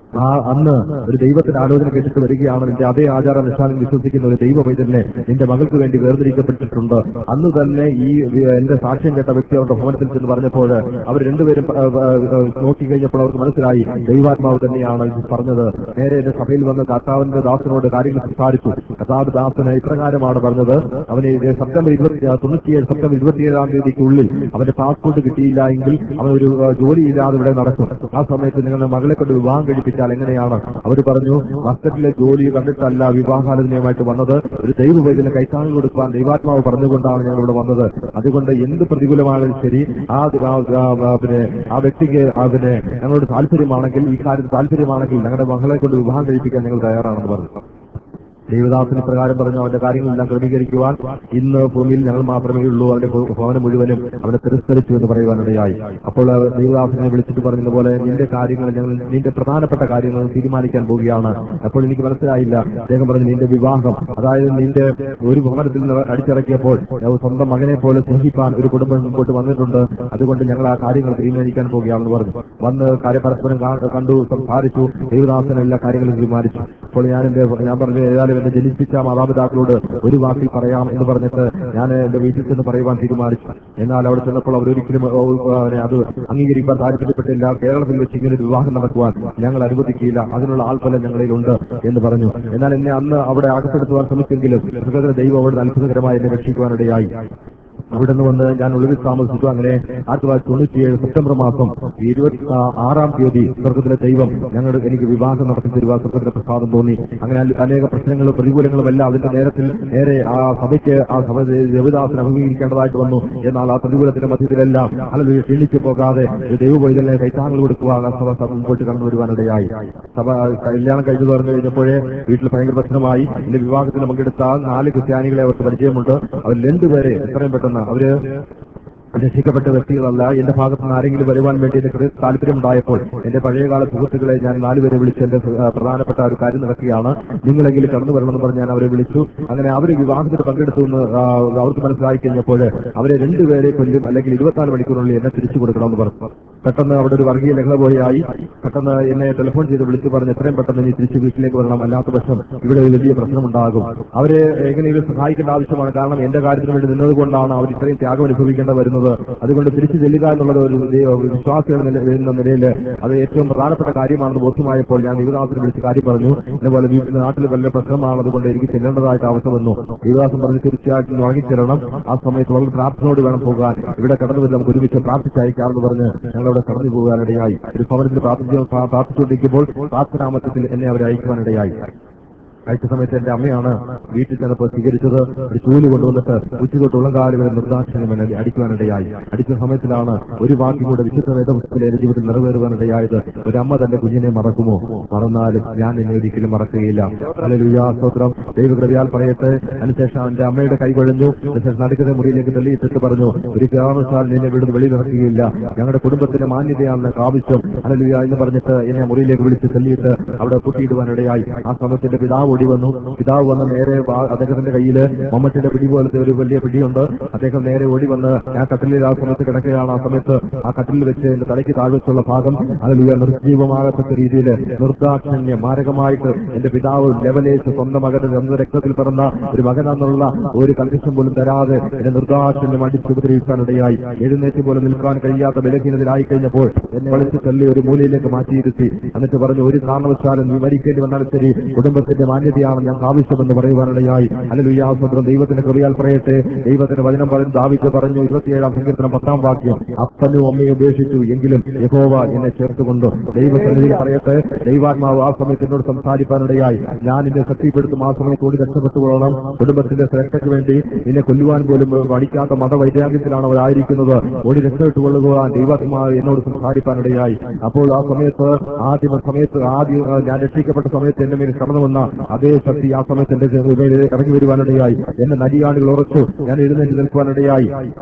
ആ അന്ന് ഒരു ദൈവത്തിന്റെ ആലോചന കേട്ടിട്ട് വരികയാണ് നിന്റെ അതേ ആചാര അനുഷ്ഠാനം വിശ്വസിക്കുന്ന ഒരു ദൈവ പൈതലിനെ നിന്റെ മകൾക്ക് വേണ്ടി വേർതിരിക്കപ്പെട്ടിട്ടുണ്ട് അന്ന് തന്നെ ഈ വി- എന്റെ സാക്ഷ്യം കേട്ട വ്യക്തി അവരുടെ ഭവനത്തിൽ ചെന്ന് പറഞ്ഞപ്പോൾ അവർ രണ്ടുപേരും ആ, ആ, ആ, നോക്കി കഴിഞ്ഞപ്പോൾ അവർക്ക് മനസ്സിലായി ദൈവാത്മാവ് തന്നെയാണ് ഇത് പറഞ്ഞത് നേരെ എന്റെ സഭയിൽ വന്ന് കർത്താവിന്റെ ദാസനോട് കാര്യങ്ങൾ സംസാരിച്ചു കർത്താവ് ദാസന് ഇപ്രകാരമാണ് പറഞ്ഞത് അവന് ഇത് സെപ്റ്റംബർ ഇരുപത്തി തൊണ്ണൂറ്റിയേഴ് സെപ്റ്റംബർ ഇരുപത്തിയേഴാം തീയതിക്കുള്ളിൽ അവന്റെ പാസ്പോർട്ട് കിട്ടിയില്ല എങ്കിൽ അവൻ ഒരു ആ, ജോലിയില്ലാതെ ഇവിടെ നടക്കും ആ സമയത്ത് നിങ്ങളുടെ മകളെ കൊണ്ട് വിവാഹം കഴിപ്പിച്ചാൽ എങ്ങനെയാണ് അവർ പറഞ്ഞു മസ്കറ്റിലെ ജോലി കണ്ടിട്ടല്ല വിവാഹാലോചനയുമായിട്ട് വന്നത് ഒരു ദൈവവൈദ്യന് കൈത്താങ്ങ് കൊടുക്കുവാൻ ദൈവാത്മാവ് പറഞ്ഞുകൊണ്ടാണ് ഞങ്ങൾ ഇവിടെ വന്നത് അതുകൊണ്ട് എന്ത് പ്രതികൂലമാണെങ്കിലും ശരി ആ ആ, ആ, ആ, പിന്നെ ആ വ്യക്തിക്ക് ആ, പിന്നെ ഞങ്ങളോട് താല്പര്യമാണെങ്കിൽ ഈ കാര്യത്തിൽ താല്പര്യമാണെങ്കിൽ ഞങ്ങളുടെ മകളെ കൊണ്ട് വിവാഹം കഴിപ്പിക്കാൻ ഞങ്ങൾ തയ്യാറാണെന്ന് പറഞ്ഞു ദൈവദാസന് പ്രകാരം പറഞ്ഞു അവന്റെ കാര്യങ്ങളെല്ലാം ക്രമീകരിക്കുവാൻ ഇന്ന് ഭൂമിയിൽ ഞങ്ങൾ മാത്രമേ ഉള്ളൂ അവന്റെ ഭ- ഭവനം മുഴുവനും അവനെ തിരസ്കരിച്ചു എന്ന് പറയുവാനിടയായി അപ്പോൾ അവർ ദൈവദാസനെ വിളിച്ചിട്ട് പറഞ്ഞതുപോലെ നിന്റെ കാര്യങ്ങൾ ഞങ്ങൾ നിന്റെ പ്രധാനപ്പെട്ട കാര്യങ്ങൾ തീരുമാനിക്കാൻ പോവുകയാണ് അപ്പോൾ എനിക്ക് മനസ്സിലായില്ല അദ്ദേഹം പറഞ്ഞു നിന്റെ വിവാഹം അതായത് നിന്റെ ഒരു ഭവനത്തിൽ നിന്ന് അടിച്ചിറക്കിയപ്പോൾ ഞാൻ സ്വന്തം മകനെ പോലെ സ്നേഹിപ്പാൻ ഒരു കുടുംബം മുമ്പോട്ട് വന്നിട്ടുണ്ട് അതുകൊണ്ട് ഞങ്ങൾ ആ കാര്യങ്ങൾ തീരുമാനിക്കാൻ പോവുകയാണെന്ന് പറഞ്ഞു വന്ന് കാര്യ പരസ്പരം കാ- കണ്ടു സംസാരിച്ചു ദൈവദാസൻ എല്ലാ കാര്യങ്ങളും തീരുമാനിച്ചു അപ്പോൾ ഞാൻ എന്റെ ഞാൻ പറഞ്ഞു ഏതായാലും എന്നെ ജനിപ്പിച്ച മാതാപിതാക്കളോട് ഒരു വാക്കിൽ പറയാം എന്ന് പറഞ്ഞിട്ട് ഞാൻ എന്റെ വീട്ടിൽ ചെന്ന് പറയുവാൻ തീരുമാനിച്ചു എന്നാൽ അവിടെ ചെന്നപ്പോൾ അവരൊരിക്കലും ഓ, ഓ, അവനെ അത് അംഗീകരിക്കാൻ താല്പര്യപ്പെട്ടില്ല കേരളത്തിൽ വെച്ച് ഇങ്ങനെ ഒരു വിവാഹം നടക്കുവാൻ ഞങ്ങൾ അനുവദിക്കില്ല അതിനുള്ള ആൾഫലം ഞങ്ങളിലുണ്ട് എന്ന് പറഞ്ഞു എന്നാൽ എന്നെ അന്ന് അവിടെ അകത്തെടുത്തുവാൻ ശ്രമിച്ചെങ്കിലും മൃഗത്തിന് ദൈവം അവിടെ അത്ഭുതകരമായി എന്നെ രക്ഷിക്കുവാനിടയായി അവിടെ നിന്ന് വന്ന് ഞാൻ ഒളിവിൽ താമസിച്ചു അങ്ങനെ ആയിരത്തി തൊള്ളായിരത്തി തൊണ്ണൂറ്റിയേഴ് സെപ്റ്റംബർ മാസം ഇരുപത്തി ആ, ആറാം തീയതി സ്വർഗത്തിലെ ദൈവം ഞങ്ങളുടെ എനിക്ക് വിവാഹം നടത്തി തരുവാൻ സ്വർഗത്തിലെ പ്രസാദം തോന്നി അങ്ങനെ അൽ- അനേക പ്രശ്നങ്ങളും പ്രതികൂലങ്ങളും എല്ലാം അതിന്റെ നേരത്തിൽ നേരെ ആ സഭയ്ക്ക് ആ സഭ രവിദാസന് അഭിമുഖീകരിക്കേണ്ടതായിട്ട് വന്നു എന്നാൽ ആ പ്രതികൂലത്തിന്റെ മധ്യത്തിലെല്ലാം അല്ലെങ്കിൽ ക്ഷീണിച്ചു പോകാതെ ഒരു ദൈവവൈതലിനെ കൈത്താങ്ങൾ കൊടുക്കുവാൻ ആ സഭ സഭ മുമ്പോട്ട് കടന്നു വരുവാനിടയായി സഭ കല്യാണം കഴിഞ്ഞു പറഞ്ഞു കഴിഞ്ഞപ്പോഴേ വീട്ടിൽ ഭയങ്കര പ്രശ്നമായി എന്റെ വിവാഹത്തിൽ പങ്കെടുത്ത നാല് ക്രിസ്ത്യാനികളെ അവർക്ക് പരിചയമുണ്ട് അവർ രണ്ടുപേരെ എത്രയും പെട്ടെന്ന് അവര് രക്ഷിക്കപ്പെട്ട വ്യക്തികളല്ല എന്റെ ഭാഗത്ത് നിന്ന് ആരെങ്കിലും വരുവാൻ വേണ്ടി എനിക്ക് താല്പര്യമുണ്ടായപ്പോൾ എന്റെ പഴയകാല സുഹൃത്തുക്കളെ ഞാൻ നാലുപേരെ വിളിച്ച് എന്റെ ആ, പ്രധാനപ്പെട്ട ഒരു കാര്യം നടക്കുകയാണ് നിങ്ങളെങ്കിലും കടന്നു വരണമെന്ന് പറഞ്ഞ് ഞാൻ അവരെ വിളിച്ചു അങ്ങനെ അവർ വിവാഹത്തിൽ പങ്കെടുത്തു എന്ന് ആ, അവർക്ക് മനസ്സിലായി കഴിഞ്ഞപ്പോൾ അവരെ രണ്ടുപേരെ കൊല്ലും അല്ലെങ്കിൽ ഇരുപത്തിനാല് മണിക്കൂറിനുള്ളിൽ എന്നെ തിരിച്ചു കൊടുക്കണമെന്ന് പറഞ്ഞു പെട്ടെന്ന് അവിടെ ഒരു വർഗീയ ലഹള പോലെയായി പെട്ടെന്ന് എന്നെ ടെലിഫോൺ ചെയ്ത് വിളിച്ചു പറഞ്ഞ് എത്രയും പെട്ടെന്ന് നീ തിരിച്ച് വീട്ടിലേക്ക് വരണം അല്ലാത്ത പക്ഷം ഇവിടെ ഒരു വലിയ പ്രശ്നമുണ്ടാകും അവരെ എങ്ങനെയെങ്കിലും സഹായിക്കേണ്ട ആവശ്യമാണ് കാരണം എന്റെ കാര്യത്തിന് വേണ്ടി നിന്നത് കൊണ്ടാണ് അവർ ഇത്രയും ത്യാഗം അനുഭവിക്കേണ്ട വരുന്നത് അതുകൊണ്ട് തിരിച്ചു ചെല്ലുക എന്നുള്ളത് ഒരു ദൈ- ഒരു വിശ്വാസിയുടെ നില- എന്ന നിലയിൽ അത് ഏറ്റവും പ്രധാനപ്പെട്ട കാര്യമാണെന്ന് ബോധ്യമായപ്പോൾ ഞാൻ യുവദാസിനെ വിളിച്ച് കാര്യം പറഞ്ഞു ഇതുപോലെ വീട്ടിൽ നാട്ടിൽ വല്ല പ്രശ്നമാണ് അതുകൊണ്ട് എനിക്ക് ചെല്ലേണ്ടതായിട്ട് ആവശ്യം വന്നു യുവദാസൻ പറഞ്ഞു തീർച്ചയായിട്ടും വാങ്ങിച്ചെല്ലണം ആ സമയത്ത് വളരെ പ്രാർത്ഥനയോട് വേണം പോകാൻ ഇവിടെ കടന്നു വന്ന് നമുക്ക് ഒരുമിച്ച് പ്രാർത്ഥിച്ചയക്കാമെന്ന് പറഞ്ഞ് ഞങ്ങൾ അവിടെ കടന്നു പോകാനിടയായി ഒരു ഭവനത്തിൽ പ്രാർത്ഥിച്ചു പ്രാർത്ഥിച്ചുകൊണ്ടിരിക്കുമ്പോൾ പ്രാർത്ഥനാമത്തിൽ എന്നെ അവരെ അയക്കുവാനിടയായി അയച്ച സമയത്ത് എന്റെ അമ്മയാണ് വീട്ടിൽ ചെന്നപ്പോൾ സ്വീകരിച്ചത് ഒരു ചൂല് കൊണ്ടുവന്നിട്ട് ഉച്ചതൊട്ട് ഉള്ളങ്കാലി വരെ നിർദ്ദാക്ഷിണ്യം എന്നെ അടിക്കുവാനിടയായി അടിച്ച സമയത്തിലാണ് ഒരു വാക്യം കൂടെ വിശുദ്ധ വേദപുസ്തകത്തിലെ എന്റെ ജീവിതത്തിൽ നിറവേറുവാനിടയായത് ഒരു അമ്മ തന്റെ കുഞ്ഞിനെ മറക്കുമോ മറന്നാലും ഞാൻ എന്നെ ഒരിക്കലും മറക്കുകയില്ല അല്ലെങ്കിൽ സ്തോത്രം ദൈവകൃപയാൽ പറയട്ടെ അതിനുശേഷം എന്റെ അമ്മയുടെ കൈ കൊഴഞ്ഞു അതിനുശേഷം നടുക്കുന്ന മുറിയിലേക്ക് തെളിയിച്ചിട്ട് പറഞ്ഞു ഒരു കാരണവശാൽ നിന്നെ വീട് വെളിയിൽ ഇറക്കുകയില്ല ഞങ്ങളുടെ കുടുംബത്തിന്റെ മാന്യതയാണ് ഞങ്ങൾക്ക് ആവശ്യം അലലുയ എന്ന് പറഞ്ഞിട്ട് എന്നെ മുറിയിലേക്ക് വിളിച്ച് തെളിയിട്ട് അവിടെ പൂട്ടിയിടുവാനിടയായി ആ സമയത്തിന്റെ പിതാവ് ഓടി വന്നു പിതാവ് വന്ന് നേരെ വാ- അദ്ദേഹത്തിന്റെ കയ്യിൽ മമ്മട്ടിന്റെ പിടി പോലത്തെ ഒരു വലിയ പിടിയുണ്ട് അദ്ദേഹം നേരെ ഓടി വന്ന് ഞാൻ കട്ടിലിൽ ആ സമയത്ത് കിടക്കുകയാണ് ആ സമയത്ത് ആ കട്ടിലിൽ വെച്ച് എന്റെ തലയ്ക്ക് താഴ്വച്ചുള്ള ഭാഗം അലലുയ നിർജീവമാകത്തക്ക രീതിയിൽ നിർദാക്ഷിണ്യം മാരകമായിട്ട് എന്റെ പിതാവ് ലെവലേറ്റ് സ്വന്തം മകന് സ്വന്തം രക്തത്തിൽ പിറന്ന ഒരു മകനെന്നുള്ള ഒരു കണ്ടീഷൻ പോലും തരാതെ എന്നെ നിർദാക്ഷിണ്യം അടിച്ചു ഉപദ്രവിക്കാനിടയായി എഴുന്നേറ്റ് പോലും നിൽക്കാൻ കഴിയാത്ത ബലഹീനതയിലായി കഴിഞ്ഞപ്പോൾ എന്നെ വിളിച്ച് തള്ളി ഒരു മൂലയിലേക്ക് മാറ്റിയിരുത്തി എന്നിട്ട് പറഞ്ഞു ഒരു കാരണവശാലും നീ മരിക്കേണ്ടി വന്നാലും ശരി കുടുംബത്തിന്റെ മാന്യതയാണ് ഞങ്ങൾക്ക് ആവശ്യമെന്ന് പറയുവാനിടയായി അല്ലുയാസ്വത്രം ദൈവത്തിന്റെ കൃപയാൽ പറയട്ടെ ദൈവത്തിന്റെ വചനം പറഞ്ഞു ദാവിച്ച് പറഞ്ഞു ഇരുപത്തിയേഴാം സങ്കീർത്തനം പത്താം വാക്യം അപ്പനും അമ്മയും ഉപേക്ഷിച്ചു എങ്കിലും യഹോവ എന്നെ ചേർത്തുകൊണ്ട് ദൈവസന്നിധിയിൽ പറയട്ടെ ദൈവാത്മാവ് ആ സമയത്ത് എന്നോട് സംസാരിക്കാനിടയായി ഞാൻ എന്നെ ശക്തിപ്പെടുത്തും ആ സമയത്ത് ഓടി രക്ഷപ്പെട്ടുകൊള്ളണം കുടുംബത്തിന്റെ സുരക്ഷയ്ക്ക് വേണ്ടി നിന്നെ കൊല്ലുവാൻ പോലും പഠിക്കാത്ത മതവൈരാഗ്യത്തിലാണ് അവരായിരിക്കുന്നത് ഓടി രക്ഷപ്പെട്ടുകൊള്ളുവാൻ ദൈവാത്മാവ് എന്നോട് സംസാരിക്കാനിടയായി അപ്പോൾ ആ സമയത്ത് ആദ്യ സമയത്ത് ആദ്യം ആ, ഞാൻ രക്ഷിക്കപ്പെട്ട സമയത്ത് എന്റെ മേൽ കടന്നു വന്ന അതേ ശക്തി ആ സമയത്ത് എന്റെ മേൽ ഇറങ്ങി വരുവാനിടയായി എന്നെ നരിയാണികൾ ഉറച്ചു ഞാൻ എഴുന്നേറ്റ് നിൽക്കുവാനിടയായി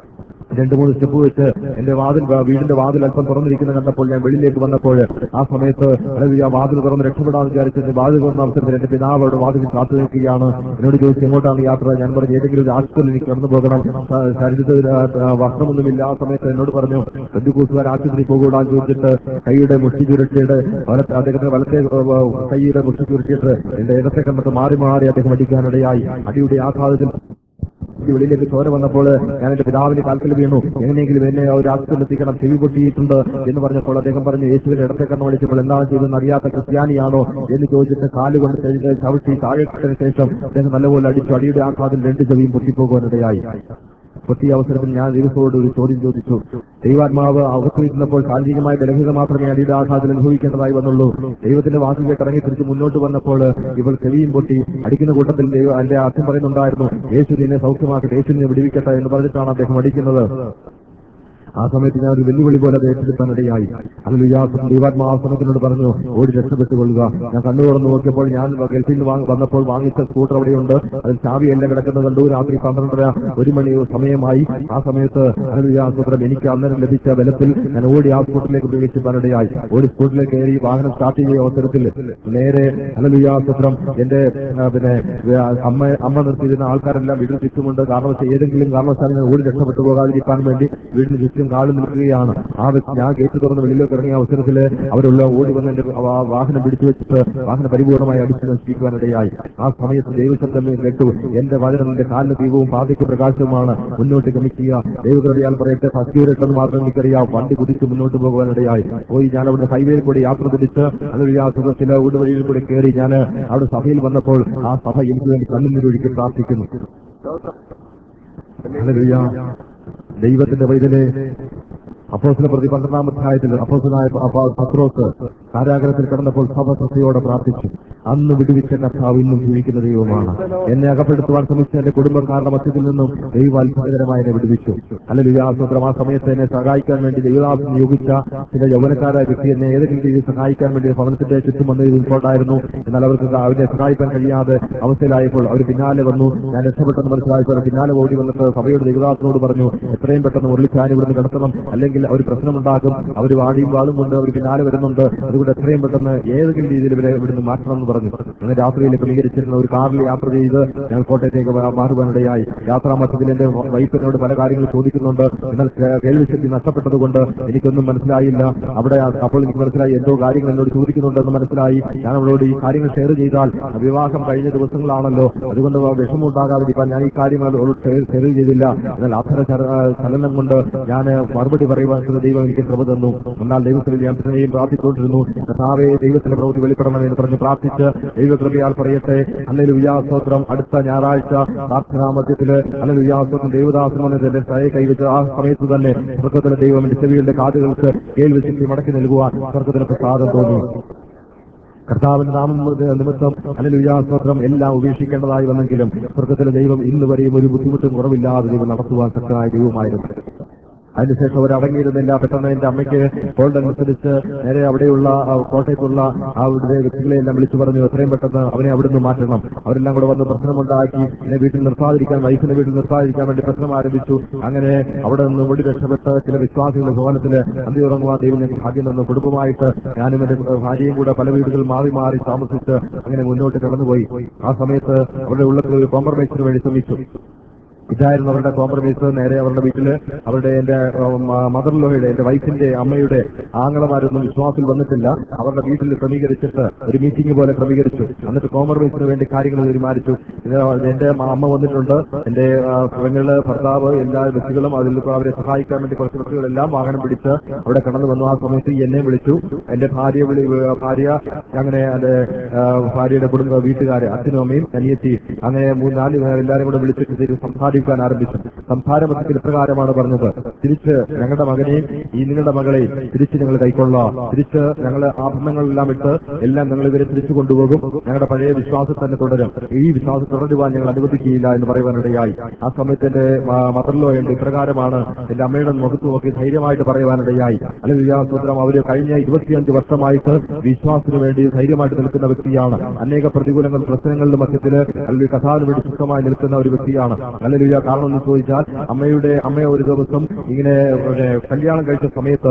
രണ്ട് മൂന്ന് സ്റ്റെപ്പ് വെച്ച് എന്റെ വാതിൽ വ- വീടിന്റെ വാതിൽ അല്പം തുറന്നിരിക്കുന്ന കണ്ടപ്പോൾ ഞാൻ വെളിയിലേക്ക് വന്നപ്പോൾ ആ സമയത്ത് അല്ലെങ്കിൽ ആ വാതിൽ തുറന്ന് രക്ഷപ്പെടാൻ വിചാരിച്ചിട്ട് വാതിൽ തുറന്ന അവസരത്തിൽ എന്റെ പിതാവ് അവിടെ വാതിൽ കാത്തു നിൽക്കുകയാണ് എന്നോട് ചോദിച്ചു എങ്ങോട്ടാണ് യാത്ര ഞാൻ പറഞ്ഞു ഏതെങ്കിലും ഒരു ആശുപത്രിയിൽ എനിക്ക് കടന്നു പോകണം സ- ശരീരത്തിൽ ആ, ആ, വസ്ത്രമൊന്നുമില്ല ആ സമയത്ത് എന്നോട് പറഞ്ഞു ബന്ധുക്കൂസുകാർ ആശുപത്രി പോകൂടാൻ ചോദിച്ചിട്ട് കൈയുടെ മുഷ്ടി ചുരുട്ടിയിട്ട് വലത്തെ അദ്ദേഹത്തിന്റെ വലത്തെ ആ, ആ, കൈയുടെ മുഷ്ടി ചുരുട്ടിയിട്ട് എന്റെ ഇടത്തെ കണ്ടത്ത് മാറി മാറി അദ്ദേഹം അടിക്കാനിടയായി അടിയുടെ ആഘാതത്തിൽ ഈ വെളിയിലേക്ക് ചോര വന്നപ്പോൾ ഞാൻ എന്റെ പിതാവിന്റെ കാൽക്കൽ വീണു എങ്ങനെയെങ്കിലും എന്നെ ആ ഒരു ആശുപത്രിയിൽ എത്തിക്കണം ചെവി പൊട്ടിയിട്ടുണ്ട് എന്ന് പറഞ്ഞപ്പോൾ അദ്ദേഹം പറഞ്ഞു യേശുവിന്റെ ഇടത്തെ കണ്ണ് വിളിച്ചപ്പോൾ എന്താണ് ചെയ്തതെന്ന് അറിയാത്ത ക്രിസ്ത്യാനിയാണോ എന്ന് ചോദിച്ചിട്ട് കാലുകൊണ്ട് ചെയ്ത് ചവിട്ടി താഴെട്ടതിന് ശേഷം അദ്ദേഹം നല്ലപോലെ അടിച്ചു അടിയുടെ ആഘാതം രണ്ട് ചെവിയും പൊട്ടിപ്പോകുവാനിടയായി പൊട്ടിയ അവസരത്തിൽ ഞാൻ ദൈവത്തോട് ഒരു ചോദ്യം ചോദിച്ചു ദൈവാത്മാവ് അവതരിക്കുന്നപ്പോൾ ശാരീരികമായ ബലഹീനത മാത്രമേ അടിയുടെ ആഘാതത്തിൽ അനുഭവിക്കേണ്ടതായി വന്നുള്ളൂ ദൈവത്തിന്റെ വാക്ക് കേട്ട് ഇറങ്ങി തിരിച്ച് മുന്നോട്ട് വന്നപ്പോൾ ഇവൾ ചെവിയും പൊട്ടി അടിക്കുന്ന കൂട്ടത്തിൽ ദൈവം എന്റെ അച്ഛൻ പറയുന്നുണ്ടായിരുന്നു യേശു നിന്നെ സൗഖ്യമാക്കട്ടെ യേശു നിന്നെ വിടിവിക്കട്ടെ എന്ന് പറഞ്ഞിട്ടാണ് അദ്ദേഹം അടിക്കുന്നത് ആ സമയത്ത് ഞാൻ ഒരു വെല്ലുവിളി പോലെ അത് ഏറ്റെടുക്കാനിടയായി അതിൽ ദൈവാത്മാസനത്തിനോട് പറഞ്ഞു ഓടി രക്ഷപ്പെട്ടുകൊള്ളുക ഞാൻ കണ്ണു തുറന്നു നോക്കിയപ്പോൾ ഞാൻ ഗൾഫിൽ നിന്ന് വാങ്ങി- വന്നപ്പോൾ വാങ്ങിച്ച സ്കൂട്ടർ അവിടെയുണ്ട് അതിൽ ചാവിയെല്ലാം കിടക്കുന്നത് കണ്ടു രാത്രി പന്ത്രണ്ടര ഒരു മണി സമയമായി ആ സമയത്ത് അനുയാസൂത്രം എനിക്ക് അന്നേരം ലഭിച്ച ബലത്തിൽ ഞാൻ ഓടി ആ സ്കൂട്ടറിലേക്ക് പ്രവേശിക്കാനിടയായി ഓടി സ്കൂട്ടറിലേക്ക് കയറി വാഹനം സ്റ്റാർട്ട് ചെയ്യുന്ന അവസരത്തിൽ നേരെ അനുയാസൂത്രം എന്റെ ആ, പിന്നെ ആ, അമ്മ അമ്മ നിർത്തിയിരുന്ന ആൾക്കാരെല്ലാം വീടിന് ചുറ്റുമുണ്ട് കാരണം വെച്ചാൽ ഏതെങ്കിലും കാരണവശാൽ ഞാൻ ഓടി രക്ഷപ്പെട്ടു പോകാതിരിക്കാൻ വേണ്ടി വീടിന് ചുറ്റും കാലു നിൽക്കുകയാണ് ആ വ്യക്തി ഞാൻ ഗേറ്റ് തുറന്ന് വെളിയിലേക്ക് ഇറങ്ങിയ അവസരത്തിൽ അവരുള്ള ഓടി വന്ന് എന്റെ വാ- വാഹനം പിടിച്ചു വെച്ചിട്ട് വാഹനം പരിപൂർണമായി അടിച്ചു നശിപ്പിക്കുവാനിടയായി ആ സമയത്ത് ദൈവശബ്ദം കേട്ടു എന്റെ വചനം എന്റെ കാലിന് ദീപവും പാതയ്ക്ക് പ്രകാശവുമാണ് മുന്നോട്ട് ഗമിക്കുക ദൈവകൃപയാൽ പറയട്ടെ ഫസ്റ്റ് മാത്രം എനിക്കറിയാം വണ്ടി കുതിച്ച് മുന്നോട്ട് പോകുവാനിടയായി പോയി ഞാൻ അവിടെ ഹൈവേയിൽ കൂടി യാത്ര തിരിച്ച് അതിൽ ചില ഊടുവഴിയിൽ കൂടി കയറി ഞാൻ അവിടെ സഭയിൽ വന്നപ്പോൾ ആ സഭ എനിക്ക് വേണ്ടി കണ്ണുനീരൊഴുക്കി പ്രാർത്ഥിക്കുന്നു ഹല്ലേലൂയ. ദൈവത്തിന്റെ വൈതലെ അപ്പോസിലെ പ്രതി പന്ത്രണ്ടാം അധ്യായത്തിൽ അപ്പോസനായ പത്രോസ് കാരാഗ്രഹത്തിൽ കിടന്നപ്പോൾ സഭ ശ്രദ്ധയോടെ പ്രാർത്ഥിച്ചു അന്ന് വിടുവിച്ച കർത്താവ് ഇന്നും ജീവിക്കുന്ന ദൈവമാണ് എന്നെ അകപ്പെടുത്തുവാൻ ശ്രമിച്ച എന്റെ കുടുംബക്കാരുടെ മധ്യത്തിൽ നിന്നും ദൈവ അത്ഭുതകരമായി എന്നെ വിടുവിച്ചു അല്ലെങ്കിൽ ആ സ്വന്തം ആ സമയത്ത് എന്നെ സഹായിക്കാൻ വേണ്ടി ദൈവദാസൻ നിയോഗിച്ച ചില യൗവനക്കാരായ വ്യക്തി എന്നെ ഏതെങ്കിലും രീതിയിൽ സഹായിക്കാൻ വേണ്ടി ഭവനത്തിന്റെ ചുറ്റും വന്ന് നിൽപ്പുണ്ടായിരുന്നു എന്നാൽ അവർക്ക് അവരെ സഹായിക്കാൻ കഴിയാതെ അവസ്ഥയിലായപ്പോൾ അവർ പിന്നാലെ വന്നു ഞാൻ രക്ഷപ്പെട്ടെന്ന് മനസ്സിലായപ്പോൾ അവർ പിന്നാലെ ഓടി വന്നിട്ട് സഭയുടെ ദൈവദാസനോട് പറഞ്ഞു എത്രയും പെട്ടെന്ന് ഉരുളിച്ചാൻ ഇവിടുന്ന് കിടത്തണം അല്ലെങ്കിൽ അവർ പ്രശ്നമുണ്ടാക്കും അവർ വാടിയും വാളും കൊണ്ട് അവർ പിന്നാലെ വരുന്നുണ്ട് അതുകൊണ്ട് എത്രയും പെട്ടെന്ന് ഏതെങ്കിലും രീതിയിൽ ഇവരെ ഇവിടുന്ന് മാറ്റണം എന്ന് പറഞ്ഞു അങ്ങനെ രാത്രിയിൽ ക്രമീകരിച്ചിരുന്ന ഒരു കാറിൽ യാത്ര ചെയ്ത് ഞങ്ങൾ കോട്ടയത്തേക്ക് മാ- മാറുവാനിടയായി യാത്രാമധ്യത്തിൽ എന്റെ വൈഫിനോട് പല കാര്യങ്ങൾ ചോദിക്കുന്നുണ്ട് എന്നാൽ കേ- കേൾവിശക്തി നഷ്ടപ്പെട്ടതുകൊണ്ട് എനിക്കൊന്നും മനസ്സിലായില്ല അവിടെ അപ്പോൾ എനിക്ക് മനസ്സിലായി എന്തോ കാര്യങ്ങൾ എന്നോട് ചോദിക്കുന്നുണ്ടെന്ന് മനസ്സിലായി ഞാൻ അവളോട് ഈ കാര്യങ്ങൾ ഷെയർ ചെയ്താൽ വിവാഹം കഴിഞ്ഞ ദിവസങ്ങളാണല്ലോ അതുകൊണ്ട് വിഷമം ഉണ്ടാകാതിരിക്കാൻ ഞാൻ ഈ കാര്യങ്ങൾ അവളോട് ഷെയർ ഷെയർ ചെയ്തില്ല എന്നാൽ അത്തര ചര- ചലനം കൊണ്ട് ഞാൻ മറുപടി പറയുവാൻ ചില ദൈവം എനിക്ക് കൃപ തന്നു എന്നാൽ ദൈവത്തിൽ ഞാൻ പിന്നെയും പ്രാർത്ഥിച്ചുകൊണ്ടിരുന്നു കർത്താവേ ദൈവത്തിന്റെ പ്രവൃത്തി വെളിപ്പെടണമെന്ന് പറഞ്ഞ് പ്രാർത്ഥിച്ച് ദൈവകൃപയാൽ പറയട്ടെ അല്ലെങ്കിൽ വിജയാസ്തോത്രം അടുത്ത ഞായറാഴ്ച പ്രാർത്ഥനാ മധ്യത്തില് അല്ലെങ്കിൽ വിജയാസ്തോത്രം ദൈവദാസൻ വന്നതിന്റെ സഹായ കൈവച്ച് ആ സമയത്ത് തന്നെ സ്വർഗത്തിലെ ദൈവം എന്റെ ചെവികളുടെ കാതുകൾക്ക് കേൾവി ശക്തി മടക്കി നൽകുവാൻ സ്വർഗത്തിന് പ്രസാദം തോന്നി കർത്താവിന്റെ നാമം നിമിത്തം അല്ലെങ്കിൽ വിജയാസ്തോത്രം എല്ലാം ഉപേക്ഷിക്കേണ്ടതായി വന്നെങ്കിലും സ്വർഗത്തിലെ ദൈവം ഇന്ന് വരെയും ഒരു ബുദ്ധിമുട്ടും കുറവില്ലാതെ ദൈവം നടത്തുവാൻ ശക്തനായ ദൈവമായിരുന്നു അതിനുശേഷം അവർ അടങ്ങിയിരുന്നില്ല പെട്ടെന്ന് എന്റെ അമ്മയ്ക്ക് കോൾഡ് അനുസരിച്ച് നേരെ അവിടെയുള്ള ആ കോട്ടയത്തുള്ള ആ അവിടുത്തെ വ്യക്തികളെല്ലാം വിളിച്ചു പറഞ്ഞു എത്രയും പെട്ടെന്ന് അവനെ അവിടുന്ന് മാറ്റണം അവരെല്ലാം കൂടെ വന്ന് പ്രശ്നമുണ്ടാക്കി എന്നെ വീട്ടിൽ നിർത്താതിരിക്കാൻ വൈഫിനെ വീട്ടിൽ നിർത്താതിരിക്കാൻ വേണ്ടി പ്രശ്നം ആരംഭിച്ചു അങ്ങനെ അവിടെ നിന്ന് ഓടി രക്ഷപ്പെട്ട് ചില വിശ്വാസികളുടെ ഭവനത്തില് അന്തി ഉറങ്ങുവാൻ ദൈവം ഞങ്ങൾക്ക് ഭാഗ്യം തന്നു കുടുംബമായിട്ട് ഞാനും എന്റെ ഭാര്യയും കൂടെ പല വീടുകൾ മാറി മാറി താമസിച്ച് അങ്ങനെ മുന്നോട്ട് കടന്നുപോയി ആ സമയത്ത് അവരുടെ ഉള്ളത്തിൽ ഒരു കോംപ്രമൈസിന് വേണ്ടി ശ്രമിച്ചു ഇതായിരുന്നു അവരുടെ കോംപ്രമൈസ് നേരെ അവരുടെ വീട്ടില് അവരുടെ എന്റെ മദർ ലോയുടെ എന്റെ വൈഫിന്റെ അമ്മയുടെ ആങ്ങളമാരൊന്നും വിശ്വാസത്തിൽ വന്നിട്ടില്ല അവരുടെ വീട്ടിൽ ക്രമീകരിച്ചിട്ട് ഒരു മീറ്റിംഗ് പോലെ ക്രമീകരിച്ചു എന്നിട്ട് കോംപ്രമൈസിന് വേണ്ടി കാര്യങ്ങൾ തീരുമാനിച്ചു ഇത് എന്റെ മ- അമ്മ വന്നിട്ടുണ്ട് എന്റെ ആ, പെങ്ങള് ഭർത്താവ് എല്ലാ വ്യക്തികളും അതിൽ ഇപ്പൊ അവരെ സഹായിക്കാൻ വേണ്ടി കുറച്ച് വ്യക്തികളെല്ലാം വാഹനം പിടിച്ച് അവിടെ കടന്നു വന്നു ആ സമയത്ത് എന്നെ വിളിച്ചു എന്റെ ഭാര്യ വിളി ഭാര്യ അങ്ങനെ എന്റെ ആ, ഭാര്യയുടെ കുടുംബ വീട്ടുകാരെ അച്ഛനും അമ്മയും അനിയത്തി അങ്ങനെ മൂന്നാല് പേർ എല്ലാവരും കൂടെ വിളിച്ചിട്ട് ഇത് സംസാരിക്കാൻ ആരംഭിച്ചു സംസാര മധ്യത്തിൽ ഇപ്രകാരമാണ് പറഞ്ഞത് തിരിച്ച് ഞങ്ങളുടെ മകനെയും ഈ നിങ്ങളുടെ മകളെയും തിരിച്ച് ഞങ്ങൾ കൈക്കൊള്ളാം തിരിച്ച് ഞങ്ങൾ ആഭരണങ്ങളെല്ലാം ഇട്ട് എല്ലാം ഞങ്ങൾ ഇവരെ തിരിച്ചു കൊണ്ടുപോകും ഞങ്ങളുടെ പഴയ വിശ്വാസം തന്നെ തുടരും ഈ വിശ്വാസം തുടരുവാൻ ഞങ്ങൾ അനുവദിക്കുകയില്ല എന്ന് പറയുവാനിടയായി ആ സമയത്ത് എന്റെ മദറിലോ ഉണ്ട് ഇപ്രകാരമാണ് എന്റെ അമ്മയുടെ മുഖത്ത് നോക്കി ധൈര്യമായിട്ട് പറയുവാനിടയായി അല്ലെങ്കിൽ വിശ്വാസോത്രം അവര് കഴിഞ്ഞ ഇരുപത്തിയഞ്ച് വർഷമായിട്ട് വിശ്വാസത്തിന് വേണ്ടി ധൈര്യമായിട്ട് നിൽക്കുന്ന വ്യക്തിയാണ് അനേക പ്രതികൂലങ്ങൾ പ്രശ്നങ്ങളുടെ മധ്യത്തില് അല്ലെങ്കിൽ കഥാവിന് വേണ്ടി ശുദ്ധമായി നിൽക്കുന്ന ഒരു വ്യക്തിയാണ് അല്ലെങ്കിൽ കാരണം എന്ന് ചോദിച്ചാൽ പറഞ്ഞാൽ അമ്മയുടെ അമ്മയെ ഒരു ദിവസം ഇങ്ങനെ പിന്നെ കല്യാണം കഴിച്ച സമയത്ത്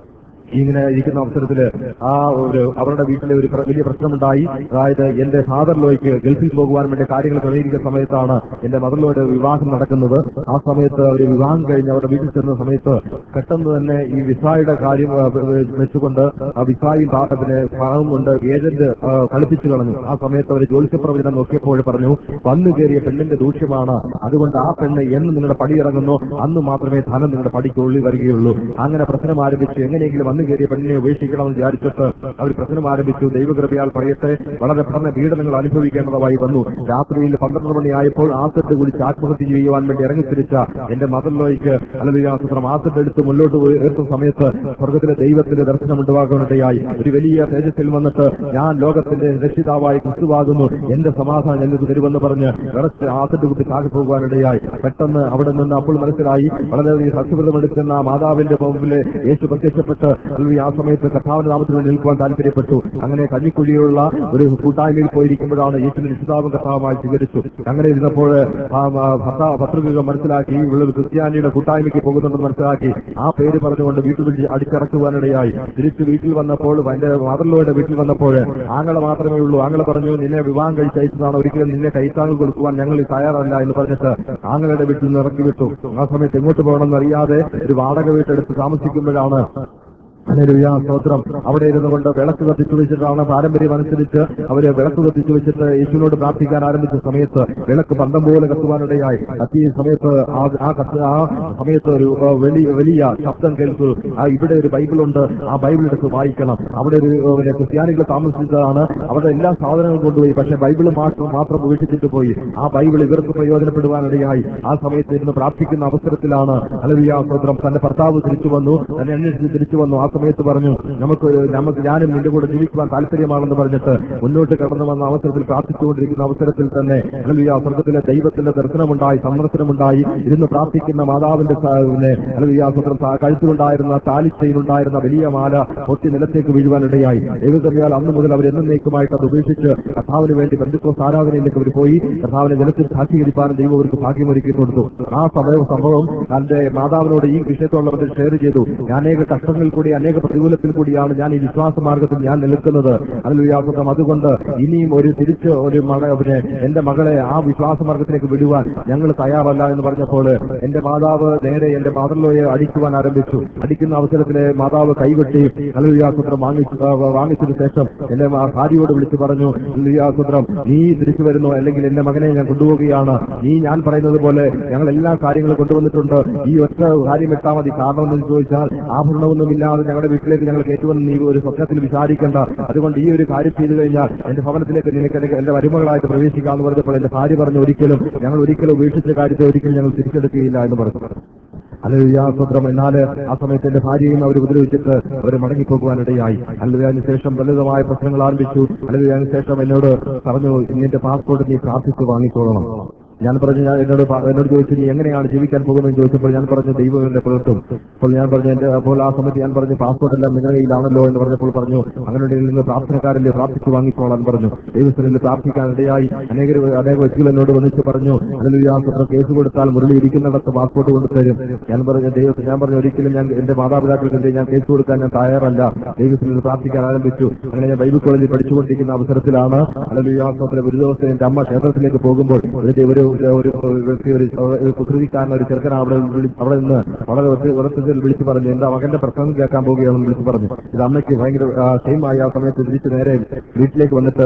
ഇങ്ങനെ ഇരിക്കുന്ന അവസരത്തില് ആ ഒരു അവരുടെ വീട്ടിലെ ഒരു പ്ര- വലിയ പ്രശ്നമുണ്ടായി അതായത് എന്റെ ഫാദർ ലോയ്ക്ക് ഗൾഫിൽ പോകുവാൻ വേണ്ടി കാര്യങ്ങൾ ക്രമീകരിക്കുന്ന സമയത്താണ് എന്റെ മദർ ലോയുടെ വിവാഹം നടക്കുന്നത് ആ സമയത്ത് ഒരു വിവാഹം കഴിഞ്ഞ് അവരുടെ വീട്ടിൽ ചെന്ന സമയത്ത് പെട്ടെന്ന് തന്നെ ഈ വിസായുടെ കാര്യം ആ, വെ- വെ- വെച്ചുകൊണ്ട് ആ വിസായും പാ- പിന്നെ ഭാഗം കൊണ്ട് ഏജന്റ് ആ, കളിപ്പിച്ചു കളഞ്ഞു ആ സമയത്ത് അവർ ജ്യോത്സ്യപ്രവചനം നോക്കിയപ്പോൾ പറഞ്ഞു വന്നു കയറിയ പെണ്ണിന്റെ ദൂഷ്യമാണ് അതുകൊണ്ട് ആ പെണ്ണ് എന്ന് നിങ്ങളുടെ പടി ഇറങ്ങുന്നു അന്ന് മാത്രമേ ധനം നിങ്ങളുടെ പടിക്ക് ഉള്ളിൽ വരികയുള്ളൂ അങ്ങനെ പ്രശ്നം ആരംഭിച്ചു എങ്ങനെയെങ്കിലും വന്നു കയറിയ പെണ്ണിനെ ഉപേക്ഷിക്കണമെന്ന് വിചാരിച്ചിട്ട് അവർ പ്രശ്നം ആരംഭിച്ചു ദൈവകൃപയാൽ പറയട്ടെ വളരെ പഠന പീഡനങ്ങൾ അനുഭവിക്കേണ്ടതായി വന്നു രാത്രിയിൽ പന്ത്രണ്ട് മണിയായപ്പോൾ ആസറ്റ് കുളിച്ച് ആത്മഹത്യ ചെയ്യുവാൻ വേണ്ടി ഇറങ്ങിത്തിരിച്ച എന്റെ മതലോയ്ക്ക് അല്ലെങ്കിൽ ആസത്രം ആസറ്റ് എടുത്ത് മുന്നോട്ട് പോയി എത്തുന്ന സമയത്ത് സ്വർഗത്തിലെ ദൈവത്തിന്റെ ദർശനം ഉണ്ടാകാനിടയായി ഒരു വലിയ തേജസ്സിൽ വന്നിട്ട് ഞാൻ ലോകത്തിന്റെ രക്ഷിതാവായി ക്രിസ്തുവാകുന്നു എന്റെ സമാധാനം ഞങ്ങൾക്ക് തരുമെന്ന് പറഞ്ഞ് വിറച്ച് ആസറ്റ് കുട്ടി താഴെ പോകുവാനിടയായി പെട്ടെന്ന് അവിടെ നിന്ന് അപ്പോൾ മനസ്സിലായി വളരെയധികം സത്യവ്രതമെടുക്കുന്ന ആ മാതാവിന്റെ മുമ്പില് യേശു പ്രത്യക്ഷപ്പെട്ട് അല്ലെങ്കിൽ ആ സമയത്ത് കർത്താവിന്റെ നാമത്തിൽ വേണ്ടി നിൽക്കുവാൻ താല്പര്യപ്പെട്ടു അങ്ങനെ കഞ്ഞിക്കുഴിയുള്ള ഒരു കൂട്ടായ്മയിൽ പോയിരിക്കുമ്പോഴാണ് യേശുവിന്റെ രക്ഷിതാവും കർത്താവുമായി സ്വീകരിച്ചു അങ്ങനെ ഇരുന്നപ്പോൾ ആ ആ ഭർത്താ- പത്രിക മനസ്സിലാക്കി ഇവിടെ ഒരു ക്രിസ്ത്യാനിയുടെ കൂട്ടായ്മയ്ക്ക് പോകുന്നുണ്ടെന്ന് മനസ്സിലാക്കി ആ പേര് പറഞ്ഞുകൊണ്ട് വീട്ടിൽ വിളിച്ച് അടിച്ചിറക്കുവാനിടയായി തിരിച്ച് വീട്ടിൽ വന്നപ്പോൾ എന്റെ മദർലോയുടെ വീട്ടിൽ വന്നപ്പോൾ ആങ്ങളെ മാത്രമേ ഉള്ളൂ ആങ്ങളെ പറഞ്ഞു നിന്നെ വിവാഹം കഴിച്ചയച്ചതാണ് ഒരിക്കലും നിന്നെ കൈത്താങ്ങ് കൊടുക്കുവാൻ ഞങ്ങൾ തയ്യാറല്ല എന്ന് പറഞ്ഞിട്ട് ആങ്ങളുടെ വീട്ടിൽ നിന്ന് ഇറക്കി വിട്ടു ആ സമയത്ത് എങ്ങോട്ട് പോകണമെന്ന് അറിയാതെ ഒരു വാടക വീട്ടെടുത്ത് താമസിക്കുമ്പോഴാണ് ഹല്ലേലൂയ, സ്തോത്രം അവിടെ ഇരുന്നു കൊണ്ട് വിളക്ക് കത്തിച്ചു വെച്ചിട്ടാണ് പാരമ്പര്യം അനുസരിച്ച് അവര് വിളക്ക് കത്തിച്ചു വെച്ചിട്ട് യേശുവിനോട് പ്രാർത്ഥിക്കാൻ ആരംഭിച്ച സമയത്ത് വിളക്ക് പന്തം പോലെ കത്തുവാനിടയായി കത്തിയ സമയത്ത് ആ ആ കത്ത് ആ സമയത്ത് ഒരു ആ, വലിയ വലിയ ശബ്ദം കേൾക്കൂ ആ ഇവിടെ ഒരു ബൈബിൾ ഉണ്ട് ആ ബൈബിൾ എടുത്ത് വായിക്കണം അവിടെ ഒരു ആ, പിന്നെ ക്രിസ്ത്യാനികൾ താമസിച്ചതാണ് അവരുടെ എല്ലാ സാധനങ്ങളും കൊണ്ടുപോയി പക്ഷെ ബൈബിൾ മാത്രം മാത്രം ഉപേക്ഷിച്ചിട്ട് പോയി ആ ബൈബിൾ ഇവർക്ക് പ്രയോജനപ്പെടുവാനിടയായി ആ സമയത്ത് ഇരുന്ന് പ്രാർത്ഥിക്കുന്ന അവസരത്തിലാണ് അലവിയ സ്തോത്രം തന്റെ ഭർത്താവ് തിരിച്ചു വന്നു തന്നെ അന്വേഷിച്ച് തിരിച്ചു വന്നു ആ സമയത്ത് പറഞ്ഞു നമുക്ക് നമുക്ക് ഞാനും നിന്റെ കൂടെ ജീവിക്കുവാൻ താല്പര്യമാണെന്ന് പറഞ്ഞിട്ട് മുന്നോട്ട് കടന്നു വന്ന അവസരത്തിൽ പ്രാർത്ഥിച്ചുകൊണ്ടിരിക്കുന്ന അവസരത്തിൽ തന്നെ അലവിയ സ്വർഗത്തിലെ ദൈവത്തിന്റെ ദർശനമുണ്ടായി സന്ദർശനമുണ്ടായി ഇരുന്ന് പ്രാർത്ഥിക്കുന്ന മാതാവിന്റെ സ- പിന്നെ അലവിയ സ്തോത്രം സ- കഴുത്തിലുണ്ടായിരുന്ന താലിച്ചയിലുണ്ടായിരുന്ന വലിയ മാല പൊട്ടി നിലത്തേക്ക് വീഴുവാനിടയായി ദൈവകൃപയാൽ അന്ന് മുതൽ അവർ എന്നേക്കുമായിട്ട് അത് ഉപേക്ഷിച്ച് കർത്താവിന് വേണ്ടി ബന്ധുക്കോസ് ആരാധനയിലേക്ക് അവർ പോയി കർത്താവിനെ ജലത്തിൽ സാക്ഷീകരിക്കാനും ദൈവം അവർക്ക് ഭാഗ്യമൊരുക്കി കൊടുത്തു ആ സമയം സംഭവം തന്റെ മാതാവിനോട് ഈ വിഷയത്തോളം ഷെയർ ചെയ്തു ഞാൻ അനേക കഷ്ടങ്ങളിൽ കൂടി അനേക പ്രതികൂലത്തിൽ കൂടിയാണ് ഞാൻ ഈ വിശ്വാസ മാർഗത്തിൽ ഞാൻ നിൽക്കുന്നത് അതിൽ വ്യാപകം അതുകൊണ്ട് ഇനിയും ഒരു തിരിച്ച് ഒരു മക പിന്നെ എന്റെ മകളെ ആ വിശ്വാസ മാർഗത്തിലേക്ക് വിടുവാൻ ഞങ്ങൾ തയ്യാറല്ല എന്ന് പറഞ്ഞപ്പോൾ എന്റെ മാതാവ് നേരെ എന്റെ മാതൃലോയെ അടിക്കുവാൻ ആരംഭിച്ചു അടിക്കുന്ന അവസരത്തിലെ മാതാവ് കൈകൊട്ടി അലുയാസുത്രം വാങ്ങിച്ചു ആ, വാങ്ങിച്ചതിന് ശേഷം എന്റെ മാ- ഭാര്യയോട് വിളിച്ചു പറഞ്ഞു അലുയാസുത്രം നീ തിരിച്ചു വരുന്നു അല്ലെങ്കിൽ എന്റെ മകനെ ഞാൻ കൊണ്ടുപോവുകയാണ് നീ ഞാൻ പറയുന്നത് പോലെ ഞങ്ങൾ എല്ലാ കാര്യങ്ങളും കൊണ്ടുവന്നിട്ടുണ്ട് ഈ ഒറ്റ കാര്യം ഇട്ടാൽ മതി കാരണം എന്ന് ചോദിച്ചാൽ ആഭരണമൊന്നുമില്ലാതെ ഞങ്ങളുടെ വീട്ടിലേക്ക് ഞങ്ങൾ കയറ്റുമെന്ന് നീ ഒരു സ്വപ്നത്തിൽ വിചാരിക്കേണ്ട അതുകൊണ്ട് ഈ ഒരു കാര്യം ചെയ്തു കഴിഞ്ഞാൽ എന്റെ ഭവനത്തിലേക്ക് നിനക്ക് എന്റെ- എന്റെ വരുമകളായിട്ട് പ്രവേശിക്കാമെന്ന് പറഞ്ഞപ്പോൾ എന്റെ ഭാര്യ പറഞ്ഞു ഒരിക്കലും ഞങ്ങൾ ഒരിക്കലും ഉപേക്ഷിച്ച കാര്യത്തെ ഒരിക്കലും ഞങ്ങൾ തിരിച്ചെടുക്കുകയില്ല എന്ന് പറഞ്ഞു അല്ലുയാസ്വത്രം എന്നാല് ആ സമയത്ത് എന്റെ ഭാര്യയും അവർ ഉപദ്രവിച്ചിട്ട് അവർ മടങ്ങിപ്പോകുവാനിടയായി അല്ലുയാന് ശേഷം ലളിതമായ പ്രശ്നങ്ങൾ ആരംഭിച്ചു അല്ലുയാന് ശേഷം എന്നോട് പറഞ്ഞു നിന്റെ പാസ്പോർട്ട് നീ പ്രാർത്ഥിച്ച് വാങ്ങിക്കോളണം ഞാൻ പറഞ്ഞു ഞാൻ എന്നോട് പ- എന്നോട് ചോദിച്ചു നീ എങ്ങനെയാണ് ജീവിക്കാൻ പോകുന്നത് എന്ന് ചോദിച്ചപ്പോൾ ഞാൻ പറഞ്ഞു ദൈവം എന്നെ പുലർത്തും അപ്പോൾ ഞാൻ പറഞ്ഞു എന്റെ അപ്പോൾ ആ സമയത്ത് ഞാൻ പറഞ്ഞു പാസ്പോർട്ട് എല്ലാം നിങ്ങളുടെ കയ്യിലാണല്ലോ എന്ന് പറഞ്ഞപ്പോൾ പറഞ്ഞു അങ്ങനെയുണ്ടെങ്കിൽ നിങ്ങൾ പ്രാർത്ഥനക്കാരല്ലേ പ്രാർത്ഥിച്ച് വാങ്ങിക്കോളാൻ പറഞ്ഞു ദൈവസ്ഥനിൽ പ്രാർത്ഥിക്കാൻ ഇടയായി അനേക അനേക വ്യക്തികൾ എന്നോട് വന്നിച്ച് പറഞ്ഞു അതിൽ യാത്ര കേസ് കൊടുത്താൽ മുരളി ഇരിക്കുന്നിടത്ത് പാസ്പോർട്ട് കൊണ്ടുതരും ഞാൻ പറഞ്ഞു ദൈവത്തിൽ ഞാൻ പറഞ്ഞു ഒരിക്കലും ഞാൻ എന്റെ മാതാപിതാക്കൾക്ക് ഞാൻ കേസ് കൊടുക്കാൻ ഞാൻ തയ്യാറല്ല ദൈവത്തിൽ പ്രാർത്ഥിക്കാൻ ആരംഭിച്ചു അങ്ങനെ ഞാൻ ബൈബിൾ കോളേജിൽ പഠിച്ചുകൊണ്ടിരിക്കുന്ന അവസരത്തിലാണ് അല്ലെങ്കിൽ യാത്രത്തിലെ ഒരു ദിവസം എന്റെ അമ്മ ക്ഷേത്രത്തിലേക്ക് പോകുമ്പോൾ ഒരു ഒരു ഒരു ഒരു വ്യക്തി ഒരു ഒരു കുസൃതിക്കാരൻ ഒരു ചെറുക്കൻ അവിടെ വിളി- അവിടെ നിന്ന് വളരെ ഒറ്റ- ഉറച്ചത്തിൽ വിളിച്ചു പറഞ്ഞു എന്റെ മകന്റെ പ്രസംഗം കേൾക്കാൻ പോവുകയാണെന്ന് വിളിച്ചു പറഞ്ഞു ഇത് അമ്മയ്ക്ക് ഭയങ്കര ഷെയിമായി ആ സമയത്ത് തിരിച്ചു നേരെ വീട്ടിലേക്ക് വന്നിട്ട്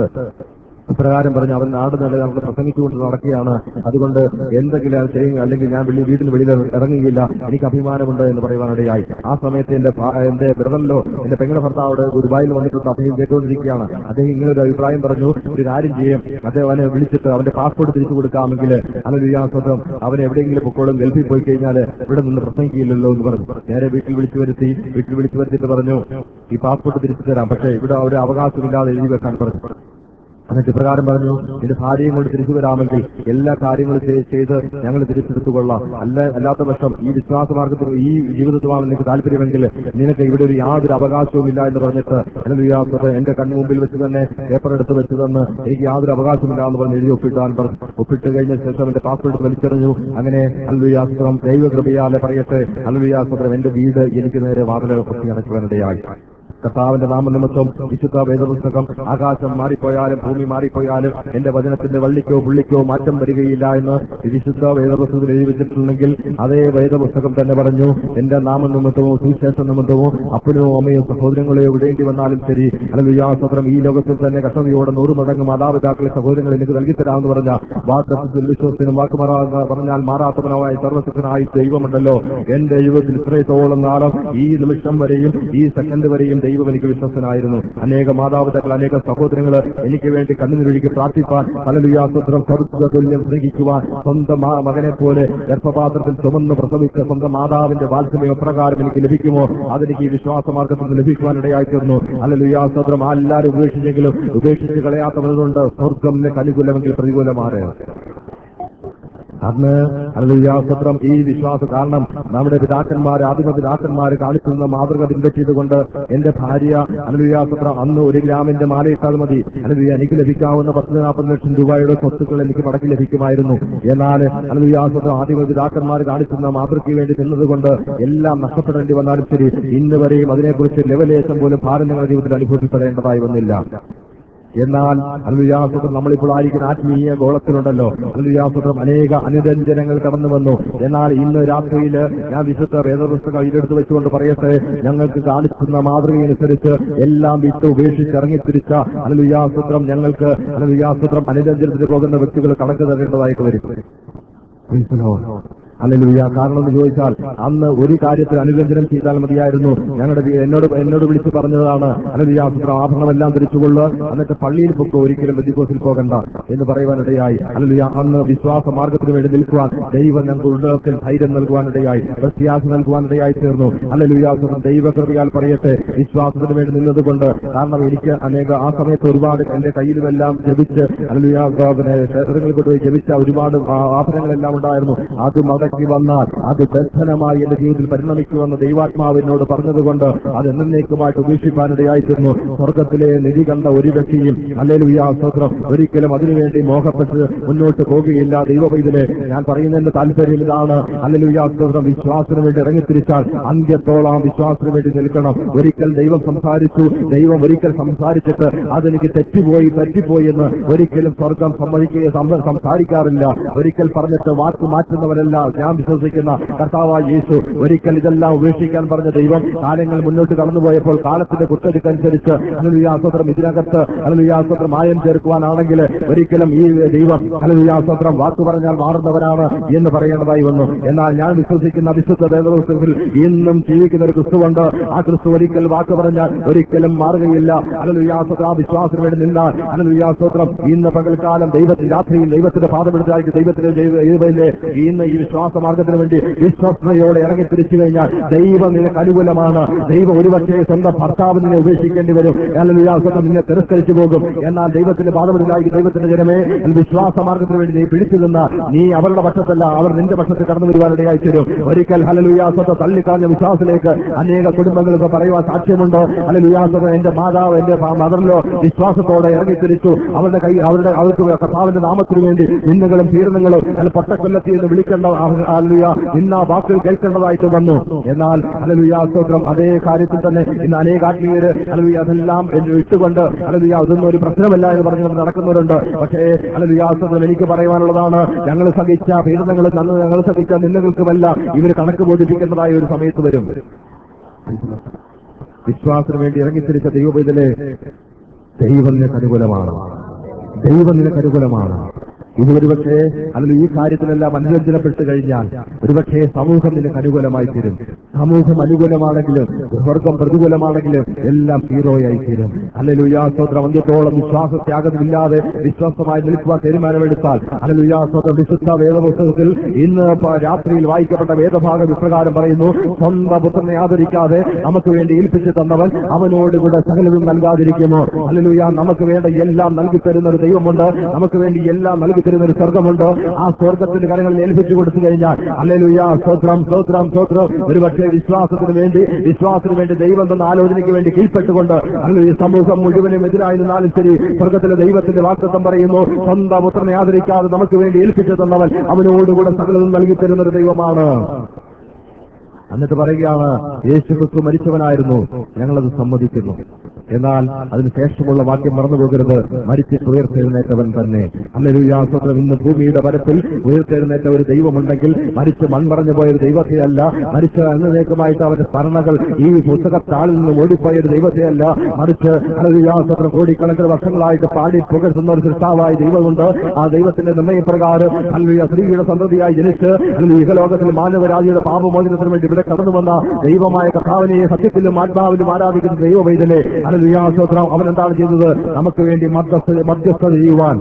പ്രകാരം പറഞ്ഞു അവൻ നാട് നല്ല നമുക്ക് പ്രസംഗിച്ചുകൊണ്ട് നടക്കുകയാണ് അതുകൊണ്ട് എന്തെങ്കിലും അത് ചെയ്യുക അല്ലെങ്കിൽ ഞാൻ വെളി വീട്ടിൽ വെളിയിൽ ഇറങ്ങുകയില്ല എനിക്ക് അഭിമാനമുണ്ട് എന്ന് പറയുവാനിടയായി ആ സമയത്ത് എന്റെ ഭാ- എന്റെ ബ്രദറിലോ എന്റെ പെങ്ങളുടെ ഭർത്താവ് ദുബായിൽ വന്നിട്ടുണ്ട് അദ്ദേഹം കേട്ടുകൊണ്ടിരിക്കുകയാണ് അദ്ദേഹം ഇങ്ങനെ ഒരു അഭിപ്രായം പറഞ്ഞു ഒരു കാര്യം ചെയ്യും അദ്ദേഹം അവനെ വിളിച്ചിട്ട് അവന്റെ പാസ്പോർട്ട് തിരിച്ചു കൊടുക്കാമെങ്കിൽ അനുവിയാസത്വം അവൻ എവിടെയെങ്കിലും പൊക്കോളും ഗൾഫിൽ പോയി കഴിഞ്ഞാൽ ഇവിടെ നിന്ന് പ്രസംഗിക്കില്ലല്ലോ എന്ന് പറഞ്ഞു നേരെ വീട്ടിൽ വിളിച്ചു വരുത്തി വീട്ടിൽ വിളിച്ചു വരുത്തിയിട്ട് പറഞ്ഞു ഈ പാസ്പോർട്ട് തിരിച്ചു തരാം പക്ഷേ ഇവിടെ ഒരു അവകാശമില്ലാതെ എഴുതി വെക്കാൻ പറഞ്ഞു എന്നിട്ട് ഇപ്രകാരം പറഞ്ഞു എന്റെ ഭാര്യയും കൊണ്ട് തിരിച്ചു വരാമെങ്കിൽ എല്ലാ കാര്യങ്ങളും ചെയ്- ചെയ്ത് ഞങ്ങൾ തിരിച്ചെടുത്തുകൊള്ളാം അല്ല അല്ലാത്ത പക്ഷം ഈ വിശ്വാസ മാർഗത്തിൽ ഈ ജീവിതത്തിലാണ് നിനക്ക് താല്പര്യമെങ്കിൽ നിനക്ക് ഇവിടെ ഒരു യാതൊരു അവകാശവും ഇല്ല എന്ന് പറഞ്ഞിട്ട് അല്ലെങ്കിൽ എന്റെ കണ്ണുമുമ്പിൽ വെച്ച് തന്നെ പേപ്പർ എടുത്ത് വെച്ച് തന്ന് എനിക്ക് യാതൊരു അവകാശമില്ല എന്ന് പറഞ്ഞ് എഴുതി ഒപ്പിട്ടാൻ പറഞ്ഞു ഒപ്പിട്ട് കഴിഞ്ഞ ശേഷം എന്റെ പാസ്പോർട്ട് വലിച്ചെറിഞ്ഞു അങ്ങനെ അൽവിയാസ്ത്രം ദൈവകൃപയാലെ പറയട്ടെ അൽവിയാസ്ത്രം എന്റെ വീട് എനിക്ക് നേരെ വാതിലുകൾ പൊട്ടി അടയ്ക്കുവാനിടയായി കർത്താവിന്റെ നാമനിമിത്തം വിശുദ്ധ വേദപുസ്തകം ആകാശം മാറിപ്പോയാലും ഭൂമി മാറിപ്പോയാലും എന്റെ വചനത്തിന്റെ വള്ളിക്കോ പുള്ളിക്കോ മാറ്റം വരികയില്ല എന്ന് ഈ വിശുദ്ധ വേദപുസ്തകത്തിൽ എഴുതി വെച്ചിട്ടുണ്ടെങ്കിൽ അതേ വേദപുസ്തകം തന്നെ പറഞ്ഞു എന്റെ നാമനിമിത്തമോ സുവിശേഷ നിമിത്തമോ അപ്പനോ അമ്മയോ സഹോദരങ്ങളെയോ വിടേണ്ടി വന്നാലും ശരി അല്ലെങ്കിൽ വിശ്വാസത്രം ഈ ലോകത്തിൽ തന്നെ കഷ്ടതയോടെ നൂറ് മടങ്ങ് മാതാപിതാക്കളെ സഹോദരങ്ങൾ എനിക്ക് നൽകി തരാമെന്ന് പറഞ്ഞ വാക്കത്തിൽ വിശ്വസത്തിനും വാക്ക് മാറാ പറഞ്ഞാൽ മാറാത്തവനായ സർവശക്തനായി ദൈവമുണ്ടല്ലോ എന്റെ ജീവിതത്തിൽ ഇത്രത്തോളം നാളം ഈ നിമിഷം വരെയും ഈ സെക്കൻഡ് വരെയും ദൈവം എനിക്ക് വിശ്വസനായിരുന്നു അനേക മാതാപിതാക്കൾ അനേക സഹോദരങ്ങൾ എനിക്ക് വേണ്ടി കണ്ണുനൊഴുകി പ്രാർത്ഥിപ്പാൻ പലലുയാസ്ത്രം സ്വർഗ തുല്യം സ്നേഹിക്കുവാൻ സ്വന്തം മാ- മകനെ പോലെ ഗർഭപാത്രത്തിൽ ചുമന്ന് പ്രസവിച്ച സ്വന്തം മാതാവിന്റെ വാത്സല്യം എപ്രകാരം എനിക്ക് ലഭിക്കുമോ അതെനിക്ക് ഈ വിശ്വാസമാർഗത്തിൽ നിന്ന് ലഭിക്കുവാനിടയായി തീർന്നു അല്ലലുയാസ്ത്രം എല്ലാവരും ഉപേക്ഷിച്ചെങ്കിലും ഉപേക്ഷിച്ച് കളയാത്തവരുണ്ട് സ്വർഗം നിനക്ക് അനുകൂലമെങ്കിൽ പ്രതികൂലമാറ് അന്ന് അല്ലുയാസത്രം ഈ വിശ്വാസ കാരണം നമ്മുടെ പിതാക്കന്മാർ ആദിമ പിതാക്കന്മാർ കാണിക്കുന്ന മാതൃക പിൻപറ്റിയതുകൊണ്ട് എന്റെ ഭാര്യ അല്ലുയാസത്രം അന്ന് ഒരു ഗ്രാമിന്റെ മാലയിട്ടാൽ മതി അല്ലെങ്കിൽ എനിക്ക് ലഭിക്കാവുന്ന പത്ത് നാൽപ്പത് ലക്ഷം രൂപയുടെ സ്വത്തുക്കൾ എനിക്ക് മടക്കി ലഭിക്കുമായിരുന്നു എന്നാൽ അല്ലുയാസത്രം ആദിമ പിതാക്കന്മാർ കാണിക്കുന്ന മാതൃകയ്ക്ക് വേണ്ടി നിന്നതുകൊണ്ട് എല്ലാം നഷ്ടപ്പെടേണ്ടി വന്നാലും ശരി ഇന്ന് വരെയും അതിനെക്കുറിച്ച് ലെവലേശം പോലും ഭാരം ഞങ്ങളുടെ ജീവിതത്തിൽ അനുഭവപ്പെടേണ്ടതായി വന്നില്ല എന്നാൽ അനുയാസത്രം നമ്മളിപ്പോൾ ആയിരിക്കുന്ന ആത്മീയ ഗോളത്തിലുണ്ടല്ലോ അനുയാസത്രം അനേക അനുരഞ്ജനങ്ങൾ കടന്നു വന്നു എന്നാൽ ഇന്ന് രാത്രിയിൽ ഞാൻ വിശുദ്ധ വേദപുസ്തകം ഇതിലെടുത്ത് വെച്ചുകൊണ്ട് പറയട്ടെ ഞങ്ങൾക്ക് കാണിക്കുന്ന മാതൃകയനുസരിച്ച് എല്ലാം വിട്ട് ഉപേക്ഷിച്ച് ഇറങ്ങിത്തിരിച്ച അനുയാസത്രം ഞങ്ങൾക്ക് അനുയാസത്രം അനുരഞ്ജനത്തിന് പോകുന്ന വ്യക്തികൾ കണക്ക് തരേണ്ടതായിട്ട് വരും Praise the Lord. ഹല്ലേലൂയ കാരണം എന്ന് ചോദിച്ചാൽ അന്ന് ഒരു കാര്യത്തിൽ അനുരഞ്ജനം ചെയ്താൽ മതിയായിരുന്നു ഞങ്ങളുടെ വീ- എന്നോട് എന്നോട് വിളിച്ച് പറഞ്ഞതാണ് അനുയാസത്രം ആഭരണമെല്ലാം ധരിച്ചുകൊള്ളു എന്നിട്ട് പള്ളിയിൽ പൊക്കോ ഒരിക്കലും ബന്ധുക്കോസിൽ പോകണ്ട എന്ന് പറയുവാനിടയായി അല്ലുയ അന്ന് വിശ്വാസ മാർഗത്തിന് വേണ്ടി നിൽക്കുവാൻ ദൈവം ഞങ്ങൾക്ക് ഉള്ളത്തിൽ ധൈര്യം നൽകുവാനിടയായി പ്രത്യാശ നൽകുവാനിടയായി തീർന്നു അല്ലുയാസത്രം ദൈവകൃപയാൽ പറയട്ടെ വിശ്വാസത്തിന് വേണ്ടി നിന്നതുകൊണ്ട് കാരണം എനിക്ക് അനേക ആ സമയത്ത് ഒരുപാട് എന്റെ കയ്യിലുമെല്ലാം ജപിച്ച് അല്ലുയ പിന്നെ ക്ഷേത്രങ്ങളിൽ കൊണ്ടുപോയി ജപിച്ച ഒരുപാട് ആ- ആഭരണങ്ങളെല്ലാം ഉണ്ടായിരുന്നു അത് മടക്കി വന്നാൽ അത് ബന്ധനമായി എന്റെ ജീവിതത്തിൽ പരിണമിക്കുമെന്ന് ദൈവാത്മാവ് എന്നോട് പറഞ്ഞതുകൊണ്ട് അത് എന്നേക്കുമായിട്ട് ഉപേക്ഷിക്കാനിടയായി തീർന്നു സ്വർഗത്തിലെ നിധി കണ്ട ഒരു വ്യക്തിയും അല്ലെങ്കിൽ സ്തോത്രം ഒരിക്കലും അതിനുവേണ്ടി മോഹപ്പെട്ട് മുന്നോട്ട് പോകുകയില്ല ദൈവപൈതലെ ഞാൻ പറയുന്നതിന്റെ താല്പര്യം ഇതാണ് അല്ലെങ്കിൽ സ്തോത്രം വിശ്വാസത്തിന് വേണ്ടി ഇറങ്ങിത്തിരിച്ചാൽ അന്ത്യത്തോളം വിശ്വാസത്തിന് വേണ്ടി നിൽക്കണം ഒരിക്കൽ ദൈവം സംസാരിച്ചു ദൈവം ഒരിക്കൽ സംസാരിച്ചിട്ട് അതെനിക്ക് തെറ്റിപ്പോയി പറ്റിപ്പോയി എന്ന് ഒരിക്കലും സ്വർഗം സമ്മതിക്കുകയും സം- സംസാരിക്കാറില്ല ഒരിക്കൽ പറഞ്ഞിട്ട് വാക്ക് മാറ്റുന്നവരല്ല ഞാൻ വിശ്വസിക്കുന്ന കർത്താവായ യേശു ഒരിക്കൽ ഇതെല്ലാം ഉപേക്ഷിക്കാൻ പറഞ്ഞ ദൈവം കാലങ്ങൾ മുന്നോട്ട് കടന്നുപോയപ്പോൾ കാലത്തിന്റെ കുത്തടിക്കനുസരിച്ച് അനുയാസ്വത്രം ഇതിനകത്ത് അനുയാസ്വത്രം മായം ചേർക്കുവാനാണെങ്കിൽ ഒരിക്കലും ഈ ദൈവം അനുയാസ്വത്രം വാക്ക് പറഞ്ഞാൽ മാറുന്നവരാണ് എന്ന് പറയേണ്ടതായി വന്നു എന്നാൽ ഞാൻ വിശ്വസിക്കുന്ന വിശുദ്ധ വേദപുസ്തകത്തിൽ ഇന്നും ജീവിക്കുന്ന ഒരു ക്രിസ്തുവുണ്ട് ആ ക്രിസ്തു ഒരിക്കൽ വാക്ക് പറഞ്ഞാൽ ഒരിക്കലും മാറുകയില്ല അനുയാസ്വത്രം ആ വിശ്വാസത്തിന് വേണ്ടി നിന്നാൽ അനുയാസ്വത്രം ഇന്ന് പകൽക്കാലം ദൈവത്തിൽ രാത്രിയിൽ ദൈവത്തിന്റെ പാദമെടുത്തായിട്ട് ദൈവത്തിന്റെ ദൈവത്തിലെ ഇന്ന് ഈ വിശ്വാസ മാർഗത്തിന് വേണ്ടി വിശ്വസ്തയോടെ ഇറങ്ങി തിരിച്ചു കഴിഞ്ഞാൽ ദൈവം നിനക്ക് അനുകൂലമാണ് ദൈവം ഒരുപക്ഷെ സ്വന്തം ഭർത്താവ് നിന്നെ ഉപേക്ഷിക്കേണ്ടി വരും അല്ലെങ്കിൽ സ്വന്തം നിന്നെ തിരസ്കരിച്ചു പോകും എന്നാൽ ദൈവത്തിന്റെ പാദമെടുത്തായി ദൈവത്തിന്റെ ജനമേ വിശ്വാസ മാർഗത്തിന് വേണ്ടി നീ പിടിച്ചു നിന്ന നീ അവരുടെ പക്ഷത്തല്ല അവർ നിന്റെ പക്ഷത്ത് കടന്നു വരുവാനിടയായി തരും ഒരിക്കൽ ഹലലുയാസത്തെ തള്ളിക്കളഞ്ഞ വിശ്വാസത്തിലേക്ക് അനേക കുടുംബങ്ങൾ ഇപ്പൊ പറയുവാൻ സാക്ഷ്യമുണ്ടോ ഹലലുയാസത്തെ എന്റെ മാതാവ് എന്റെ മദറിലോ വിശ്വാസത്തോടെ ഇറങ്ങിത്തിരിച്ചു അവരുടെ കൈ അവരുടെ അവർക്ക് കർത്താവിന്റെ നാമത്തിന് വേണ്ടി നിന്നുകളും പീഡനങ്ങളും അല്ല പൊട്ടക്കൊല്ലത്തി എന്ന് വിളിക്കേണ്ട അല്ലുയ ഇന്ന് ആ വാക്കുകൾ കേൾക്കേണ്ടതായിട്ട് വന്നു എന്നാൽ അലലുയ സ്തോത്രം അതേ കാര്യത്തിൽ തന്നെ ഇന്ന് അനേക ആത്മീയര് അലലുയ അതെല്ലാം എന്ന് ഇട്ടുകൊണ്ട് അലലുയ അതൊന്നും ഒരു പ്രശ്നമല്ല എന്ന് പറഞ്ഞുകൊണ്ട് നടക്കുന്നവരുണ്ട് പക്ഷേ അലലുയ സ്തോത്രം എനിക്ക് പറയുവാനുള്ളതാണ് ഞങ്ങൾ സഹിച്ച പീഡനങ്ങൾ തന്നു ഞങ്ങൾ സഹിച്ച നിന്നുകൾക്കുമല്ല ഇവർ കണക്ക് ബോധിപ്പിക്കേണ്ടതായ ഒരു സമയത്ത് വരും വിശ്വാസത്തിന് വേണ്ടി ഇറങ്ങിത്തിരിച്ച ദൈവപൈതലെ ദൈവം നിനക്ക് അനുകൂലമാണ് ദൈവം നിനക്ക് അനുകൂലമാണ് ഇത് ഒരുപക്ഷെ അല്ലെങ്കിൽ ഈ കാര്യത്തിലെല്ലാം അനുരഞ്ജനപ്പെട്ട് കഴിഞ്ഞാൽ ഒരുപക്ഷെ സമൂഹം നിനക്ക് അനുകൂലമായി തീരും സമൂഹം അനുകൂലമാണെങ്കിലും സ്വർഗം പ്രതികൂലമാണെങ്കിലും എല്ലാം ഹീറോയായി തീരും അല്ലെ സ്തോത്രം അന്ത്യത്തോളം വിശ്വാസത്യാഗമില്ലാതെ വിശ്വാസമായി നിൽക്കുവാൻ തീരുമാനമെടുത്താൽ അല്ലെ സ്തോത്രം വിശുദ്ധ വേദപുസ്തകത്തിൽ ഇന്ന് പ- രാത്രിയിൽ വായിക്കപ്പെട്ട വേദഭാഗം ഇപ്രകാരം പറയുന്നു സ്വന്തം പുത്രനെ ആദരിക്കാതെ നമുക്ക് വേണ്ടി ഏൽപ്പിച്ചു തന്നവൻ അവനോട് കൂടെ സകലതും നൽകാതിരിക്കുമോ അല്ലുയ നമുക്ക് വേണ്ട എല്ലാം നൽകി തരുന്ന ഒരു ദൈവമുണ്ട് നമുക്ക് വേണ്ടി എല്ലാം നൽകി തരുന്ന ഒരു സ്വർഗമുണ്ട് ആ സ്വർഗത്തിന്റെ കരങ്ങളിൽ ഏൽപ്പിച്ചു കൊടുത്തു കഴിഞ്ഞാൽ അല്ലുയ സ്തോത്രം സ്തോത്രം സ്തോത്രം ഒരുപക്ഷെ വിശ്വാസത്തിന് വേണ്ടി വിശ്വാസത്തിന് വേണ്ടി ദൈവം തന്ന ആലോചനയ്ക്ക് വേണ്ടി കീഴ്പ്പെട്ടുകൊണ്ട് അല്ലെങ്കിൽ ഈ സമൂഹം മുഴുവനും എതിരായി നിന്നാലും ശരി സ്വർഗത്തിലെ ദൈവത്തിന്റെ വാക്തത്വം പറയുന്നു സ്വന്തം പുത്രനെ ആദരിക്കാതെ നമുക്ക് വേണ്ടി ഏൽപ്പിച്ചു തന്നവൻ അവനോടുകൂടെ സകലതും നൽകി തരുന്ന ഒരു ദൈവമാണ് എന്നിട്ട് പറയുകയാണ് യേശു ക്രിസ്തു മരിച്ചവനായിരുന്നു ഞങ്ങളത് സമ്മതിക്കുന്നു എന്നാൽ അതിനുശേഷമുള്ള വാക്യം മറന്നു പോകരുത് മരിച്ചിട്ട് ഉയർത്തെഴുന്നേറ്റവൻ തന്നെ അല്ലൊരു ഇന്ന് ഭൂമിയുടെ പരത്തിൽ ഉയർത്തെഴുന്നേറ്റ ഒരു ദൈവമുണ്ടെങ്കിൽ മരിച്ച് മൺമറഞ്ഞു പോയ ഒരു ദൈവത്തെയല്ല മരിച്ച എന്നേക്കുമായിട്ട് അവന്റെ സ്മരണകൾ ഈ പുസ്തകത്താളിൽ നിന്ന് ഓടിപ്പോയ ഒരു ദൈവത്തെയല്ല മറിച്ച് അലവിയാസത്ര കോടിക്കണക്കിന് വർഷങ്ങളായിട്ട് പാടി പുകഴ്ത്തുന്ന ഒരു സൃഷ്ടാവായ ദൈവമുണ്ട് ആ ദൈവത്തിന്റെ നിർണയപ്രകാരം അല്ലെ സ്ത്രീയുടെ സന്തതിയായി ജനിച്ച് അല്ലെങ്കിൽ യുഗലോകത്തിൽ മാനവരാജിയുടെ പാപമോചനത്തിന് വേണ്ടി ഇവിടെ കടന്നു വന്ന ദൈവമായ കഥാവിനെ സത്യത്തിലും ആത്മാവിലും ആരാധിക്കുന്ന ദൈവവൈദ്യനെ അലവിയാസോത്രം അവൻ എന്താണ് ചെയ്തത് നമുക്ക് വേണ്ടി മധ്യസ്ഥ മധ്യസ്ഥത ചെയ്യുവാൻ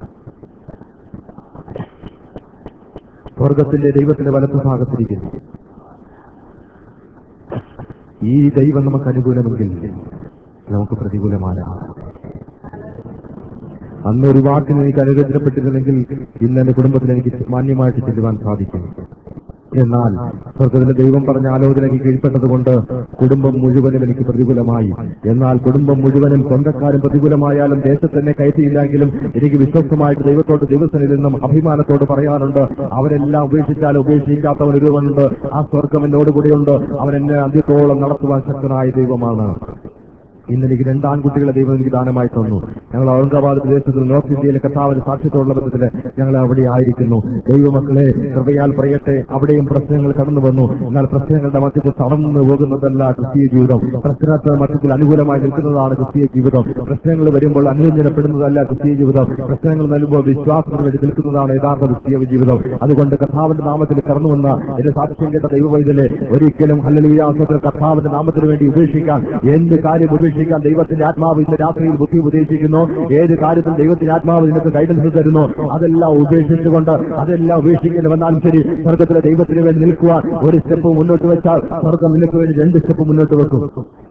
സ്വർഗത്തിന്റെ ദൈവത്തിന്റെ വലത്ത് ഭാഗത്തിരിക്കുന്നു ഈ ദൈവം നമുക്ക് അനുകൂലമെങ്കിൽ നമുക്ക് പ്രതികൂലമാണ് അന്ന് ഒരു വാക്കിന് എനിക്ക് അനുഗ്രഹിക്കപ്പെട്ടിരുന്നെങ്കിൽ ഇന്ന് എന്റെ കുടുംബത്തിൽ എനിക്ക് മാന്യമായിട്ട് ചെല്ലുവാൻ സാധിക്കും എന്നാൽ സ്വർഗത്തിലെ ദൈവം പറഞ്ഞ ആലോചനയ്ക്ക് കീഴ്പ്പെട്ടതുകൊണ്ട് കുടുംബം മുഴുവനും എനിക്ക് പ്രതികൂലമായി എന്നാൽ കുടുംബം മുഴുവനും സ്വന്തക്കാരും പ്രതികൂലമായാലും ദേശത്ത് തന്നെ കയറ്റിയില്ലെങ്കിലും എനിക്ക് വിശ്വസ്തമായിട്ട് ദൈവത്തോട് ദിവസത്തിൽ നിന്നും അഭിമാനത്തോട് പറയാനുണ്ട് അവരെല്ലാം ഉപേക്ഷിച്ചാൽ ഉപേക്ഷിക്കാത്തവൻ ഒരുവനുണ്ട് ആ സ്വർഗം എന്നോട് കൂടെയുണ്ട് അവൻ എന്നെ അന്ത്യത്തോളം നടത്തുവാൻ ശക്തനായ ദൈവമാണ് ഇന്ന് എനിക്ക് രണ്ട് ആൺകുട്ടികളെ ദൈവം എനിക്ക് ദാനമായി തന്നു ഞങ്ങൾ ഔറംഗാബാദ് പ്രദേശത്തിൽ നോർത്ത് ഇന്ത്യയിലെ കർത്താവിന്റെ സാക്ഷ്യത്തോടുള്ള ബന്ധത്തിൽ ഞങ്ങൾ അവിടെ ആയിരിക്കുന്നു ദൈവമക്കളെ കൃപയാൽ പറയട്ടെ അവിടെയും പ്രശ്നങ്ങൾ കടന്നു വന്നു എന്നാൽ പ്രശ്നങ്ങളുടെ മധ്യത്തിൽ തടന്നു പോകുന്നതല്ല ക്രിസ്തീയ ജീവിതം പ്രശ്നത്തിന് മധ്യത്തിൽ അനുകൂലമായി നിൽക്കുന്നതാണ് ക്രിസ്തീയ ജീവിതം പ്രശ്നങ്ങൾ വരുമ്പോൾ അനുരഞ്ജനപ്പെടുന്നതല്ല ക്രിസ്തീയ ജീവിതം പ്രശ്നങ്ങൾ നൽകുമ്പോൾ വിശ്വാസത്തിന് വേണ്ടി നിൽക്കുന്നതാണ് യഥാർത്ഥ ക്രിസ്തീയ ജീവിതം അതുകൊണ്ട് കർത്താവിന്റെ നാമത്തിൽ കടന്നു വന്ന എന്റെ സാക്ഷ്യം കേട്ട ദൈവവൈദ്യനെ ഒരിക്കലും ഹല്ലേലൂയാസത്തിൽ കർത്താവിന്റെ നാമത്തിന് വേണ്ടി ഉപേക്ഷിക്കാൻ എന്ത് കാര്യം ഉപേക്ഷിക്കാൻ ദൈവത്തിന്റെ ആത്മാവ് ഇന്ന് രാത്രിയിൽ ബുദ്ധി ഉപദേശിക്കുന്നു ഏത് കാര്യത്തിൽ ദൈവത്തിന്റെ ആത്മാവ് നിനക്ക് ഗൈഡൻസ് തരുന്നു അതെല്ലാം ഉപേക്ഷിച്ചുകൊണ്ട് അതെല്ലാം ഉപേക്ഷിക്കേണ്ടി വന്നാലും ശരി സ്വർഗത്തിലെ ദൈവത്തിന് വേണ്ടി നിൽക്കുവാൻ ഒരു സ്റ്റെപ്പ് മുന്നോട്ട് വെച്ചാൽ സ്വർഗം നിനക്ക് വേണ്ടി രണ്ട് സ്റ്റെപ്പ് മുന്നോട്ട് വെക്കും